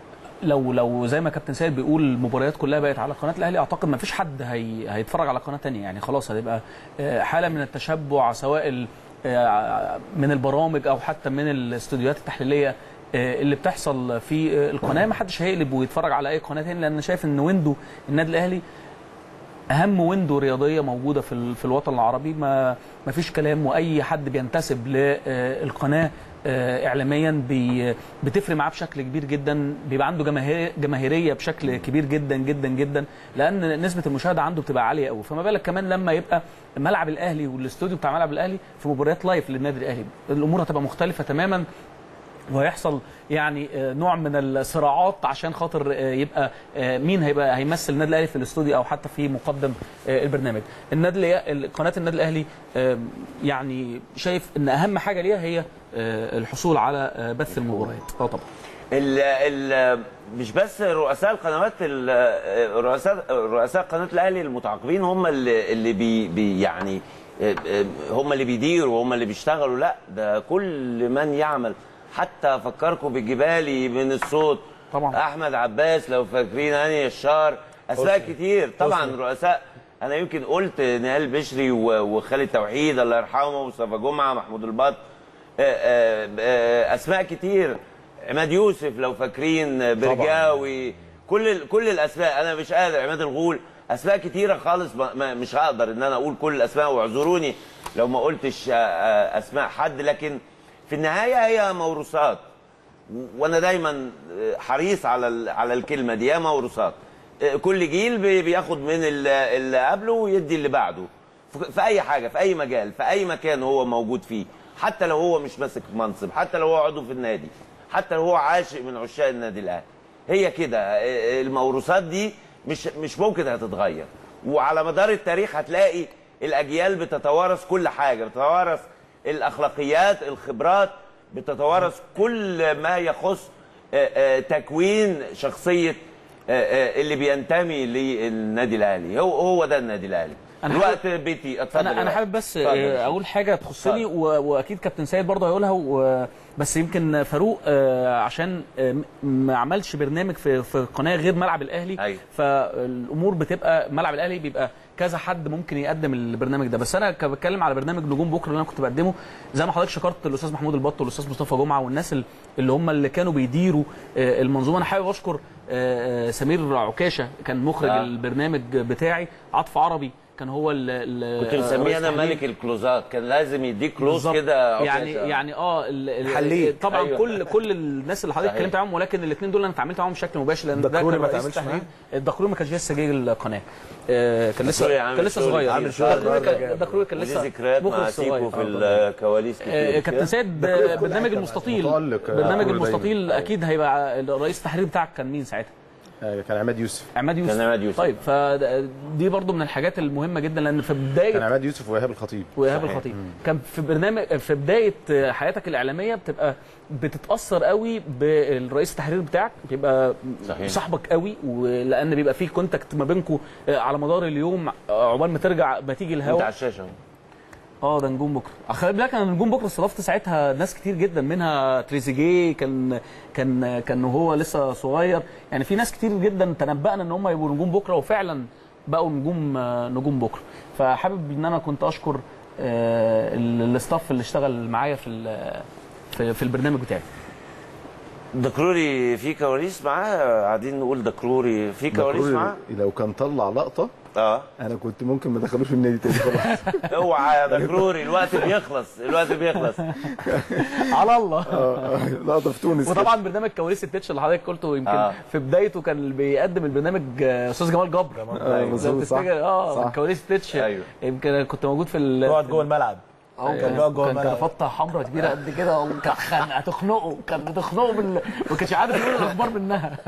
لو لو زي ما كابتن سيد بيقول المباريات كلها بقت على قناه الاهلي اعتقد ما فيش حد هي هيتفرج على قناه تانية يعني خلاص هتبقى آه، حاله من التشبع سواء ال- آه، من البرامج او حتى من الاستوديوهات التحليليه آه، اللي بتحصل في آه، القناه ما حدش هيقلب ويتفرج على اي قناه تاني لان أنا شايف ان ويندو النادي الاهلي اهم ويندو رياضيه موجوده في ال- في الوطن العربي ما ما فيش كلام واي حد بينتسب للقناه اعلاميا بي بتفرق معاه بشكل كبير جدا بيبقى عنده جماهير جماهيريه بشكل كبير جدا جدا جدا لان نسبه المشاهده عنده بتبقى عاليه قوي فما بالك كمان لما يبقى ملعب الاهلي والاستوديو بتاع ملعب الاهلي في مباريات لايف للنادي الاهلي الامور هتبقى مختلفه تماما وهيحصل يعني آه، نوع من الصراعات عشان خاطر آه، يبقى آه، مين هيبقى هيمثل النادي الاهلي في الاستوديو او حتى في مقدم آه، البرنامج. النادي الأهلي- قناه النادي الاهلي آه، يعني شايف ان اهم حاجه ليها هي آه، الحصول على آه، بث المباريات. اه طبعا. ال ال مش بس رؤساء القنوات ال- رؤساء رؤساء قناه الاهلي المتعاقبين هم اللي اللي بي بي يعني هم اللي بيديروا هم اللي بيشتغلوا لا ده كل من يعمل حتى افكركم بالجبالي من الصوت طبعا احمد عباس لو فاكرين هاني الشار اسماء حسني. كتير طبعا حسني. رؤساء انا يمكن قلت نهال بشري و- وخالد توحيد الله يرحمه مصطفى جمعه محمود البط آه، آه، آه، اسماء كتير عماد يوسف لو فاكرين برجاوي كل ال- كل الاسماء انا مش قادر عماد الغول اسماء كتيره خالص ما ما- مش هقدر ان انا اقول كل الاسماء واعذروني لو ما قلتش آه، آه، اسماء حد لكن في النهايه هي موروثات وانا دايما حريص على ال- على الكلمه دي يا موروثات كل جيل بي- بياخد من ال- اللي قبله ويدي اللي بعده في- في اي حاجه في اي مجال في اي مكان هو موجود فيه حتى لو هو مش ماسك منصب حتى لو هو عضو في النادي حتى لو هو عاشق من عشاق النادي الاهلي هي كده الموروثات دي مش مش ممكن هتتغير وعلى مدار التاريخ هتلاقي الاجيال بتتوارث كل حاجه بتتوارث الاخلاقيات الخبرات بتتوارث كل ما يخص آه، آه، تكوين شخصيه آه، آه، اللي بينتمي للنادي الاهلي هو هو ده النادي الاهلي أنا الوقت بيتي اتفضل انا يا انا وائل. حابب بس اتفضل يا آه، اقول حاجه تخصني اتفضل. و- واكيد كابتن سيد برضه هيقولها و- بس يمكن فاروق آه، عشان آه، م- ما عملش برنامج في في قناه غير ملعب الاهلي أيوة. فالامور بتبقى ملعب الاهلي بيبقى كذا حد ممكن يقدم البرنامج ده بس انا ك- بتكلم على برنامج نجوم بكره اللي انا كنت بقدمه زي ما حضرتك شكرت الاستاذ محمود البط والاستاذ مصطفى جمعه والناس ال- اللي هم اللي كانوا بيديروا آه، المنظومه انا حابب اشكر آه، آه، سمير عكاشه كان مخرج آه. البرنامج بتاعي عطف عربي كان هو ال- ال- كنت مسميه رئيس انا تحرير. ملك الكلوزات كان لازم يديك كلوز بالظبط. كده يعني عكاشة. يعني اه ال- ال- حليك. طبعا أيوة. كل كل الناس اللي حضرتك صحيح. اتكلمت معاهم ولكن الاثنين دول انا اتعاملت معاهم بشكل مباشر لان ده الدكروري كان ما رئيس اتعاملتش تحرير معاه؟ الدكروري ما كانش لسه جاي القناه آه، كان لسه الدكروري عامل كان لسه شغل صغير عامل شغل الدكروري كان- برضه. الدكروري كان وليه لسه ذكريات مع مخرج سيكو صغير. في الكواليس كتير آه، مش كابتن كده؟ سيد ده كل- كل برنامج حتة المستطيل متألق، آه، برنامج دايما. المستطيل اكيد هيبقى رئيس التحرير بتاعك كان مين ساعتها؟ كان عماد يوسف عماد يوسف كان عماد يوسف. طيب فدي برضو من الحاجات المهمه جدا لان في بدايه كان عماد يوسف وايهاب الخطيب وايهاب صحيح. الخطيب مم. كان في برنامج في بدايه حياتك الاعلاميه بتبقى بتتاثر قوي بالرئيس التحرير بتاعك بيبقى صحيح. صاحبك قوي ولان بيبقى فيه كونتاكت ما بينكم على مدار اليوم عقبال ما ترجع ما تيجي انت الهوا على الشاشه اهو اه ده نجوم بكره خلي بالك انا نجوم بكره استضفت ساعتها ناس كتير جدا منها تريزيجيه كان كان كان هو لسه صغير يعني في ناس كتير جدا تنبأنا ان هم يبقوا نجوم بكره وفعلا بقوا نجوم نجوم بكره فحابب ان انا كنت اشكر آه، ال- الاستاف اللي اشتغل معايا في ال- في, في البرنامج بتاعي دكروري في كواليس معاه قاعدين نقول دكروري في كواليس دكروري معاه لو كان طلع لقطه اه انا كنت ممكن ما ادخلوش النادي تاني خلاص اوعى يا دكروري الوقت بيخلص الوقت بيخلص على الله لقطه في تونس وطبعا برنامج كواليس التتش اللي حضرتك قلته يمكن آه. آه. في بدايته كان اللي بيقدم البرنامج آه، استاذ جمال جبر آه، لو مظبوط، صح. تفتكر اه صح. كواليس التتش أيوه. يمكن أنا كنت موجود في ال يقعد جوه الملعب اه كان بيقعد جوه كان الملعب كرافته حمراء كبيره قد كده وكان خانقه تخنقه كانت بتخنقه بال... ما كانش عارف يقول الاخبار منها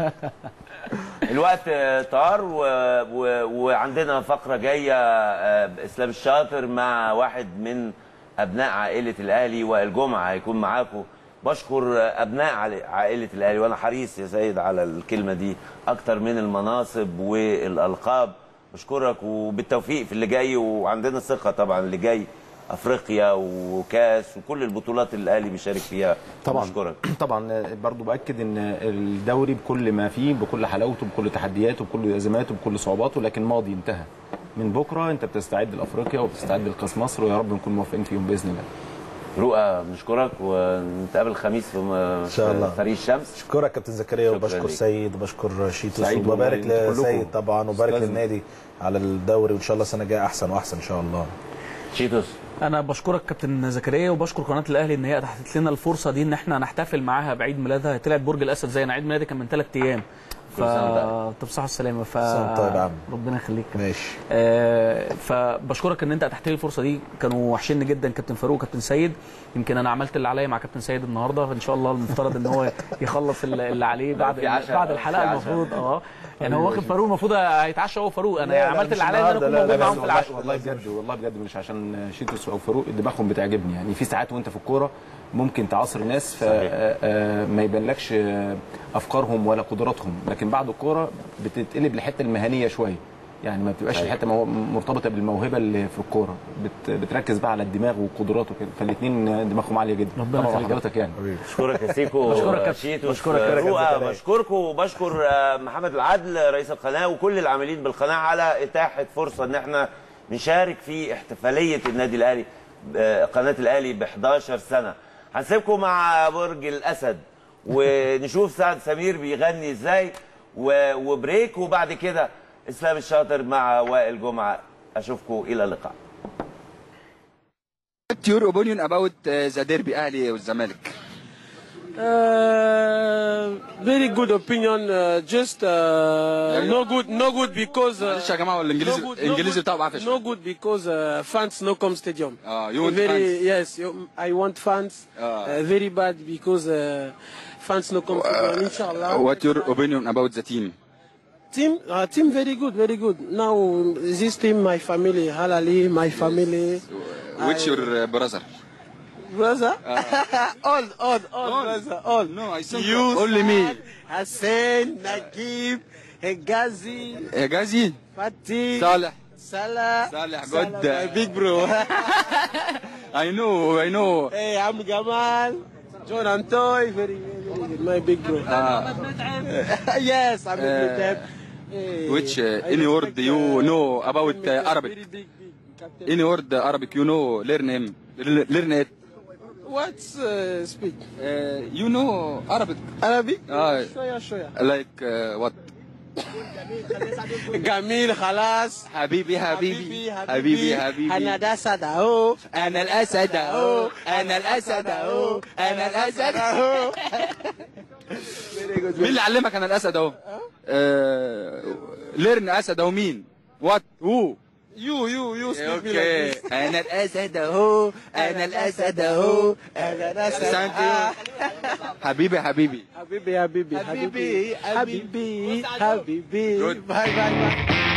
الوقت آه، طار و... و... وعندنا فقره جايه آه، اسلام الشاطر مع واحد من ابناء عائله الاهلي وائل جمعه هيكون معاكم بشكر آه، ابناء عل- عائله الاهلي وانا حريص يا سيد على الكلمه دي اكتر من المناصب والالقاب بشكرك وبالتوفيق في اللي جاي وعندنا ثقه طبعا اللي جاي افريقيا وكاس وكل البطولات اللي الاهلي بيشارك فيها طبعا بشكرك طبعا برضو باكد ان الدوري بكل ما فيه بكل حلاوته بكل تحدياته بكل ازماته بكل صعوباته لكن ماضي انتهى من بكره انت بتستعد لافريقيا وبتستعد لكاس مصر ويا رب نكون موفقين فيهم باذن الله رؤى بنشكرك ونتقابل الخميس في ان شاء الله فريق الشمس اشكرك كابتن زكريا شكرا وبشكر ليك. سيد وبشكر شيتوس سعيد والله، وببارك انتوا كلكم. لسيد طبعا وبارك لازم. للنادي على الدوري وان شاء الله السنه الجايه احسن واحسن ان شاء الله شيتوس انا بشكرك كابتن زكريا وبشكر قناه الاهلي ان هي اتاحت لنا الفرصه دي ان احنا نحتفل معاها بعيد ميلادها هي طلعت برج الاسد زي انا عيد ميلادي كان من ثلاث ايام ف كل سنة وانت طب صحه والسلامه ف سنة وانت طيب يا عم. ربنا يخليك ماشي آه فبشكرك ان انت اتحت لي الفرصه دي كانوا وحشني جدا كابتن فاروق وكابتن سيد يمكن انا عملت اللي عليا مع كابتن سيد النهارده فان شاء الله المفترض ان هو يخلص اللي اللي عليه بعد في عشاء، بعد في الحلقه عشاء. المفروض اه يعني هو واخد فاروق المفروض هيتعشى هو فاروق انا لا، لا، عملت مش اللي عليا ان انا النهاردة، اكون لا، لا، موجود بس معاهم في والله- العشاء والله بجد والله بجد مش عشان شيتوس او فاروق دماغهم بتعجبني يعني في ساعات وانت في الكوره ممكن تعاصر ناس فما يبانلكش آه، افكارهم ولا قدراتهم لكن بعد الكوره بتتقلب لحته المهنيه شويه يعني ما بتبقاش أيوة. الحته مو- مرتبطه بالموهبه اللي في الكوره بت بتركز بقى على الدماغ والقدرات وكده فالاثنين دماغهم عاليه جدا ربنا طبعا يخليك. حضرتك يعني بشكرك يا سيكو بشكرك يا كابتن. شيتوس بشكرك يا رؤى كابتن. بشكركم وبشكر آه، محمد العدل رئيس القناه وكل العاملين بالقناه على اتاحه فرصه ان احنا نشارك في احتفاليه النادي الاهلي آه، قناه الاهلي ب 11 سنه هنسيبكم مع برج الاسد ونشوف سعد سمير بيغني ازاي و- وبريك وبعد كده اسلام الشاطر مع وائل جمعه اشوفكم الى اللقاء What's your opinion about uh, the derby اهلي والزمالك Uh, very good opinion. Uh, just uh, no good, no good because. Uh, معلش يا جماعه هو الانجليزي no good, no الانجليزي good- بتاعه بعافيه No good because uh, fans no come stadium. اه you want very fans. yes. You, I want fans. Ah. Uh, very bad because uh, fans no come stadium. Inshallah. What your opinion about the team Team, uh, team very good, very good. Now this team, my family, Halali, my family. which I- your uh, brother brother? all, all, all, brother, all. No, I think you, only me. Hassan, Nagib, Hegazi, Hegazi Fatih, Saleh. Salah, Saleh, Salah, good. my big bro. I know I know hey, I'm Gamal, John Antoy, very, very, very good, my big bro. yes, I'm Uh, with them. Hey, which uh, I any respect, word you uh, know about uh, very Arabic big, big captain. any word Arabic you know learn him learn it What's uh, speak? uh, you know Arabic Arabic? آه. شوية شوية. like uh, what جميل خلاص حبيبي حبيبي حبيبي حبيبي حبيبي انا الاسد اهو انا الاسد اهو انا الاسد اهو انا الاسد اهو مين اللي علمك انا الاسد اهو ليرن اسد اهو مين وات هو يو يو يو اوكي انا الاسد اهو انا الاسد اهو انا الاسد Thank you. حبيبي حبيبي حبيبي حبيبي حبيبي حبيبي حبيبي Good. باي باي باي